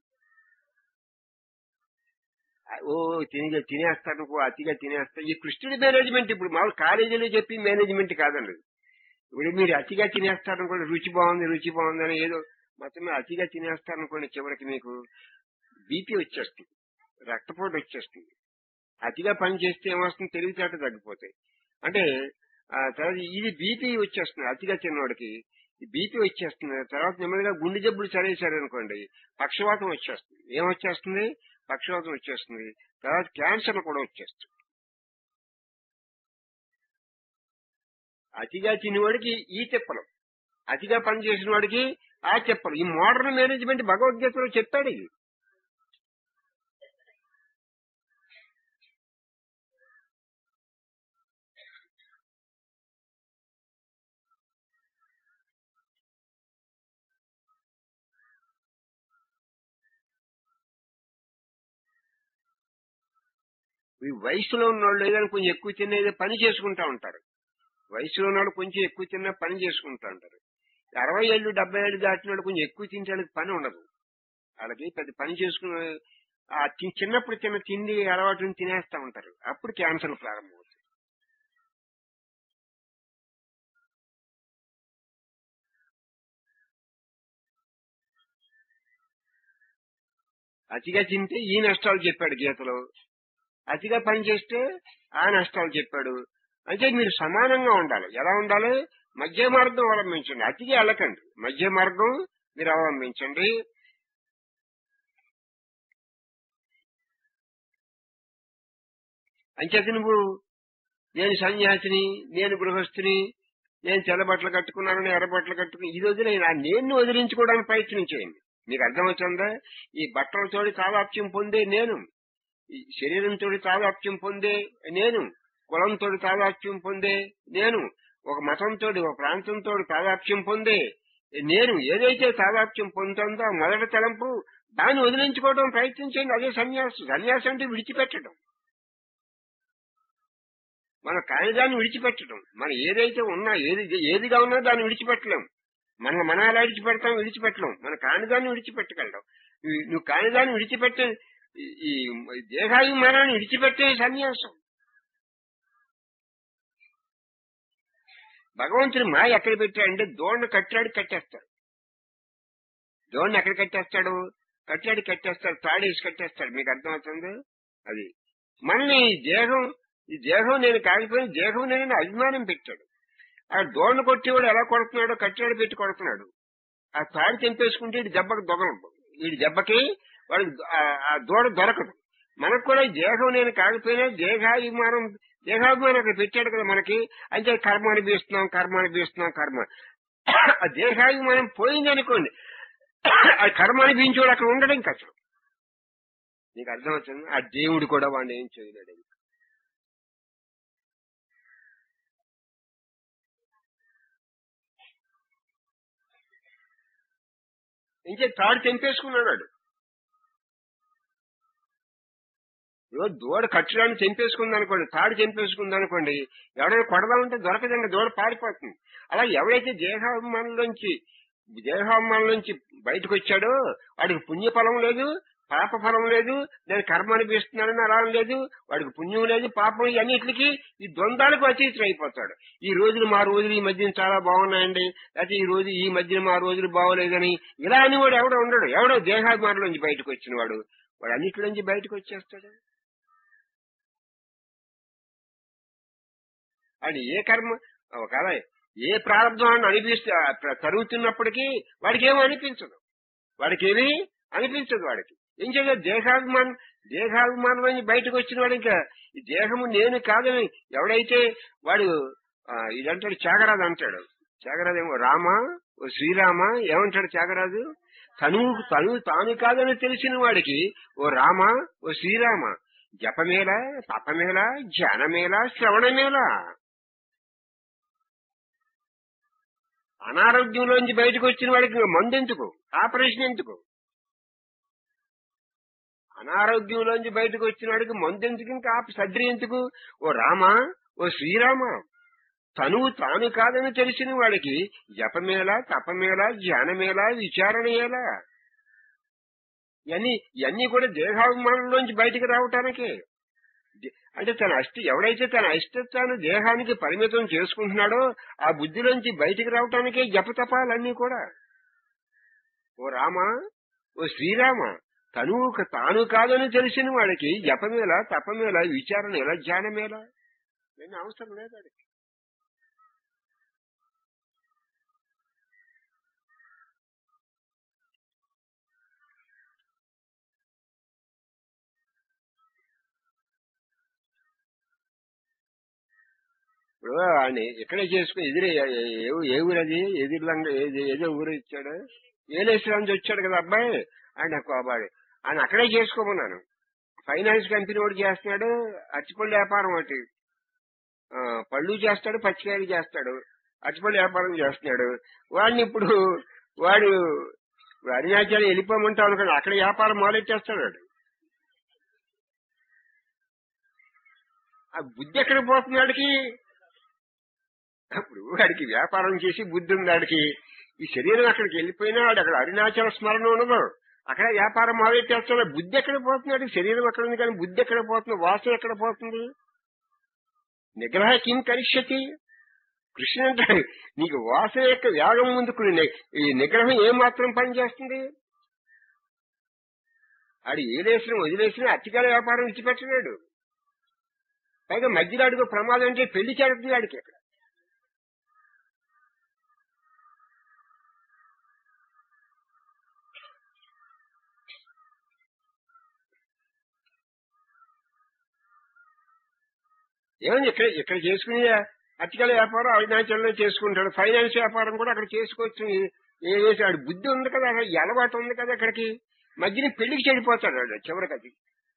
ఓ తిని తినేస్తాను అనుకో, అతిగా తినేస్తా ఈ కృష్ణుడి మేనేజ్మెంట్ ఇప్పుడు మామూలు కాలేజీలో చెప్పి మేనేజ్మెంట్ కాదండి ఇప్పుడు మీరు అతిగా తినేస్తారనుకోండి రుచి బాగుంది రుచి బాగుంది అని ఏదో మొత్తం మీద అతిగా తినేస్తారనుకోండి చివరికి మీకు బీపీ వచ్చేస్తుంది రక్తపోటు వచ్చేస్తుంది అతిగా పని చేస్తే ఏమొస్తుంది తెలివితేట తగ్గిపోతాయి అంటే ఆ తర్వాత ఇది బీపీ వచ్చేస్తుంది అతిగా తిన్నవాడికి బీపీ వచ్చేస్తుంది తర్వాత నెమ్మదిగా గుండె జబ్బులు చదివేశారు అనుకోండి పక్షవాతం వచ్చేస్తుంది ఏం వచ్చేస్తుంది పక్షవాతం వచ్చేస్తుంది తర్వాత క్యాన్సర్ కూడా వచ్చేస్తుంది అతిగా తినేవాడికి ఈ తిప్పలు అతిగా పని చేసిన వాడికి ఆ చెప్పలు ఈ మోడర్న్ మేనేజ్మెంట్ భగవద్గీతలో చెప్పాడు ఇది ఈ వయసులో ఉన్నోళ్ళు ఏదైనా కొంచెం ఎక్కువ తిన్న ఏదో పని చేసుకుంటా ఉంటారు వయసులో ఉన్నవాళ్ళు కొంచెం ఎక్కువ తిన్నా పని చేసుకుంటా ఉంటారు అరవై ఏళ్ళు డెబ్బై ఏళ్ళు దాటిన వాళ్ళు కొంచెం ఎక్కువ తింటే వాళ్ళకి పని ఉండదు వాళ్ళకి పెద్ద పని చేసుకుని ఆ తి- చిన్నప్పుడు తిన్న తిండి అలవాటుని తినేస్తా ఉంటారు అప్పుడు క్యాన్సర్ ప్రారంభమవుతుంది అతిగా తింటే ఈ నష్టాలు చెప్పాడు గీతలో అతిగా పని చేస్తే ఆ నష్టాలు చెప్పాడు అంటే మీరు సమానంగా ఉండాలి ఎలా ఉండాలి మధ్య మార్గం అవలంబించండి అతిగా వెళ్ళకండి మధ్య మార్గం మీరు అవలంబించండి అంచేత నువ్వు నేను సన్యాసిని నేను గృహస్థిని నేను తెల్ల బట్టలు కట్టుకున్నాను ఎర్ర బట్టలు కట్టుకుని ఇది వదిలే నా నేను వదిలించుకోవడానికి ప్రయత్నం చేయండి మీకు అర్థమవుతుందా ఈ బట్టలతోటి తాదాప్యం పొందే నేను ఈ శరీరంతో తాదాప్యం పొందే నేను కులంతో తాదాప్యం పొందే నేను ఒక మతంతో ఒక ప్రాంతంతో తాదాప్యం పొందే నేను ఏదైతే తాదాప్యం పొందుతుందో ఆ మొదటి తలంపు దాన్ని వదిలించుకోవడం ప్రయత్నించండి అదే సన్యాసం సన్యాసం అంటే విడిచిపెట్టడం మన కాయదాన్ని విడిచిపెట్టడం మనం ఏదైతే ఉన్నా ఏది ఏదిగా ఉన్నా దాన్ని విడిచిపెట్టలేం మన మనం ఎలా విడిచిపెడతాం విడిచిపెట్టలేం మన కానిదాన్ని విడిచిపెట్టగలడం ఈ- నువ్వు కానిదాన్ని విడిచిపెట్టే ఈ- ఈ దేహాభిమానాన్ని విడిచిపెట్టే సన్యాసం భగవంతుడు మాయ ఎక్కడ పెట్టాడంటే దోణ్ణి కట్టాడు కట్టేస్తాడు దోణ్ణి ఎక్కడ కట్టేస్తాడు కట్టాడు కట్టేస్తాడు తాడేసి కట్టేస్తాడు మీకు అర్థమవుతుంది అది మళ్ళీ ఈ దేహం ఈ దేహం నేను కాకపోయిన దేహం నేను అభిమానం పెట్టాడు ఆ దోణ కొట్టేవాడు ఎలా కొడుతున్నాడో కట్టాడు పెట్టి కొడుతున్నాడు ఆ తాడు తెంపేసుకుంటే ఇటు దెబ్బకి దొగలదు వీడి దెబ్బకి వాడికి ఆ- ఆ దూడ దొరకదు మనకు కూడా ఈ దేహం నేను కాకపోయినా దేహాభిమానం దేహాభిమానం అక్కడ పెట్టాడు కదా మనకి అంటే కర్మ అనిపిస్తున్నాం కర్మ అనిపిస్తున్నాం కర్మ ఆ దేహాభిమానం పోయింది అనుకోండి ఆ కర్మ అనిపించేవాడు అక్కడ ఉండడం ఇంకా అసలు నీకు అర్థమవుతుంది ఆ దేవుడు కూడా వాడిని ఏం చేయలేడు ఇంకే తాడు తెంపేసుకున్నాడు వాడు. ఇదిగో దూడ కట్టడాన్ని తెంపేసుకుంది అనుకోండి తాడు తెంపేసుకుంది అనుకోండి ఎవడైనా కొడదామంటే దొరకదండి దూడ పారిపోతుంది అలా ఎవడైతే దేహాభిమానంలోంచి దేహాభిమానంలోంచి బయటకు వచ్చాడో వాడికి పుణ్యఫలం లేదు పాప ఫలం లేదు నేను కర్మ అనిపిస్తున్నానని అలా లేదు వాడికి పుణ్యం లేదు పాపం అన్నిటికి ఈ ద్వంద్వాలకు అతీతులు అయిపోతాడు ఈ రోజులు మా రోజులు ఈ మధ్యన చాలా బాగున్నాయండి లేకపోతే ఈ రోజు ఈ మధ్యన మా రోజులు బాగోలేదని ఇలా అని వాడు ఎవడో ఉండడు ఎవడో దేహాభిమానంలోంచి బయటకు వచ్చిన వాడు వాడు అన్నిటిలోంచి బయటకు వచ్చేస్తాడు అది ఏ కర్మ ఒకవేళ ఏ ప్రారంభాన్ని అనిపిస్తే తరుగుతున్నప్పటికీ వాడికి ఏమీ అనిపించదు వాడికి ఏమీ అనిపించదు వాడికి ఏం చేయాలి దేహాభిమానం దేహాభిమానం నుంచి బయటకు వచ్చిన వాడు ఇంకా ఈ దేహము నేను కాదని ఎవడైతే వాడు ఆ, ఇదంటాడు త్యాగరాజు అంటాడు త్యాగరాజు ఏమో రామ ఓ శ్రీరామ ఏమంటాడు త్యాగరాజు తను తను తాను కాదని తెలిసిన వాడికి ఓ రామ ఓ శ్రీరామ జపమేలా తపమేలా ధ్యానమేలా శ్రవణమేలా అనారోగ్యంలోంచి బయటకు వచ్చిన వాడికి ఇంకా మందు ఎందుకు ఆపరేషన్ ఎందుకు అనారోగ్యంలోంచి బయటకు వచ్చిన వాడికి మందు ఎందుకు ఇంకా ఆప సర్జరీ ఎందుకు ఓ రామ ఓ శ్రీరామ తనువు తాను కాదని తెలిసిన వాడికి జపమేలా తపమేలా ధ్యానమేలా విచారణయేలా ఇవన్నీ ఇవన్నీ కూడా దేహాభిమానంలోంచి బయటికి రావటానికే దే- అంటే తన అష్ట ఎవడైతే తన అష్టత్వాన్ని దేహానికి పరిమితం చేసుకుంటున్నాడో ఆ బుద్ధిలోంచి బయటికి రావటానికే జపతపాలన్నీ కూడా ఓ రామ ఓ శ్రీరామ తను తాను కాదని తెలిసిన వాడికి జపమేలా తపమేలా విచారణ ఎలా ధ్యానమేలా నేను అవసరం లేదు వాడికి ఇప్పుడు వాడిని ఇక్కడే చేసుకుని ఎదురు ఏ ఊరు అది ఎదురులంగా ఏది- ఏదో ఊరు ఇచ్చాడు ఏలేశ్వరం నుంచి వచ్చాడు కదా అబ్బాయి ఆయన అబ్బాయి ఆయన అక్కడే చేసుకోమన్నాను ఫైనాన్స్ కంపెనీ వాడు చేస్తున్నాడు అచ్చిపళ్ళు వ్యాపారం ఒకటి ఆ, పళ్ళు చేస్తాడు పచ్చికాయలు చేస్తాడు అచ్చిపళ్ళు వ్యాపారం చేస్తున్నాడు వాడిని ఇప్పుడు వాడు ఇప్పుడు అరుణాచలం వెళ్ళిపోమంటావు అనుకోండి అక్కడ వ్యాపారం మొదలెట్టేస్తాడు వాడు ఆ బుద్ధి ఎక్కడ పోతుంది వాడికి అప్పుడు వాడికి వ్యాపారం చేసి బుద్ధి ఉంది వాడికి ఈ శరీరం అక్కడికి వెళ్ళిపోయినా వాడు అక్కడ అరుణాచల స్మరణ ఉండదు అక్కడ వ్యాపారం మొదలెట్టేస్తాడు బుద్ధి ఎక్కడ పోతుంది వాడికి శరీరం ఎక్కడ ఉంది కానీ బుద్ధి ఎక్కడ పోతుంది వాసన ఎక్కడ పోతుంది నిగ్రహ కిం కరిష్యతి కృష్ణ అంటాడు నీకు వాసన యొక్క వ్యాగం ముందుకు ని- ఈ నిగ్రహం ఏం మాత్రం పనిచేస్తుంది ఆడు ఏలేసిన వదిలేసిన అతికాల వ్యాపారం విడిచిపెట్టలేడు పైగా మధ్యలో అడుగు ప్రమాదం అంటే పెళ్లి చేస్తుంది వాడికి అక్కడ ఏమని ఇక్కడ ఇక్కడ చేసుకునే అతికల వ్యాపారం అరుణాచలంలో చేసుకుంటాడు ఫైనాన్స్ వ్యాపారం కూడా అక్కడ చేసుకోవచ్చు ఏ చేసి ఆడు బుద్ధి ఉంది కదా అక్కడ ఈ అలవాటు ఉంది కదా అక్కడికి మధ్యన పెళ్లికి చెడిపోతాడు వాడు చివరికి అది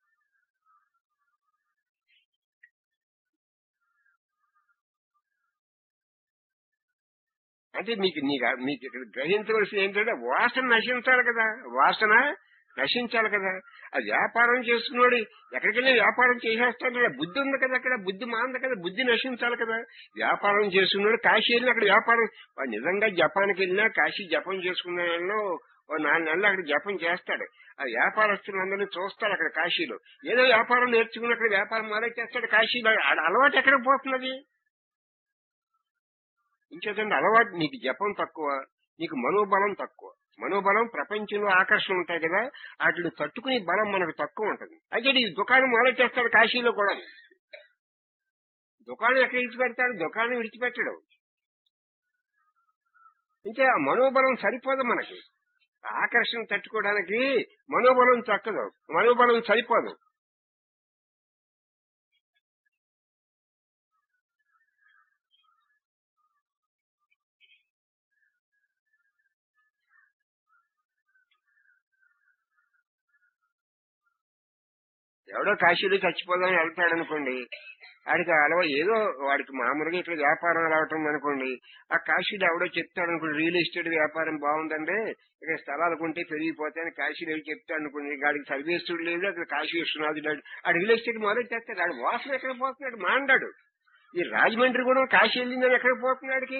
అంటే మీకు నీకు మీకు ఇక్కడ గ్రహించవలసింది ఏంటంటే వాసన నశించాలి కదా వాసన నశించాలి కదా ఆ వ్యాపారం చేసుకున్నాడు ఎక్కడికెళ్ళి వ్యాపారం చేసేస్తాడు కదా బుద్ధి ఉంది కదా అక్కడ బుద్ధి మాంది కదా బుద్ధి నశించాలి కదా వ్యాపారం చేసుకున్నాడు కాశీ వెళ్ళి అక్కడ వ్యాపారం వాడు నిజంగా జపాన్కి వెళ్ళినా కాశీ జపం చేసుకున్న ఓ నాలుగు నెలలు అక్కడ జపం చేస్తాడు ఆ వ్యాపారస్తులందరినీ చూస్తాడు అక్కడ కాశీలో ఏదో వ్యాపారం నేర్చుకుని అక్కడ వ్యాపారం మొదలు చేస్తాడు కాశీలో ఆడ అలవాటు ఎక్కడ పోతున్నది ఇంకేదండి అలవాటు నీకు జపం తక్కువ నీకు మనోబలం తక్కువ మనోబలం ప్రపంచంలో ఆకర్షణ ఉంటాయి కదా వాటిని తట్టుకునే బలం మనకు తక్కువ ఉంటుంది అయితే ఈ దుకాణం మొదలు చేస్తాడు కాశీలో కూడా దుకాణం ఎక్కడ విడిచిపెడతాడు దుకాణం విడిచిపెట్టడు అంటే ఆ మనోబలం సరిపోదు మనకి ఆకర్షణ తట్టుకోవడానికి మనోబలం చక్కదు మనోబలం సరిపోదు ఎవడో కాశీలో చచ్చిపోదామని వెళ్తాడు అనుకోండి వాడికి అలవా ఏదో వాడికి మామూలుగా ఇక్కడ వ్యాపారం రావటం అనుకోండి ఆ కాశీలో ఎవడో చెప్తాడు అనుకోండి రియల్ ఎస్టేట్ వ్యాపారం బాగుందండి ఇక్కడ స్థలాలు కొంటే పెరిగిపోతాయని కాశీలో వెళ్ళి చెప్తాడు అనుకోండి వాడికి సర్వేశ్వరుడు లేదు అక్కడ కాశీ విశ్వనాథుడు లేడు. ఆ రియల్ ఎస్టేట్ మొదలు చేస్తాడు ఆడు వాసన ఎక్కడ పోతున్నాడు మాండాడు ఈ రాజమండ్రి కూడా కాశీ వెళ్ళిందని ఎక్కడ పోతున్నాడికి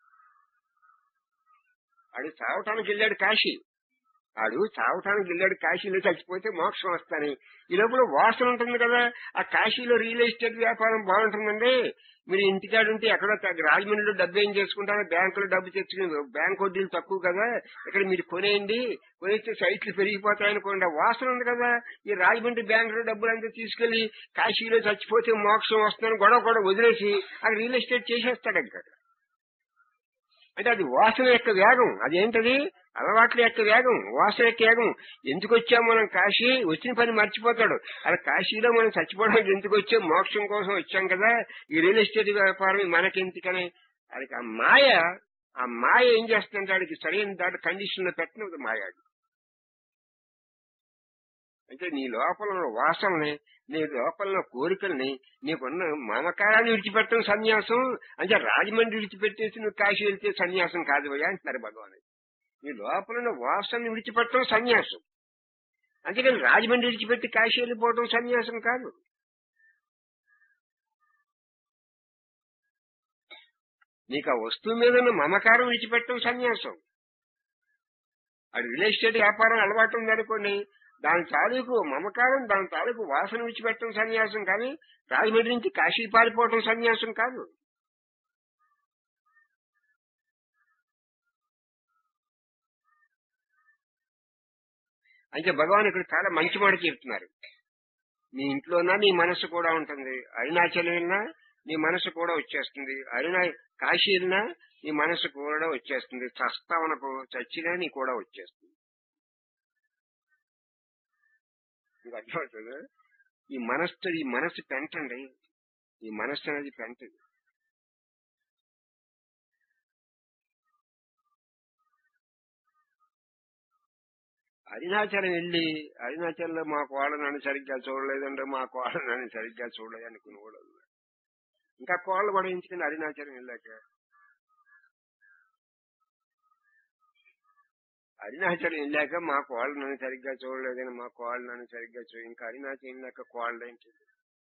ఆడు చావటానికి వెళ్ళాడు కాశీ ఆడు చావటానికి వెళ్ళాడు కాశీలో చచ్చిపోతే మోక్షం వస్తాని ఈ లోపల వాసన ఉంటుంది కదా ఆ కాశీలో రియల్ ఎస్టేట్ వ్యాపారం బాగుంటుందండి మీరు ఇంటికాడ ఉంటే ఎక్కడో త- రాజమండ్రిలో డబ్బు ఏం చేసుకుంటారో బ్యాంకులో డబ్బు తెచ్చుకుని బ్యాంక్ వడ్డీలు తక్కువ కదా ఇక్కడ మీరు కొనేయండి కొనేస్తే సైట్లు పెరిగిపోతాయనుకోండి ఆ వాసన ఉంది కదా ఈ రాజమండ్రి బ్యాంకులో డబ్బులంతా తీసుకెళ్లి కాశీలో చచ్చిపోతే మోక్షం వస్తుందని గొడవ గొడవ వదిలేసి అక్కడ రియల్ ఎస్టేట్ చేసేస్తాడు ఇక్కడ అంటే అది వాసన యొక్క వేగం అదేంటది అలవాట్ల యొక్క వేగం వాసన యొక్క వేగం ఎందుకు వచ్చాం మనం కాశీ వచ్చిన పని మర్చిపోతాడు అలా కాశీలో మనం చచ్చిపోవడానికి ఎందుకు వచ్చాం మోక్షం కోసం వచ్చాం కదా ఈ రియల్ ఎస్టేట్ వ్యాపారం మనకెందుకని అది ఆ మాయ ఆ మాయ ఏం చేస్తుందంటే వాడికి సరైన దాటి కండిషన్ లో పెట్టినది మాయ అది. అంటే నీ లోపల ఉన్న వాసనని నీ లోపల ఉన్న కోరికల్ని నీకున్న మమకారాన్ని విడిచిపెట్టడం సన్యాసం అంటే రాజమండ్రి విడిచిపెట్టేసి నువ్వు కాశీ వెళ్తే సన్యాసం కాదు భయ్యా అంటున్నారు భగవాన్ నీ లోపల ఉన్న వాసనని విడిచిపెట్టడం సన్యాసం అంతేకాని రాజమండ్రి విడిచిపెట్టి కాశీ వెళ్ళిపోవడం సన్యాసం కాదు నీకు ఆ వస్తువు మీద ఉన్న మమకారం విడిచిపెట్టడం సన్యాసం అది రియల్ ఎస్టేట్ వ్యాపారం అలవాటు ఉందనుకోండి దాని తాలూకు మమకారం దాని తాలూకు వాసన విడిచిపెట్టడం సన్యాసం కానీ రాజమండ్రి నుంచి కాశీ పారిపోవటం సన్యాసం కాదు అయితే భగవాన్ ఇక్కడ చాలా మంచి మాట చెప్తున్నారు నీ ఇంట్లోనా నీ మనసు కూడా ఉంటుంది అరుణాచలం వెళ్ళినా నీ మనసు కూడా వచ్చేస్తుంది అరుణా కాశీ వెళ్ళినా నీ మనసు కూడా వచ్చేస్తుంది చస్తావనకు చచ్చినా నీ కూడా వచ్చేస్తుంది మీకు అర్థమవుతుంది ఈ మనస్సు ఈ మనసు పెంటండి ఈ మనస్సు అనేది పెంటది అరుణాచలం వెళ్ళి అరుణాచలంలో మా కోళ్ళ నన్ను సరిగ్గా చూడలేదంటే మా కోళ్ళ నన్ను సరిగ్గా చూడలేదు అనుకుని కూడా ఉన్నారు. ఇంకా కోళ్ళు కూడా ఎంచుకుని అరుణాచలం వెళ్ళాక అరుణాచలం వెళ్ళాక మా కోళ్ళు నన్ను సరిగ్గా చూడలేదని మా కోళ్ళు నన్ను సరిగ్గా చూ ఇంకా అరుణాచలం వెళ్ళాక కోళ్ళు ఏంటి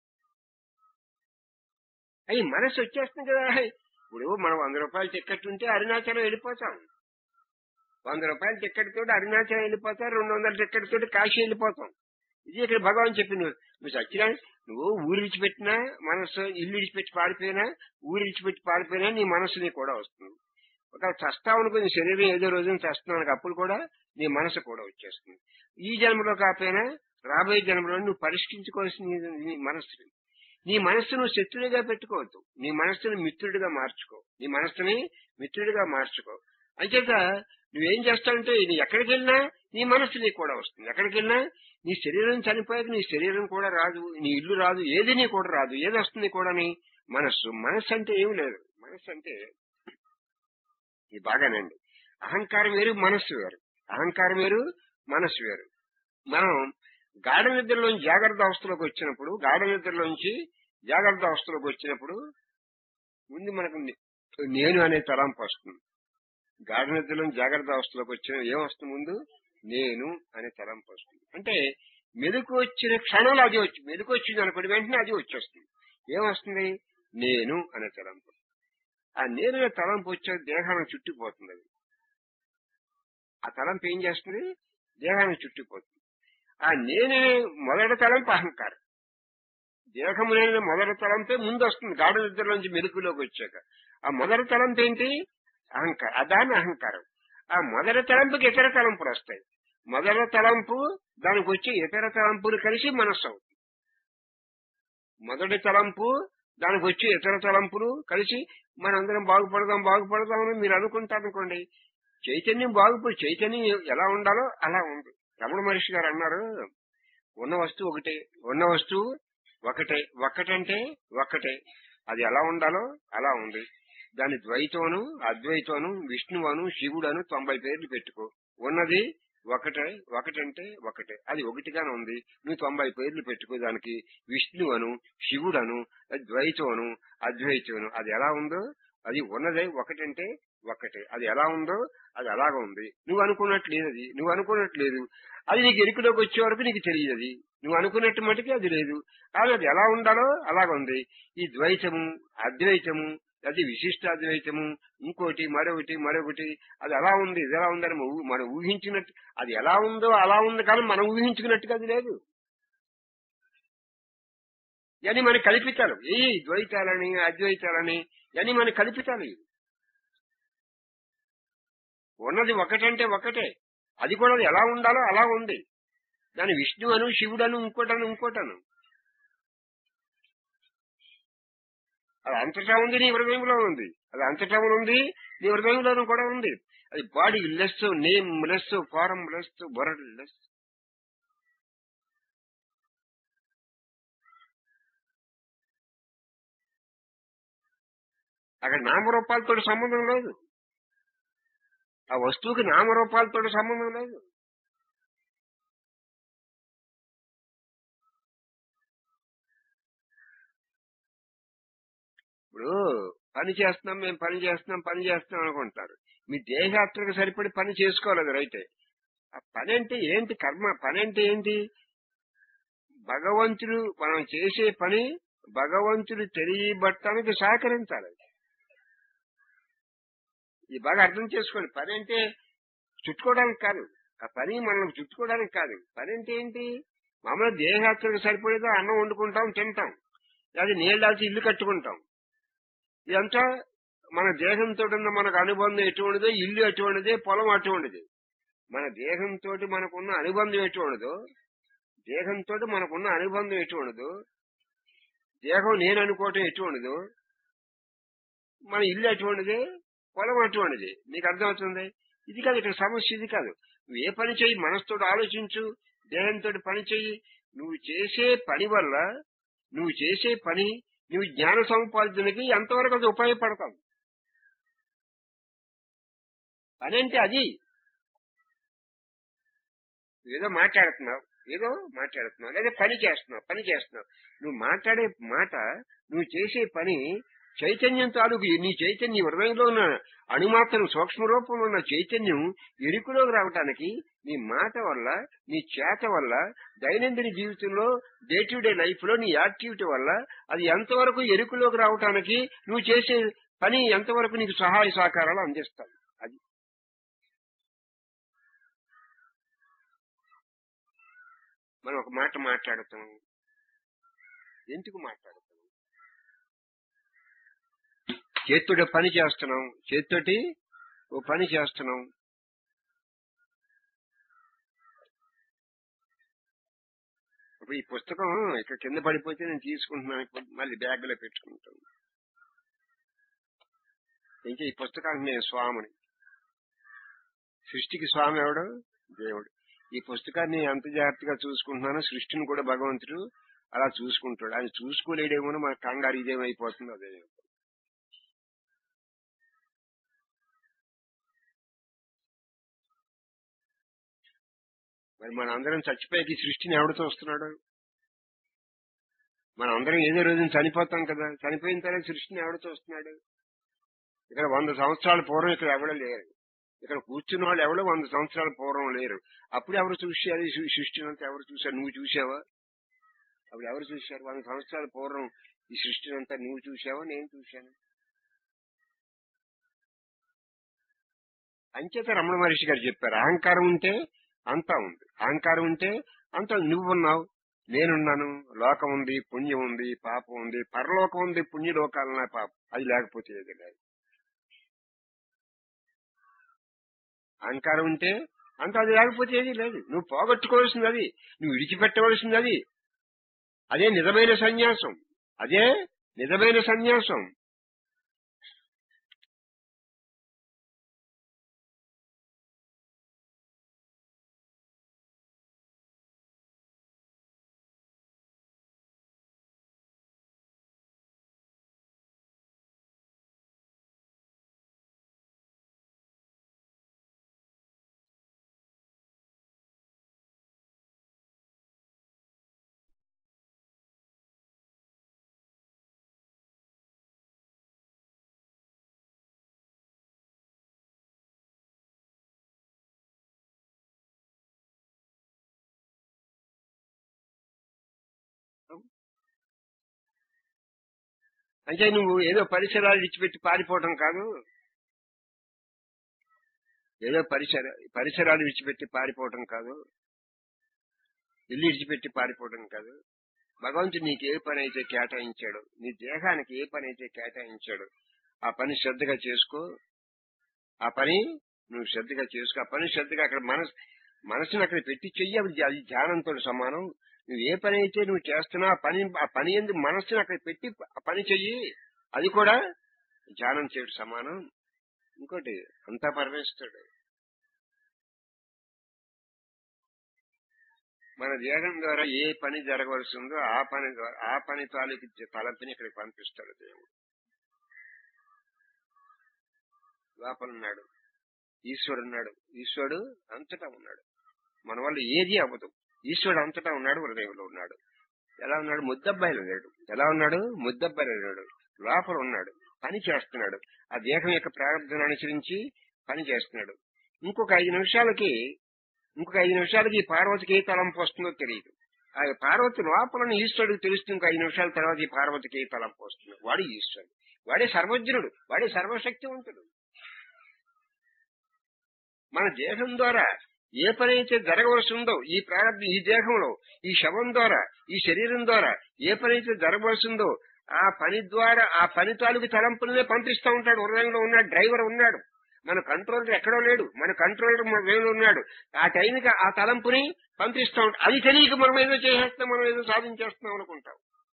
అయ్యి మనసు వచ్చేస్తుంది కదా ఇప్పుడు మనం వంద రూపాయలు టికెట్ ఉంటే అరుణాచలం వెళ్ళిపోతాం వంద రూపాయల టికెట్ తోటి అరుణాచలం వెళ్ళిపోతాం రెండు వందల టికెట్ తోటి కాశీ వెళ్ళిపోతాం ఇది ఇక్కడ భగవాన్ చెప్పి నువ్వు నువ్వు సచ్చినా నువ్వు ఊరు విడిచిపెట్టినా మనసు ఇల్లు విడిచిపెట్టి పారిపోయినా ఊరు విడిచిపెట్టి పారిపోయినా నీ మనసు నీ కూడా వస్తుంది ఒక చస్తావు అనుకో నీ శరీరం ఏదో రోజున చస్తున్నావు అప్పుడు కూడా నీ మనసు కూడా వచ్చేస్తుంది ఈ జన్మలో కాకపోయినా రాబోయే జన్మలో నువ్వు పరిష్కరించుకోవాల్సిన నీ- నీ మనస్సుని నీ మనస్సు నువ్వు శత్రుడిగా పెట్టుకోవద్దు నీ మనస్సుని మిత్రుడిగా మార్చుకో నీ మనస్సుని మిత్రుడిగా మార్చుకో అంచేత నువ్వేం చేస్తావంటే ఇది ఎక్కడికి వెళ్ళినా నీ మనస్సు నీకు కూడా వస్తుంది ఎక్కడికి వెళ్ళినా నీ శరీరం చనిపోయాక నీ శరీరం కూడా రాదు నీ ఇల్లు రాదు ఏది నీ కూడా రాదు ఏది వస్తుంది కూడా నీ మనస్సు మనస్సు అంటే ఏం లేదు మనస్సు అంటే ఇది బాగానండి అహంకారం వేరు మనస్సు వేరు అహంకారం వేరు మనస్సు వేరు మనం గాఢ నిద్రలోంచి జాగ్రత్త అవస్థలోకి వచ్చినప్పుడు గాఢ నిద్రలోంచి జాగ్రత్త అవస్థలోకి వచ్చినప్పుడు ముందు మనకు నే- నేను అనే తలంపు వస్తుంది గాఢ నిద్రలో జాగ్రత్త అవస్థలోకి వచ్చిన ఏం వస్తుంది ముందు నేను అనే తలంపు వస్తుంది అంటే మెలకు వచ్చిన క్షణంలో అది వచ్చి మెలకు వచ్చింది అనుకోండి వెంటనే అది వచ్చేస్తుంది ఏం వస్తుంది నేను అనే తలంపు ఆ నేను అనే తలంపు వచ్చే దేహానికి చుట్టుకుపోతుంది అది ఆ తలంపు ఏం చేస్తుంది దేహానికి చుట్టుకుపోతుంది ఆ నేనే మొదటి తలంపు అహంకారం దేహము లేని మొదటి తలంపే ముందు వస్తుంది గాఢ నిద్రలోంచి మెలుకులోకి వచ్చాక ఆ మొదటి తలంపు ఏంటి అహంకారం ఆ దాని అహంకారం ఆ మొదటి తలంపుకి ఇతర తలంపులు వస్తాయి మొదటి తలంపు దానికి వచ్చి ఇతర తలంపులు కలిసి మనస్సు అవుతుంది మొదటి తలంపు దానికి వచ్చి ఇతర తలంపులు కలిసి మనందరం బాగుపడదాం బాగుపడదాం అని మీరు అనుకుంటారు అనుకోండి చైతన్యం బాగుపడి చైతన్యం ఎలా ఉండాలో అలా ఉంది రమణ మహర్షి గారు అన్నారు ఉన్న వస్తువు ఒకటే ఉన్న వస్తువు ఒకటే ఒక్కటంటే ఒక్కటే అది ఎలా ఉండాలో అలా ఉంది దాని ద్వైతోను అద్వైతోను విష్ణువను శివుడను తొంభై పేర్లు పెట్టుకో ఉన్నది ఒకటే ఒకటంటే ఒకటే అది ఒకటిగానే ఉంది నువ్వు తొంభై పేర్లు పెట్టుకో దానికి విష్ణువను శివుడను ద్వైతోను అద్వైతోను అది ఎలా ఉందో అది ఉన్నదే ఒకటంటే ఒక్కటే అది ఎలా ఉందో అది అలాగ ఉంది నువ్వు అనుకున్నట్టు లేదు అది నువ్వు అనుకున్నట్టు లేదు అది నీకు ఎరుకలోకి వచ్చే వరకు నీకు తెలియదు అది నువ్వు అనుకున్నట్టు మటుకి అది లేదు కానీ అది ఎలా ఉండాలో అలాగ ఉంది ఈ ద్వైతము అద్వైతము అది విశిష్టాద్వైతము ఇంకోటి మరొకటి మరొకటి అది ఎలా ఉంది ఇది ఎలా ఉందని మనం ఊ- మనం ఊహించినట్టు అది ఎలా ఉందో అలా ఉంది కానీ మనం ఊహించుకున్నట్టుగా అది లేదు ఇవన్నీ మన కల్పితాలు ఏ ద్వైతాలని అద్వైతాలని ఇవన్నీ మన కల్పితాలు ఇవి. ఉన్నది ఒకటంటే ఒకటే అది కూడా ఎలా ఉండాలో అలా ఉంది దాని విష్ణువను శివుడను ఇంకోటను ఇంకోటను అది అంతటా ఉంది నీ హృదయంలో ఉంది అది అంతటా ఉంది నీ హృదయంలోనూ కూడా ఉంది అది bodyless nameless formless borderless అక్కడ నామరూపాలతో సంబంధం లేదు ఆ వస్తువుకి నామరూపాలతో సంబంధం లేదు ఇప్పుడు పని చేస్తున్నాం మేము పని చేస్తున్నాం పని చేస్తున్నాం అనుకుంటారు మీ దేహయాత్రకు సరిపడి పని చేసుకోలేదు రైతే ఆ పని అంటే ఏంటి కర్మ పని అంటే ఏంటి భగవంతుడు మనం చేసే పని భగవంతుడు తెలియబట్టడానికి సహకరించాలి ఇది బాగా అర్థం చేసుకోండి పని అంటే చుట్టుకోవడానికి కాదు ఆ పని మనం చుట్టుకోవడానికి కాదు పని అంటే ఏంటి మామూలు దేహయాత్రకు సరిపడేదో అన్నం వండుకుంటాం తింటాం అది నీళ్ళు దాల్చి ఇల్లు కట్టుకుంటాం ఇదంతా మన దేహంతో ఉన్న మనకు అనుబంధం ఎటువంటిదో ఇల్లు ఎటువంటిదే పొలం అటువంటిది మన దేహంతో మనకున్న అనుబంధం ఎటువంటిదో దేహంతో మనకున్న అనుబంధం ఎటువంటిదో దేహం నేను అనుకోవటం ఎటువంటిదో మన ఇల్లు ఎటువంటిది పొలం అటువంటిది నీకు అర్థమవుతుంది ఇది కాదు ఇక్కడ సమస్య ఇది కాదు నువ్వు ఏ పని చెయ్యి మనసుతో ఆలోచించు దేహంతో పని చెయ్యి నువ్వు చేసే పని వల్ల నువ్వు చేసే పని నువ్వు జ్ఞాన సముపార్జనకి ఎంతవరకు అది ఉపయోగపడతావు పని అంటే అది ఏదో మాట్లాడుతున్నావు ఏదో మాట్లాడుతున్నావు లేదా పని చేస్తున్నావు పని చేస్తున్నావు నువ్వు మాట్లాడే మాట నువ్వు చేసే పని చైతన్యం తాలూకు నీ చైతన్యం నీ హృదయంలో ఉన్న అణుమాత్రం సూక్ష్మ రూపంలో ఉన్న చైతన్యం ఎరుకులోకి రావటానికి నీ మాట వల్ల నీ చేత వల్ల దైనందిన జీవితంలో డే టు డే లైఫ్ లో నీ యాక్టివిటీ వల్ల అది ఎంతవరకు ఎరుకులోకి రావటానికి నువ్వు చేసే పని ఎంతవరకు నీకు సహాయ సహకారాలు అందిస్తాయి అది మనం ఒక మాట మాట్లాడుతాం ఎందుకు మాట్లాడుతాం చేత్తోటి పని చేస్తున్నాం చేత్తోటి ఓ పని చేస్తున్నాం ఇప్పుడు ఈ పుస్తకం ఇక్కడ కింద పడిపోతే నేను తీసుకుంటున్నాను ఇప్పుడు మళ్ళీ బ్యాగ్ లో పెట్టుకుంటాను ఇంకా ఈ పుస్తకానికి నేను స్వామిని సృష్టికి స్వామి ఎవడు దేవుడు ఈ పుస్తకాన్ని ఎంత జాగ్రత్తగా చూసుకుంటున్నానో సృష్టిని కూడా భగవంతుడు అలా చూసుకుంటాడు ఆయన చూసుకోలేడేమో మన కంగారు ఇదేమైపోతుంది అదే మరి మన అందరం చచ్చిపోయాక ఈ సృష్టిని ఎవడు చూస్తున్నాడు మన అందరం ఏదో రోజున చనిపోతాం కదా చనిపోయిన తర్వాత సృష్టిని ఎవడు చూస్తున్నాడు ఇక్కడ వంద సంవత్సరాల పూర్వం ఇక్కడ ఎవడో లేరు ఇక్కడ కూర్చున్న వాళ్ళు ఎవడో వంద సంవత్సరాల పూర్వం లేరు అప్పుడు ఎవరు చూసారు ఈ సృ- సృష్టిని అంతా ఎవరు చూశారు నువ్వు చూసావా అప్పుడు ఎవరు చూశారు వంద సంవత్సరాల పూర్వం ఈ సృష్టిని అంతా నువ్వు చూసావా నేను చూశాను అంచేత రమణ మహర్షి గారు చెప్పారు అహంకారం ఉంటే అంతా ఉంది అహంకారం ఉంటే అంతా నువ్వున్నావు నేనున్నాను లోకం ఉంది పుణ్యం ఉంది పాపం ఉంది పరలోకం ఉంది పుణ్యలోకాలన్నా పాపం అది లేకపోతే ఏది లేదు అహంకారం ఉంటే అంత అది లేకపోతే ఏది లేదు నువ్వు పోగొట్టుకోవాల్సింది అది నువ్వు విడిచిపెట్టవలసింది అది అదే నిజమైన సన్యాసం అదే నిజమైన సన్యాసం అంటే నువ్వు ఏదో పరిసరాలు విడిచిపెట్టి పారిపోవటం కాదు ఏదో పరిసర పరిసరాలు విడిచిపెట్టి పారిపోవటం కాదు ఇల్లు విడిచిపెట్టి పారిపోవటం కాదు భగవంతుడు నీకు ఏ పని అయితే కేటాయించాడు నీ దేహానికి ఏ పని అయితే కేటాయించాడు ఆ పని శ్రద్ధగా చేసుకో ఆ పని నువ్వు శ్రద్ధగా చేసుకో ఆ పని శ్రద్ధగా అక్కడ మనసు మనసుని అక్కడ పెట్టి చెయ్యి అది అది ధ్యానంతో సమానం నువ్వు ఏ పని అయితే నువ్వు చేస్తున్నావు ఆ పని ఆ పని ఎందుకు మనస్సుని అక్కడ పెట్టి ఆ పని చెయ్యి అది కూడా ధ్యానం చేయడం సమానం ఇంకోటి అంతా పరమేశ్వరుడు మన దేహం ద్వారా ఏ పని జరగవలసి ఉందో ఆ పని ద్వారా ఆ పని తాలూకు తలపిని ఇక్కడికి పంపిస్తాడు దేవుడు లోపల ఉన్నాడు ఈశ్వరుడు ఉన్నాడు ఈశ్వరుడు అంతటా ఉన్నాడు మన వల్ల ఏది అవ్వదు ఈశ్వరుడు అంతటా ఉన్నాడు హృదయంలో ఉన్నాడు ఎలా ఉన్నాడు ముద్దబ్బాయిలో లేడు ఎలా ఉన్నాడు ముద్దబ్బాయిలో లేడు లోపల ఉన్నాడు పని చేస్తున్నాడు ఆ దేహం యొక్క ప్రారంభాన్ని అనుసరించి పని చేస్తున్నాడు ఇంకొక ఐదు నిమిషాలకి ఇంకొక ఐదు నిమిషాలకి ఈ పార్వతికి ఏ తలంపు వస్తుందో తెలియదు ఆ పార్వతి లోపల ఈశ్వరుడికి తెలుస్తుంది ఇంకో ఐదు నిమిషాల తర్వాత ఈ పార్వతికి ఏ తలంపు వస్తుంది వాడు ఈశ్వరుడు వాడే సర్వజ్ఞుడు వాడే సర్వశక్తివంతుడు మన దేహం ద్వారా ఏ పని అయితే జరగవలసి ఉందో ఈ ప్రారంభ ఈ దేహంలో ఈ శవం ద్వారా ఈ శరీరం ద్వారా ఏ పని అయితే జరగవలసి ఉందో ఆ పని ద్వారా ఆ పని తాలూకు తలంపులనే పంపిస్తూ ఉంటాడు హృదయంలో ఉన్నాడు డ్రైవర్ ఉన్నాడు మన కంట్రోలర్ ఎక్కడో లేడు మన కంట్రోలర్ మన హృదయంలో ఉన్నాడు ఆ టైంకి ఆ తలంపుని పంపిస్తూ ఉంటాడు అది తెలియక మనం ఏదో చేసేస్తాం మనం ఏదో సాధించేస్తున్నాం అనుకుంటాం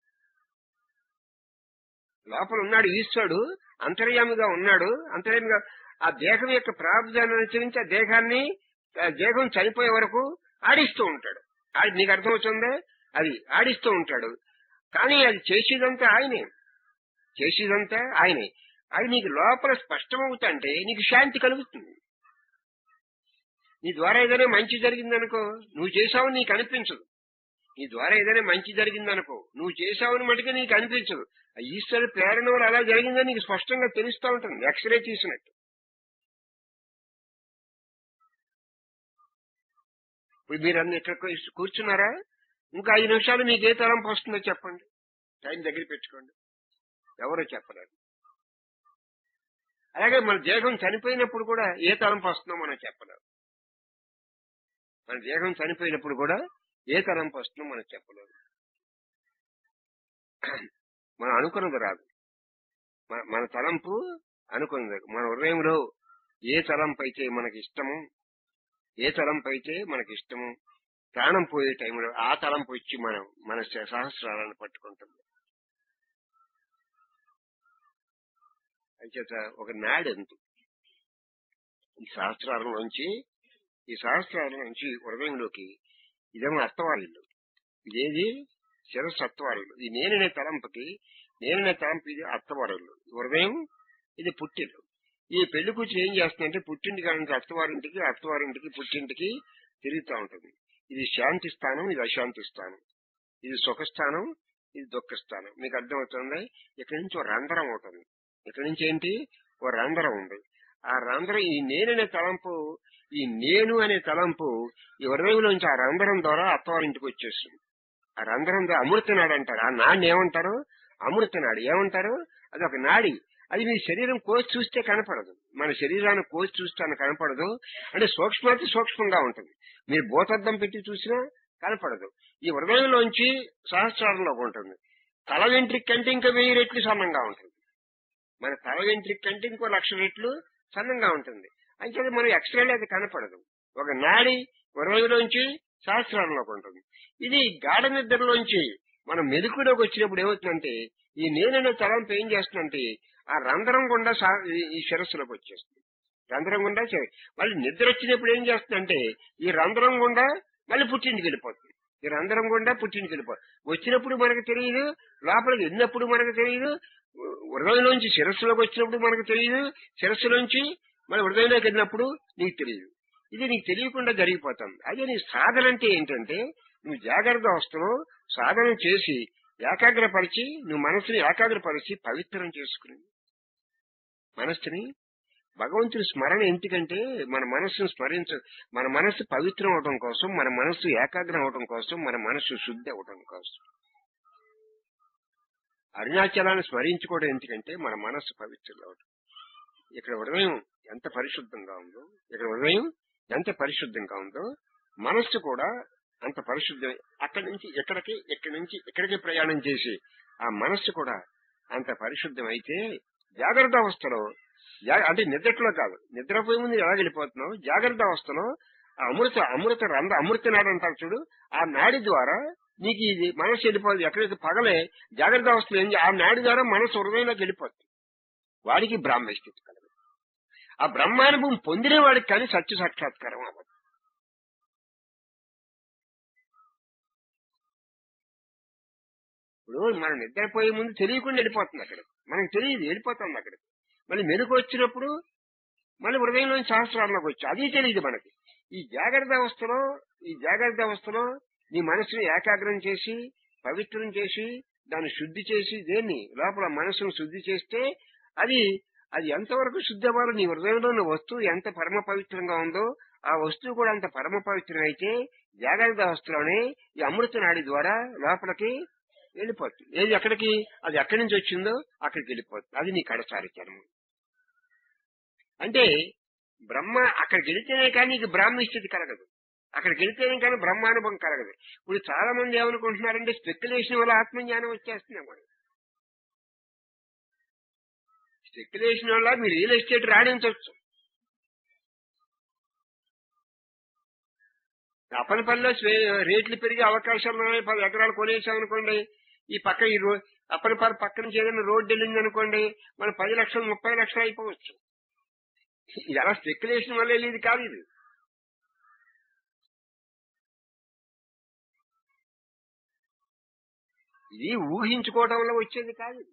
లోపల ఉన్నాడు ఈశ్వరుడు అంతర్యామిగా ఉన్నాడు అంతర్యామిగా ఆ దేహం యొక్క ప్రారంభాన్ని అనుసరించి ఆ దేహాన్ని ఆ దేహం చనిపోయే వరకు ఆడిస్తూ ఉంటాడు అది నీకు అర్థమవుతుందా అది ఆడిస్తూ ఉంటాడు కానీ అది చేసేదంతా ఆయనే చేసేదంతా ఆయనే అది నీకు లోపల స్పష్టమవుతుంటే నీకు శాంతి కలుగుతుంది నీ ద్వారా ఏదైనా మంచి జరిగిందనుకో నువ్వు చేసావు నీకు అనిపించదు నీ ద్వారా ఏదైనా మంచి జరిగిందనుకో నువ్వు చేసావని మటుకు నీకు అనిపించదు ఆ ఈశ్వరు ప్రేరణ వల్ల అలా జరిగిందని నీకు స్పష్టంగా తెలుస్తూ ఉంటుంది ఎక్స్రే తీసినట్టు ఇప్పుడు మీరు అన్ని ఇక్కడ కూ- కూర్చున్నారా ఇంకా ఐదు నిమిషాలు మీకు ఏ తలంపు వస్తుందో చెప్పండి టైం దగ్గర పెట్టుకోండి ఎవరో చెప్పలేరు అలాగే మన దేహం చనిపోయినప్పుడు కూడా ఏ తలంపు వస్తుందో మనం చెప్పలేము మన దేహం చనిపోయినప్పుడు కూడా ఏ తలంపు వస్తుందో మనం చెప్పలేము మనం అనుకున్నది రాదు మన- మన తలంపు అనుకున్నది మన హృదయంలో ఏ తలంపు అయితే మనకి ఇష్టమో ఏ తలంపు అయితే మనకి ఇష్టమో ప్రాణం పోయే టైంలో ఆ తలంపు వచ్చి మనం మన స- సహస్రాలను పట్టుకుంటుంది అంచేత ఒక నాడెందు ఈ సహస్రాల నుంచి ఈ సహస్రాల నుంచి హృదయంలోకి ఇదేమో అత్తవారిల్లు ఇదేది శిరస్సు అత్తవారిల్లు ఈ నేననే తలంపుకి నేననే తలంపు ఇది అత్తవారిల్లు హృదయం ఇది పుట్టిల్లు ఈ పెళ్లి కూర్చుని ఏం చేస్తుందంటే పుట్టింటి కాడ నుంచి అత్తవారింటికి అత్తవారింటికి పుట్టింటికి తిరుగుతూ ఉంటుంది ఇది శాంతి స్థానం ఇది అశాంతి స్థానం ఇది సుఖస్థానం ఇది దుఃఖ స్థానం మీకు అర్థమవుతుంది ఇక్కడి నుంచి ఒక రంధ్రం అవుతుంది ఇక్కడి నుంచి ఏంటి ఓ రంధ్రం ఉంది ఆ రంధ్రం ఈ నేననే తలంపు ఈ నేను అనే తలంపు ఈ హృదయంలోంచి ఆ రంధ్రం ద్వారా అత్తవారింటికి వచ్చేస్తుంది ఆ రంధ్రం ద్వారా అమృతనాడు అంటారు ఆ నాడిని ఏమంటారు అమృతనాడు ఏమంటారు అది ఒక నాడి అది మీ శరీరం కోసి చూస్తే కనపడదు మన శరీరాన్ని కోసి చూస్తే కనపడదు అంటే సూక్ష్మాతి సూక్ష్మంగా ఉంటుంది మీరు భూతద్దం పెట్టి చూసినా కనపడదు ఈ హృదయంలోంచి సహస్రారంలోకి ఉంటుంది తల వెంట్రిక్ కంటే ఇంకా వెయ్యి రెట్లు సన్నంగా ఉంటుంది మన తల వెంట్రిక్ కంటే ఇంకో లక్ష రెట్లు సన్నంగా ఉంటుంది అంటే మనం ఎక్స్రేలో అది కనపడదు ఒక నాడి హృదయంలోంచి సహస్రారంలోకి ఉంటుంది ఇది గాఢ నిద్రలోంచి మనం మెదుకులోకి వచ్చినప్పుడు ఏమవుతుందంటే ఈ నేననే తలంపు ఏం చేస్తుందంటే ఆ రంధ్రం గుండా సా- ఈ- ఈ శిరస్సులోకి వచ్చేస్తుంది రంధ్రం గుండా శ- మళ్ళీ నిద్ర వచ్చినప్పుడు ఏం చేస్తుందంటే ఈ రంధ్రం గుండా మళ్ళీ పుట్టింటికి వెళ్ళిపోతుంది ఈ రంధ్రం గుండా పుట్టింటికి వెళ్ళిపోతుంది వచ్చినప్పుడు మనకు తెలియదు లోపలికి వెళ్ళినప్పుడు మనకు తెలియదు హృదయంలోంచి శిరస్సులోకి వచ్చినప్పుడు మనకు తెలియదు శిరస్సులోంచి మన హృదయంలోకి వెళ్ళినప్పుడు నీకు తెలియదు ఇది నీకు తెలియకుండా జరిగిపోతుంది అదే నీ సాధన అంటే ఏంటంటే నువ్వు జాగ్రత్త అవస్థలో సాధన చేసి ఏకాగ్రపరిచి నువ్వు మనసుని ఏకాగ్రపరిచి పవిత్రం చేసుకుని మనస్సుని భగవంతుని స్మరణ ఎందుకంటే మన మనస్సును స్మరించ మన మనస్సు పవిత్రం అవడం కోసం మన మనస్సు ఏకాగ్రం అవడం కోసం మన మనస్సు శుద్ధి అవడం కోసం అరుణాచలాన్ని స్మరించుకోవడం ఎందుకంటే మన మనస్సు పవిత్రంగా ఉంటుంది ఇక్కడ హృదయం ఎంత పరిశుద్ధంగా ఉందో ఇక్కడ హృదయం ఎంత పరిశుద్ధంగా ఉందో మనస్సు కూడా అంత పరిశుద్ధం అక్కడి నుంచి ఎక్కడికి ఇక్కడి నుంచి ఇక్కడికి ప్రయాణం చేసి ఆ మనస్సు కూడా అంత పరిశుద్ధం అయితే జాగ్రత్త అవస్థలో జా- అంటే నిద్రలో కాదు నిద్రపోయే ముందు ఎలా వెళ్ళిపోతున్నావు జాగ్రత్త అవస్థలో ఆ అమృత అమృత రంధ అమృత నాడు అంటారు చూడు ఆ నాడి ద్వారా నీకు ఇది మనసు వెళ్ళిపోదు ఎక్కడైతే పగలే జాగ్రత్త అవస్థలో ఏం చే- ఆ నాడి ద్వారా మనసు హృదయంలోకి వెళ్ళిపోతుంది వాడికి బ్రాహ్మ స్థితి కలదు ఆ బ్రహ్మానుభవం పొందిన వాడికి కానీ సత్య సాక్షాత్కారం అవ్వదు ఇప్పుడు మనం నిద్రపోయే ముందు తెలియకుండా వెళ్ళిపోతుంది అక్కడ మనకు తెలియదు వెళ్ళిపోతుంది అక్కడ మళ్ళీ మెరుగు వచ్చినప్పుడు మళ్ళీ హృదయంలోని సహస్రాల్లోకి వచ్చి అది తెలియదు మనకి ఈ జాగ్రత్త అవస్థలో ఈ జాగ్రత్త అవస్థలో నీ మనసుని ఏకాగ్రం చేసి పవిత్రం చేసి దాన్ని శుద్ధి చేసి దేన్ని లోపల మనసును శుద్ధి చేస్తే అది అది ఎంతవరకు శుద్ధి అవ్వాలో నీ హృదయంలో ఉన్న వస్తువు ఎంత పరమ పవిత్రంగా ఉందో ఆ వస్తువు కూడా అంత పరమ పవిత్రం అయితే జాగ్రత్త అవస్థలోనే ఈ అమృత నాడి ద్వారా లోపలికి వెళ్ళిపోతుంది ఏది ఎక్కడికి అది ఎక్కడి నుంచి వచ్చిందో అక్కడికి వెళ్ళిపోతుంది అది నీ కడసారి చర్మం అంటే బ్రహ్మ అక్కడికి వెళితేనే కానీ నీకు బ్రాహ్మీ స్థితి కలగదు అక్కడికి వెళితేనే కానీ బ్రహ్మానుభవం కలగదు ఇప్పుడు చాలా మంది ఏమనుకుంటున్నారంటే స్పెక్యులేషన్ వల్ల ఆత్మజ్ఞానం వచ్చేస్తుంది మనకి స్పెక్యులేషన్ వల్ల మీరు రియల్ ఎస్టేట్ రాణించవచ్చు అప్పని పనిలో రేట్లు పెరిగే అవకాశాలు ఉన్నాయి పది ఎకరాలు కొనేసామనుకోండి ఈ పక్క ఈ రో అప్పని పని పక్క నుంచి ఏదైనా రోడ్డు వెళ్ళింది అనుకోండి మన పది లక్షలు ముప్పై లక్షలు అయిపోవచ్చు ఇది అలా స్పెక్యులేషన్ వల్ల వెళ్ళేది కాదు ఇది ఇది ఊహించుకోవడం వల్ల వచ్చేది కాదు ఇది.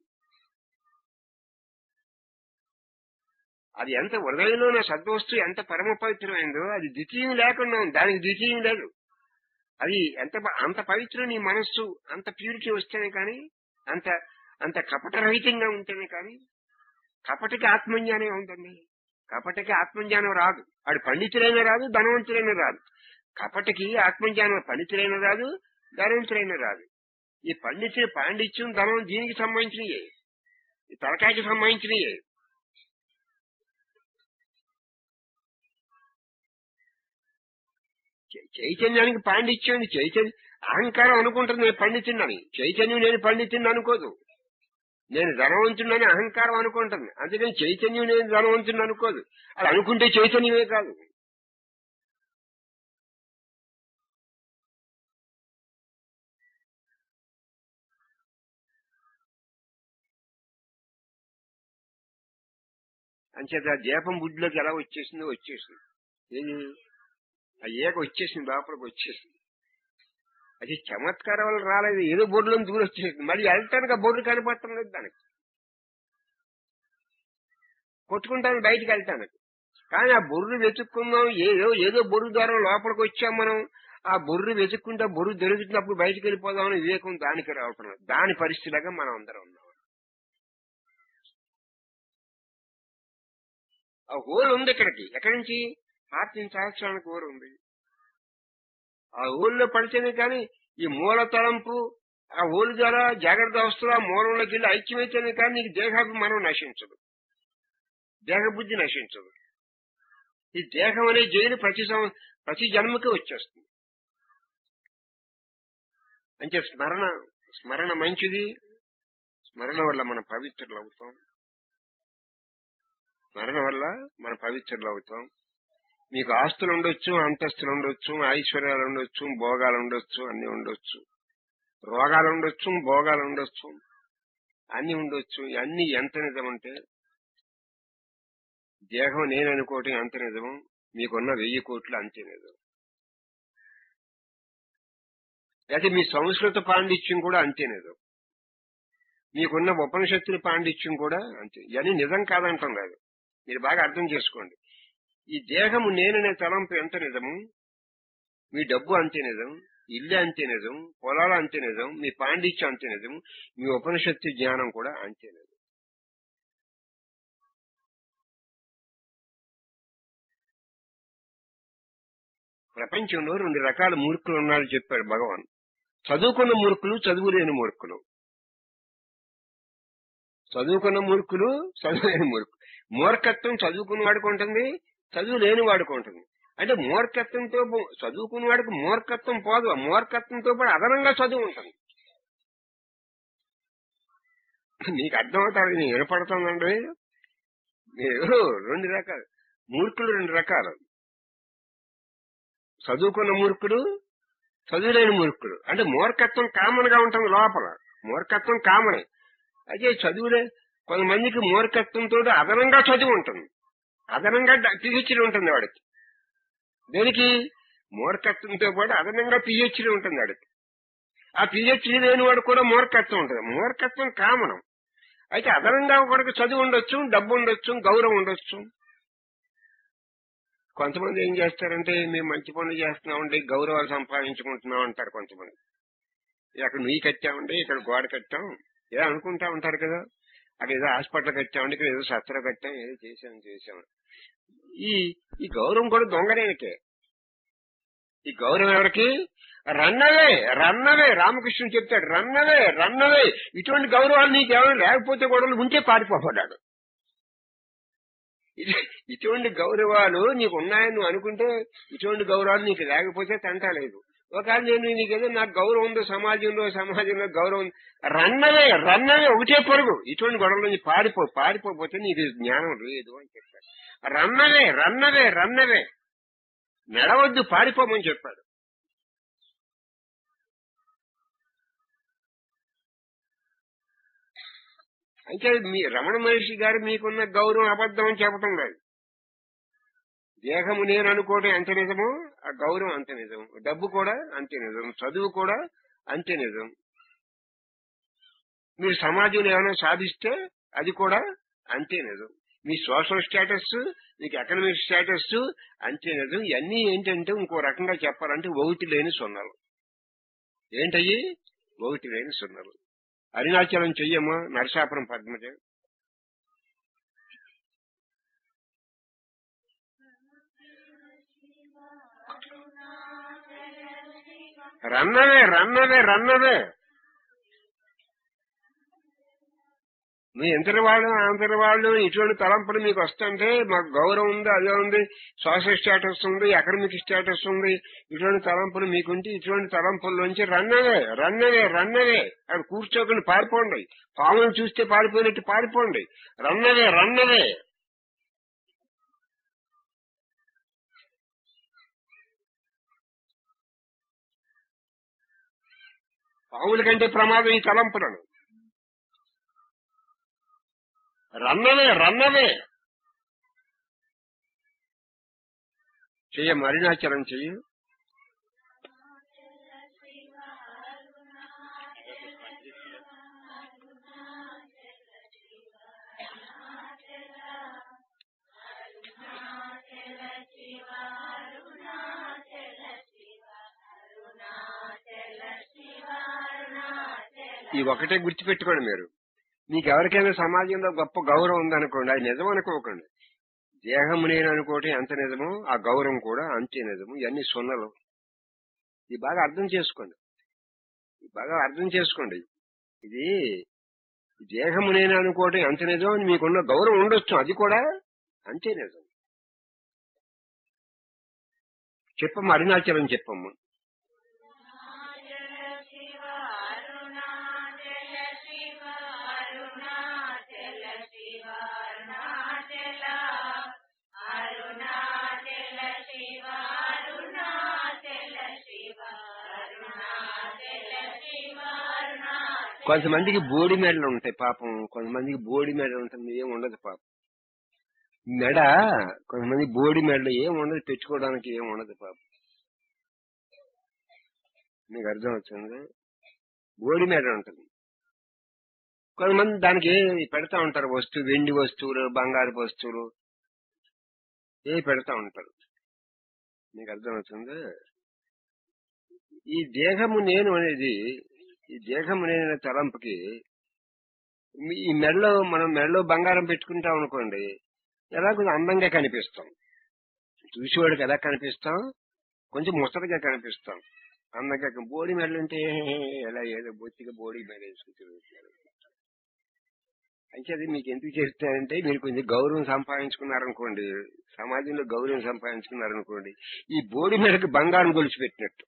అది ఎంత హృదయంలో ఉన్న సద్వస్తు ఎంత పరమ పవిత్రమైందో అది ద్వితీయం లేకుండా ఉంది దానికి ద్వితీయం లేదు అది ఎంత ప- అంత పవిత్రం నీ మనస్సు అంత ప్యూరిటీ వస్తేనే కానీ అంత అంత కపటరహితంగా ఉంటేనే కానీ కపటికి ఆత్మజ్ఞానం ఉంటుంది కపటికి ఆత్మజ్ఞానం రాదు ఆడు పండితులైన రాదు ధనవంతులైన రాదు కపటికి ఆత్మజ్ఞానం పండితులైన రాదు ధనవంతులైన రాదు ఈ పండితుల పాండిత్యం ధనం దీనికి సంబంధించినయే ఈ తలకాయకి సంబంధించినయే చై- చైతన్యానికి పాండిత్యం ఉంది. చైతన్య అహంకారం అనుకుంటుంది నేను పండితున్నని చైతన్యం నేను పండితుని అనుకోదు నేను ధనవంతుడని అహంకారం అనుకుంటుంది అందుకని చైతన్యం నేను ధనవంతుని అనుకోదు అది అనుకుంటే చైతన్యమే కాదు అంచేత ఆ దీపం బుడ్లోకి ఎలా వచ్చేసిందో వచ్చేసింది ఏది ఆ ఏక వచ్చేసింది లోపలికి వచ్చేసింది అది చమత్కారం వల్ల రాలేదు ఏదో బొడ్లో దూరం వచ్చేసింది మరి వెళ్తానికి ఆ బొడ్డు కనపడటం లేదు దానికి కొట్టుకుంటాను బయటికి వెళ్తాను కానీ ఆ బొర్రు వెతుక్కుందాం ఏదో ఏదో బొర్రు ద్వారా లోపలికి వచ్చాం మనం ఆ బొర్రు వెతుక్కుంటే ఆ బొర్రు దొరుకుతున్నప్పుడు బయటికి వెళ్ళిపోదామని వివేకం దానికి రావటం లేదు. దాని పరిస్థితిలాగా మనం అందరం ఉన్నాం ఆ హోల్ ఉంది ఇక్కడికి ఎక్కడి నుంచి పార్టీ సహస్రానికి హోల్ ఉంది ఆ ఊళ్ళో పడితేనే కానీ ఈ మూల తలంపు ఆ ఊరి ద్వారా జాగ్రత్త అవస్థలో ఆ మూలంలోకి వెళ్ళి ఐక్యమైతేనే కానీ నీకు దేహాభిమానం నశించదు దేహబుద్ధి నశించదు ఈ దేహం అనే జైలు ప్రతి సం- ప్రతి జన్మకి వచ్చేస్తుంది అంటే స్మరణ స్మరణ మంచిది స్మరణ వల్ల మనం పవిత్రులు అవుతాం స్మరణ వల్ల మనం పవిత్రులు అవుతాం మీకు ఆస్తులు ఉండొచ్చు అంతస్తులు ఉండొచ్చు ఐశ్వర్యాలు ఉండొచ్చు భోగాలు ఉండొచ్చు అన్ని ఉండొచ్చు రోగాలు ఉండొచ్చు భోగాలు ఉండొచ్చు అన్ని ఉండొచ్చు అన్ని ఎంత నిజం అంటే దేహం నేను అనుకోవటం ఎంత నిజం మీకున్న వెయ్యి కోట్లు అంతే నిజం అయితే మీ సంస్కృత పాండిత్యం కూడా అంతే నిజం మీకున్న ఉపనిషత్తుల పాండిత్యం కూడా అంతే ఇవన్నీ నిజం కాదంటాం లేదు మీరు బాగా అర్థం చేసుకోండి ఈ దేహము నేననే తలంపు ఎంత నిజము మీ డబ్బు అంతే నిజం ఇల్లు అంతే నిజం పొలాలు అంతే నిజం మీ పాండిత్యం అంతే నిజం మీ ఉపనిషత్తు జ్ఞానం కూడా అంతే నిజం ప్రపంచంలో రెండు రకాల మూర్ఖులు ఉన్నారని చెప్పాడు భగవాన్ చదువుకున్న మూర్ఖులు చదువులేని మూర్ఖులు చదువుకున్న మూర్ఖులు చదువులేని మూర్ఖులు మూర్ఖత్వం చదువుకున్న వాడికి ఉంటుంది చదువు లేని వాడికి ఉంటుంది అంటే మూర్ఖత్వంతో పో- చదువుకున్న వాడికి మూర్ఖత్వం పోదు ఆ మూర్ఖత్వంతో పాటు అదనంగా చదువు ఉంటుంది మీకు అర్థమవుతారు నేను వినపడుతుందండి మీరు రెండు రకాలు మూర్ఖులు రెండు రకాలు చదువుకున్న మూర్ఖుడు చదువులేని మూర్ఖుడు అంటే మూర్ఖత్వం కామన్ గా ఉంటుంది లోపల మూర్ఖత్వం కామనే అయితే చదువులే కొంతమందికి మూర్ఖత్వంతో అదనంగా చదువు ఉంటుంది అదనంగా పిహెచ్డి ఉంటుంది వాడికి దేనికి మూర్ఖత్వంతో పాటు అదనంగా పిహెచ్డి ఉంటుంది వాడికి ఆ పిహెచ్డి లేని వాడు కూడా మూర్ఖత్వం ఉంటుంది మూర్ఖత్వం కామనం అయితే అదనంగా ఒకడికి చదువు ఉండొచ్చు డబ్బు ఉండొచ్చు గౌరవం ఉండొచ్చు కొంతమంది ఏం చేస్తారంటే మేము మంచి పనులు చేస్తున్నామండి గౌరవాలు సంపాదించుకుంటున్నాం అంటారు కొంతమంది అక్కడ నుయ్యి కట్టామండి ఇక్కడ గోడ కట్టాం ఏదో అనుకుంటా ఉంటారు కదా అక్కడ ఏదో హాస్పిటల్ కట్టామండి ఇక్కడ ఏదో సత్ర కట్టాం ఏదో చేసాం చేసాం ఈ ఈ గౌరవం కూడా దొంగనేనకే ఈ గౌరవం ఎవరికి రన్నవే రన్నవే రామకృష్ణుడు చెప్తాడు రన్నవే రన్నవే ఇటువంటి గౌరవాలు నీకు ఎవరు లేకపోతే కూడా ఉంటే పారిపోపడ్డాడు ఇది- ఇటువంటి గౌరవాలు నీకు ఉన్నాయని నువ్వు అనుకుంటే ఇటువంటి గౌరవాలు నీకు లేకపోతే తంట లేదు ఒకవేళ నేను నీకేదో నాకు గౌరవం ఉందో సమాజంలో సమాజంలో గౌరవం ఉంది. రన్నవే రన్నవే ఒకటే పరుగు ఇటువంటి గొడవల నుంచి పారిపో పారిపోతే నీకు జ్ఞానం లేదు అని చెప్పాడు రన్నవే రన్నవే రన్నవే నడవద్దు పారిపోమని చెప్పాడు అయితే మీ రమణ మహర్షి గారు మీకున్న గౌరవం అబద్ధం అని చెప్పటం లేదు దేహము నేను అనుకోవడం ఎంత నిజమో ఆ గౌరవం అంత నిజం డబ్బు కూడా అంతే నిజం చదువు కూడా అంతే నిజం మీరు సమాజంలో ఏమైనా సాధిస్తే అది కూడా అంతే నిజం మీ సోషల్ స్టేటస్ మీకు ఎకనామిక్ స్టేటస్ అంతే నిజం ఇవన్నీ ఏంటంటే ఇంకో రకంగా చెప్పాలంటే ఒకటి లేని సున్నలు ఏంటయ్యి ఒకటి లేని సున్నలు అరుణాచలం చెయ్యమ్మా నరసాపురం పద్మజ రన్నవే రన్నవే రన్నవే మీ ఇంతటి వాళ్ళు అంతటి వాళ్ళు ఇటువంటి తలంపులు మీకు వస్తుంటే మాకు గౌరవం ఉంది అదే ఉంది సోషల్ స్టేటస్ ఉంది అకాడమిక్ స్టేటస్ ఉంది ఇటువంటి తలంపులు మీకుంటే ఇటువంటి తలంపుల్లోంచి రన్నవే రన్నవే రన్నవే అని కూర్చోకుండా పారిపోండి పాములను చూస్తే పారిపోయినట్టు పారిపోండి రన్నవే రన్నవే పాముల కంటే ప్రమాదం ఈ తలంపులను రన్నవే రన్నవే చెయ్య మరినాచరం చెయ్యి ఈ ఒకటే గుర్తుపెట్టుకోండి మీరు మీకు ఎవరికైనా సమాజంలో గొప్ప గౌరవం ఉందనుకోండి అది నిజం అనుకోకండి దేహం నేను అనుకోవటం ఎంత నిజమో ఆ గౌరవం కూడా అంతే నిజము ఇవన్నీ సున్నలు ఇది బాగా అర్థం చేసుకోండి ఇది బాగా అర్థం చేసుకోండి ఇది దేహము నేను అనుకోవటం ఎంత నిజం అని మీకున్న గౌరవం ఉండొచ్చు అది కూడా అంతే నిజం చెప్పమ్మ అరుణాచలం చెప్పమ్మ కొంతమందికి బోడి మెడలు ఉంటాయి పాపం కొంతమందికి బోడి మెడలు ఉంటుంది ఏం ఉండదు పాపం మెడ కొంతమంది బోడి మెడలు ఏం ఉండదు పెట్టుకోవడానికి ఏం ఉండదు పాపం మీకు అర్థం అవుతుంది బోడి మెడ ఉంటుంది కొంతమంది దానికి పెడతా ఉంటారు వస్తువు వెండి వస్తువులు బంగారు వస్తువులు ఏ పెడతా ఉంటారు మీకు అర్థమవుతుంది ఈ దేహము నేను అనేది ఈ దేహము నేను అనే తలంపుకి మీ- ఈ మెడలో మనం మెడలో బంగారం పెట్టుకుంటాం అనుకోండి ఎలా కొంచెం అందంగా కనిపిస్తాం చూసేవాడికి ఎలా కనిపిస్తాం కొంచెం ముసలిగా కనిపిస్తాం అందంగా కని- బోడి మెడలు ఉంటే ఎలా ఏదో బొత్తిగా బోడి మెడ వేసుకుని తిరుగుతున్నారు అంటే అది మీకు ఎందుకు చేస్తానంటే మీరు కొంచెం గౌరవం సంపాదించుకున్నారనుకోండి సమాజంలో గౌరవం సంపాదించుకున్నారనుకోండి ఈ బోడి మీదకి బంగారం గొలుసు పెట్టినట్టు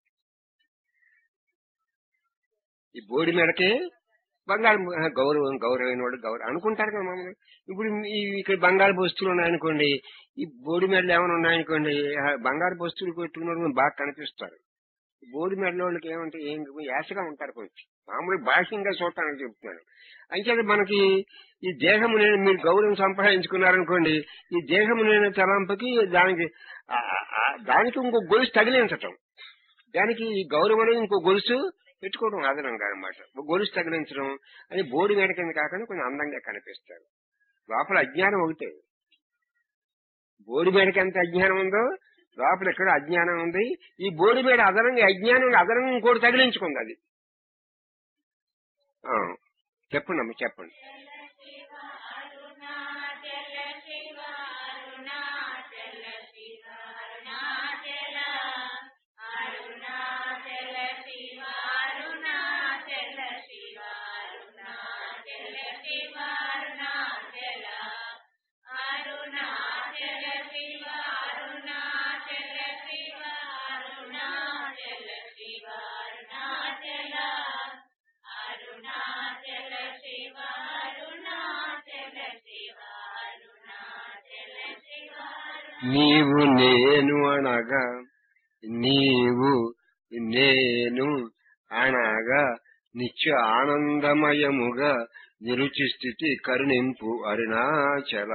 ఈ బోడి మీదకి బంగారం ఆ, గౌరవం గౌరవమైన వాడు గౌరవం అనుకుంటారు కదా మామూలు ఇప్పుడు ఈ ఇక్కడ బంగారు వస్తువులు ఉన్నాయనుకోండి ఈ బోడి మెడలు ఏమైనా ఉన్నాయనుకోండి ఆ బంగారు వస్తువులు పెట్టుకున్న బాగా కనిపిస్తారు బోడి మెడల వాళ్ళకి ఏమంటే ఏం యాసగా ఉంటారు కొంచెం మామూలు బాహ్యంగా చూడటానికి చెప్తున్నాను అంచేది మనకి ఈ దేహము నేను మీరు గౌరవం సంపాదించుకున్నారనుకోండి ఈ దేహము నేను తలంపుకి దానికి ఆ- ఆ- దానికి ఇంకో గొలుసు తగిలించటం దానికి ఈ గౌరవం అనేది ఇంకో గొలుసు పెట్టుకోవడం అదనంగా అనమాట గొలుసు తగిలించడం అని బోడి మేడ కింద కాకుండా కొంచెం అందంగా కనిపిస్తారు లోపల అజ్ఞానం ఒకటే బోడి మేడకి ఎంత అజ్ఞానం ఉందో లోపల ఎక్కడ అజ్ఞానం ఉంది ఈ బోడి మేడ అదనంగా అజ్ఞానం అదనంగా ఇంకోటి తగిలించుకుంది అది ఆ, చెప్పండి అమ్మ చెప్పండి నీవు నేను అనగా నీవు నేను అనగా నిత్య ఆనందమయముగా నిరుచి స్థితి కరుణింపు అరుణాచల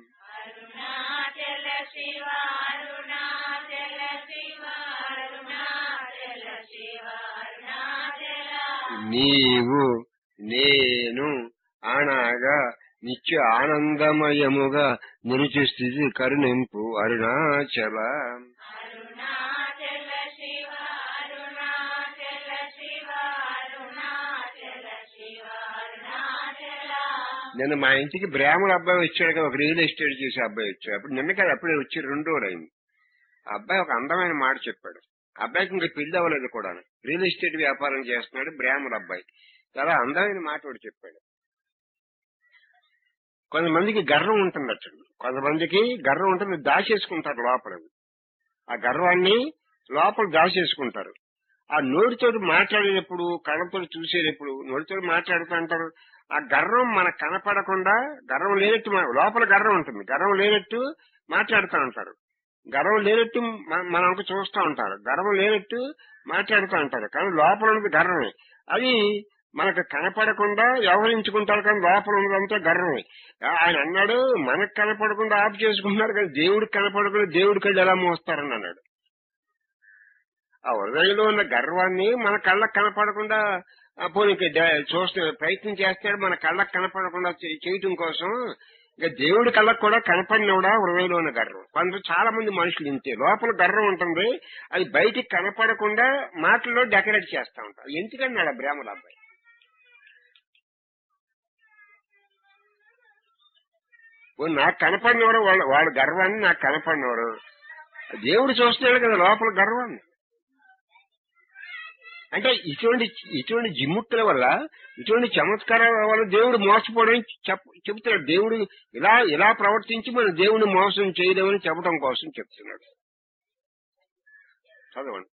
నీవు నేను అనగా నిత్య ఆనందమయముగా నిరుచి స్థితి కరుణింపు అరుణాచల నిన్న మా ఇంటికి బ్రాహ్మణ అబ్బాయి వచ్చాడు కదా ఒక రియల్ ఎస్టేట్ చేసే అబ్బాయి వచ్చాడు అప్పుడు నిన్న కదా అప్పుడే వచ్చి రెండు రోజులు అయింది ఆ అబ్బాయి ఒక అందమైన మాట చెప్పాడు ఆ అబ్బాయికి ఇంకా పెళ్లి అవ్వలేదు కూడా రియల్ ఎస్టేట్ వ్యాపారం చేస్తున్నాడు బ్రాహ్మణ అబ్బాయి చాలా అందమైన మాట ఒకటి చెప్పాడు కొంతమందికి గర్వం ఉంటుంది అట్లా కొంతమందికి గర్వం ఉంటుంది దాచేసుకుంటారు లోపల ఆ గర్వాన్ని లోపల దాచేసుకుంటారు ఆ నోటితో మాట్లాడేటప్పుడు కళ్ళతో చూసేటప్పుడు నోటితో మాట్లాడుతూ అంటారు ఆ గర్వం మనకు కనపడకుండా గర్వం లేనట్టు మన- లోపల గర్వం ఉంటుంది గర్వం లేనట్టు మాట్లాడుతూ ఉంటారు గర్వం లేనట్టు మన- మనకు చూస్తూ ఉంటారు గర్వం లేనట్టు మాట్లాడుతూ ఉంటారు కానీ లోపల ఉన్నది గర్వమే అది మనకు కనపడకుండా వ్యవహరించుకుంటారు కానీ లోపల ఉన్నదంతా గర్వమే ఆయన అన్నాడు మనకు కనపడకుండా ఆఫ్ చేసుకుంటున్నారు కానీ దేవుడికి కనపడకుండా దేవుడి కళ్ళు ఎలా మోస్తారని అన్నాడు ఆ హృదయంలో ఉన్న గర్వాన్ని మన కళ్ళకు కనపడకుండా ఆ పోనీ ఇక డ- చూస్తే ప్రయత్నం చేస్తాడు మన కళ్ళకు కనపడకుండా చే- చేయటం కోసం ఇక దేవుడి కళ్ళకు కూడా కనపడినవుడా హృదయంలో ఉన్న గర్వం కొంత చాలా మంది మనుషులు ఇంతే లోపల గర్వం ఉంటుంది అది బయటికి కనపడకుండా మాటల్లో డెకరేట్ చేస్తా ఉంటారు ఎందుకన్నాడు ఆ బ్రాహ్మణ అబ్బాయి ఓ నాకు కనపడినవాడు వాళ్ళ వాళ్ళ గర్వాన్ని నాకు కనపడినవాడు దేవుడు చూస్తున్నాడు కదా లోపల గర్వాన్ని అంటే ఇటువంటి ఇటువంటి జిమ్ముట్టుల వల్ల ఇటువంటి చమత్కారాల వల్ల దేవుడు మోసపోవడం చెప్ చెబుతున్నాడు దేవుడు ఇలా ఇలా ప్రవర్తించి మన దేవుడిని మోసం చేయలేమని చెప్పడం కోసం చెప్తున్నాడు చదవండి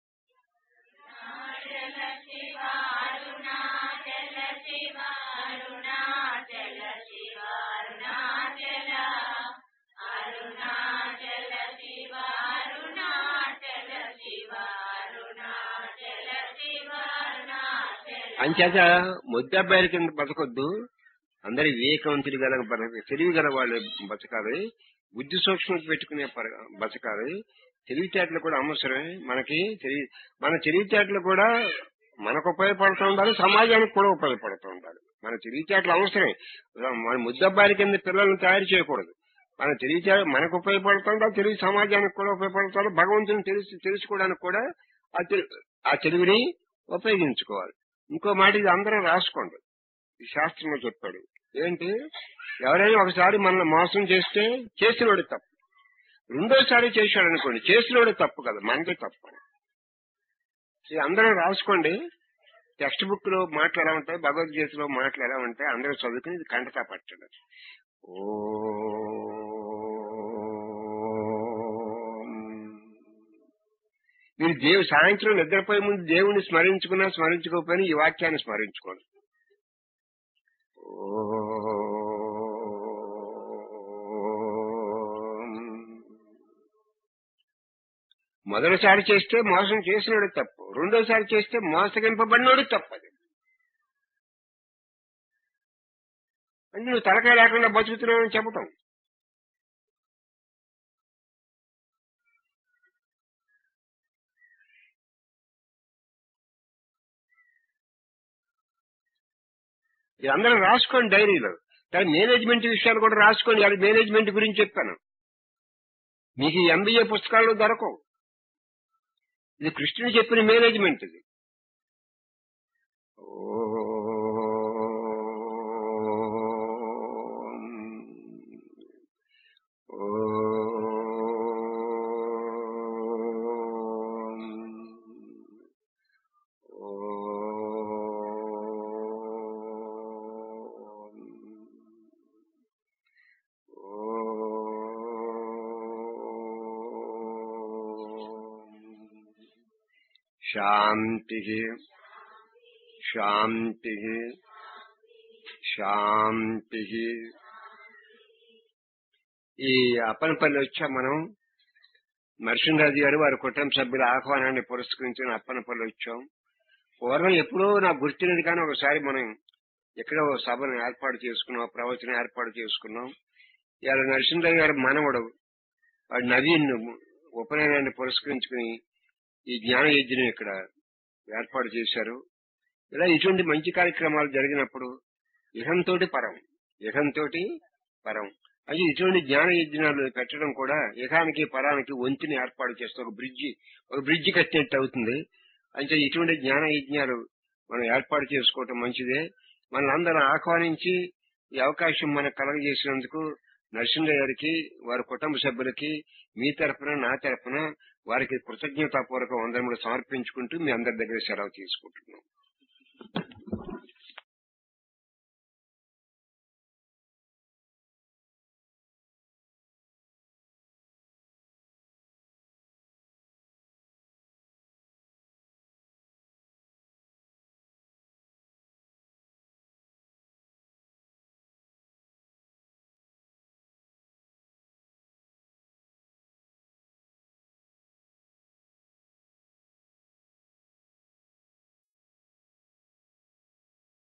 అంచేత ముద్దబ్బాయిల కింద బతకొద్దు అందరి వివేకవంతులు గల బతక తెలివి గల వాళ్ళు బతకాలి బుద్ధి సూక్ష్మత పెట్టుకునే పర- బతకాలి తెలివితేటలు కూడా అవసరమే మనకి తెలివి మన తెలివితేటలు కూడా మనకు ఉపయోగపడుతూ ఉండాలి సమాజానికి కూడా ఉపయోగపడుతూ ఉండాలి మన తెలివితేటలు అవసరమే మన ముద్దబ్బాయిల కింద పిల్లల్ని తయారు చేయకూడదు మన తెలివితే మనకు ఉపయోగపడుతుందా తెలివి సమాజానికి కూడా ఉపయోగపడుతుంది భగవంతుని తెలిసి తెలుసుకోవడానికి కూడా ఆ తెలి- ఆ తెలివిని ఉపయోగించుకోవాలి ఇంకో మాట ఇది అందరూ రాసుకోండి ఈ శాస్త్రంలో చెప్పాడు ఏంటి ఎవరైనా ఒకసారి మనల్ని మోసం చేస్తే చేసినోడు తప్పు రెండోసారి చేశాడు అనుకోండి చేసినోడు తప్పు కదా మనదే తప్పు ఇది అందరూ రాసుకోండి టెక్స్ట్ బుక్ లో మాటలు ఎలా ఉంటాయి భగవద్గీతలో మాటలు ఎలా ఉంటాయి అందరూ చదువుకుని ఇది కంటతా పట్టడం ఓం. మీరు దేవు సాయంత్రం నిద్రపోయే ముందు దేవుణ్ణి స్మరించుకున్నా స్మరించుకోకపోయినా ఈ వాక్యాన్ని స్మరించుకోండి ఓం. మొదటిసారి చేస్తే మోసం చేసినోడు తప్పు రెండోసారి చేస్తే మోసగింపబడినోడు తప్పది అంటే నువ్వు తలకాయ లేకుండా బతుకుతున్నావు అని చెప్పటం ఇది అందరూ రాసుకోండి డైరీలో కానీ మేనేజ్మెంట్ విషయాలు కూడా రాసుకోండి అది మేనేజ్మెంట్ గురించి చెప్పాను మీకు ఈ ఎంబీఏ పుస్తకాలు దొరకవు ఇది కృష్ణుడు చెప్పిన మేనేజ్మెంట్ ఇది శాంతి శాంతి శాంతి ఈ అప్పనపల్లి వచ్చాం మనం నరసింహరాజు గారు వారి కుటుంబ సభ్యుల ఆహ్వానాన్ని పురస్కరించిన అప్పనపల్లి వచ్చాం పూర్వం ఎప్పుడో నాకు గుర్తులేదు కానీ ఒకసారి మనం ఎక్కడో సభను ఏర్పాటు చేసుకున్నాం ప్రవచనం ఏర్పాటు చేసుకున్నాం ఇవాళ నరసింహరాజు గారి మనవడు వాడు నవీన్ ఉపనయనాన్ని పురస్కరించుకుని ఈ జ్ఞాన యజ్ఞం ఇక్కడ ఏర్పాటు చేశారు ఇలా ఇటువంటి మంచి కార్యక్రమాలు జరిగినప్పుడు ఇహంతో పరం ఇహంతో పరం అది ఇటువంటి జ్ఞాన యజ్ఞాలు పెట్టడం కూడా ఇహానికి పరానికి వంతుని ఏర్పాటు చేస్తే ఒక బ్రిడ్జి ఒక బ్రిడ్జి కట్టినట్టు అవుతుంది అంటే ఇటువంటి జ్ఞాన యజ్ఞాలు మనం ఏర్పాటు చేసుకోవటం మంచిదే మనందరం ఆహ్వానించి ఈ అవకాశం మనకు కలగజేసినందుకు నరసింహ గారికి వారి కుటుంబ సభ్యులకి మీ తరఫున నా తరఫున వారికి కృతజ్ఞతాపూర్వక వందనములు సమర్పించుకుంటూ మీ అందరి దగ్గర సెలవు తీసుకుంటున్నాం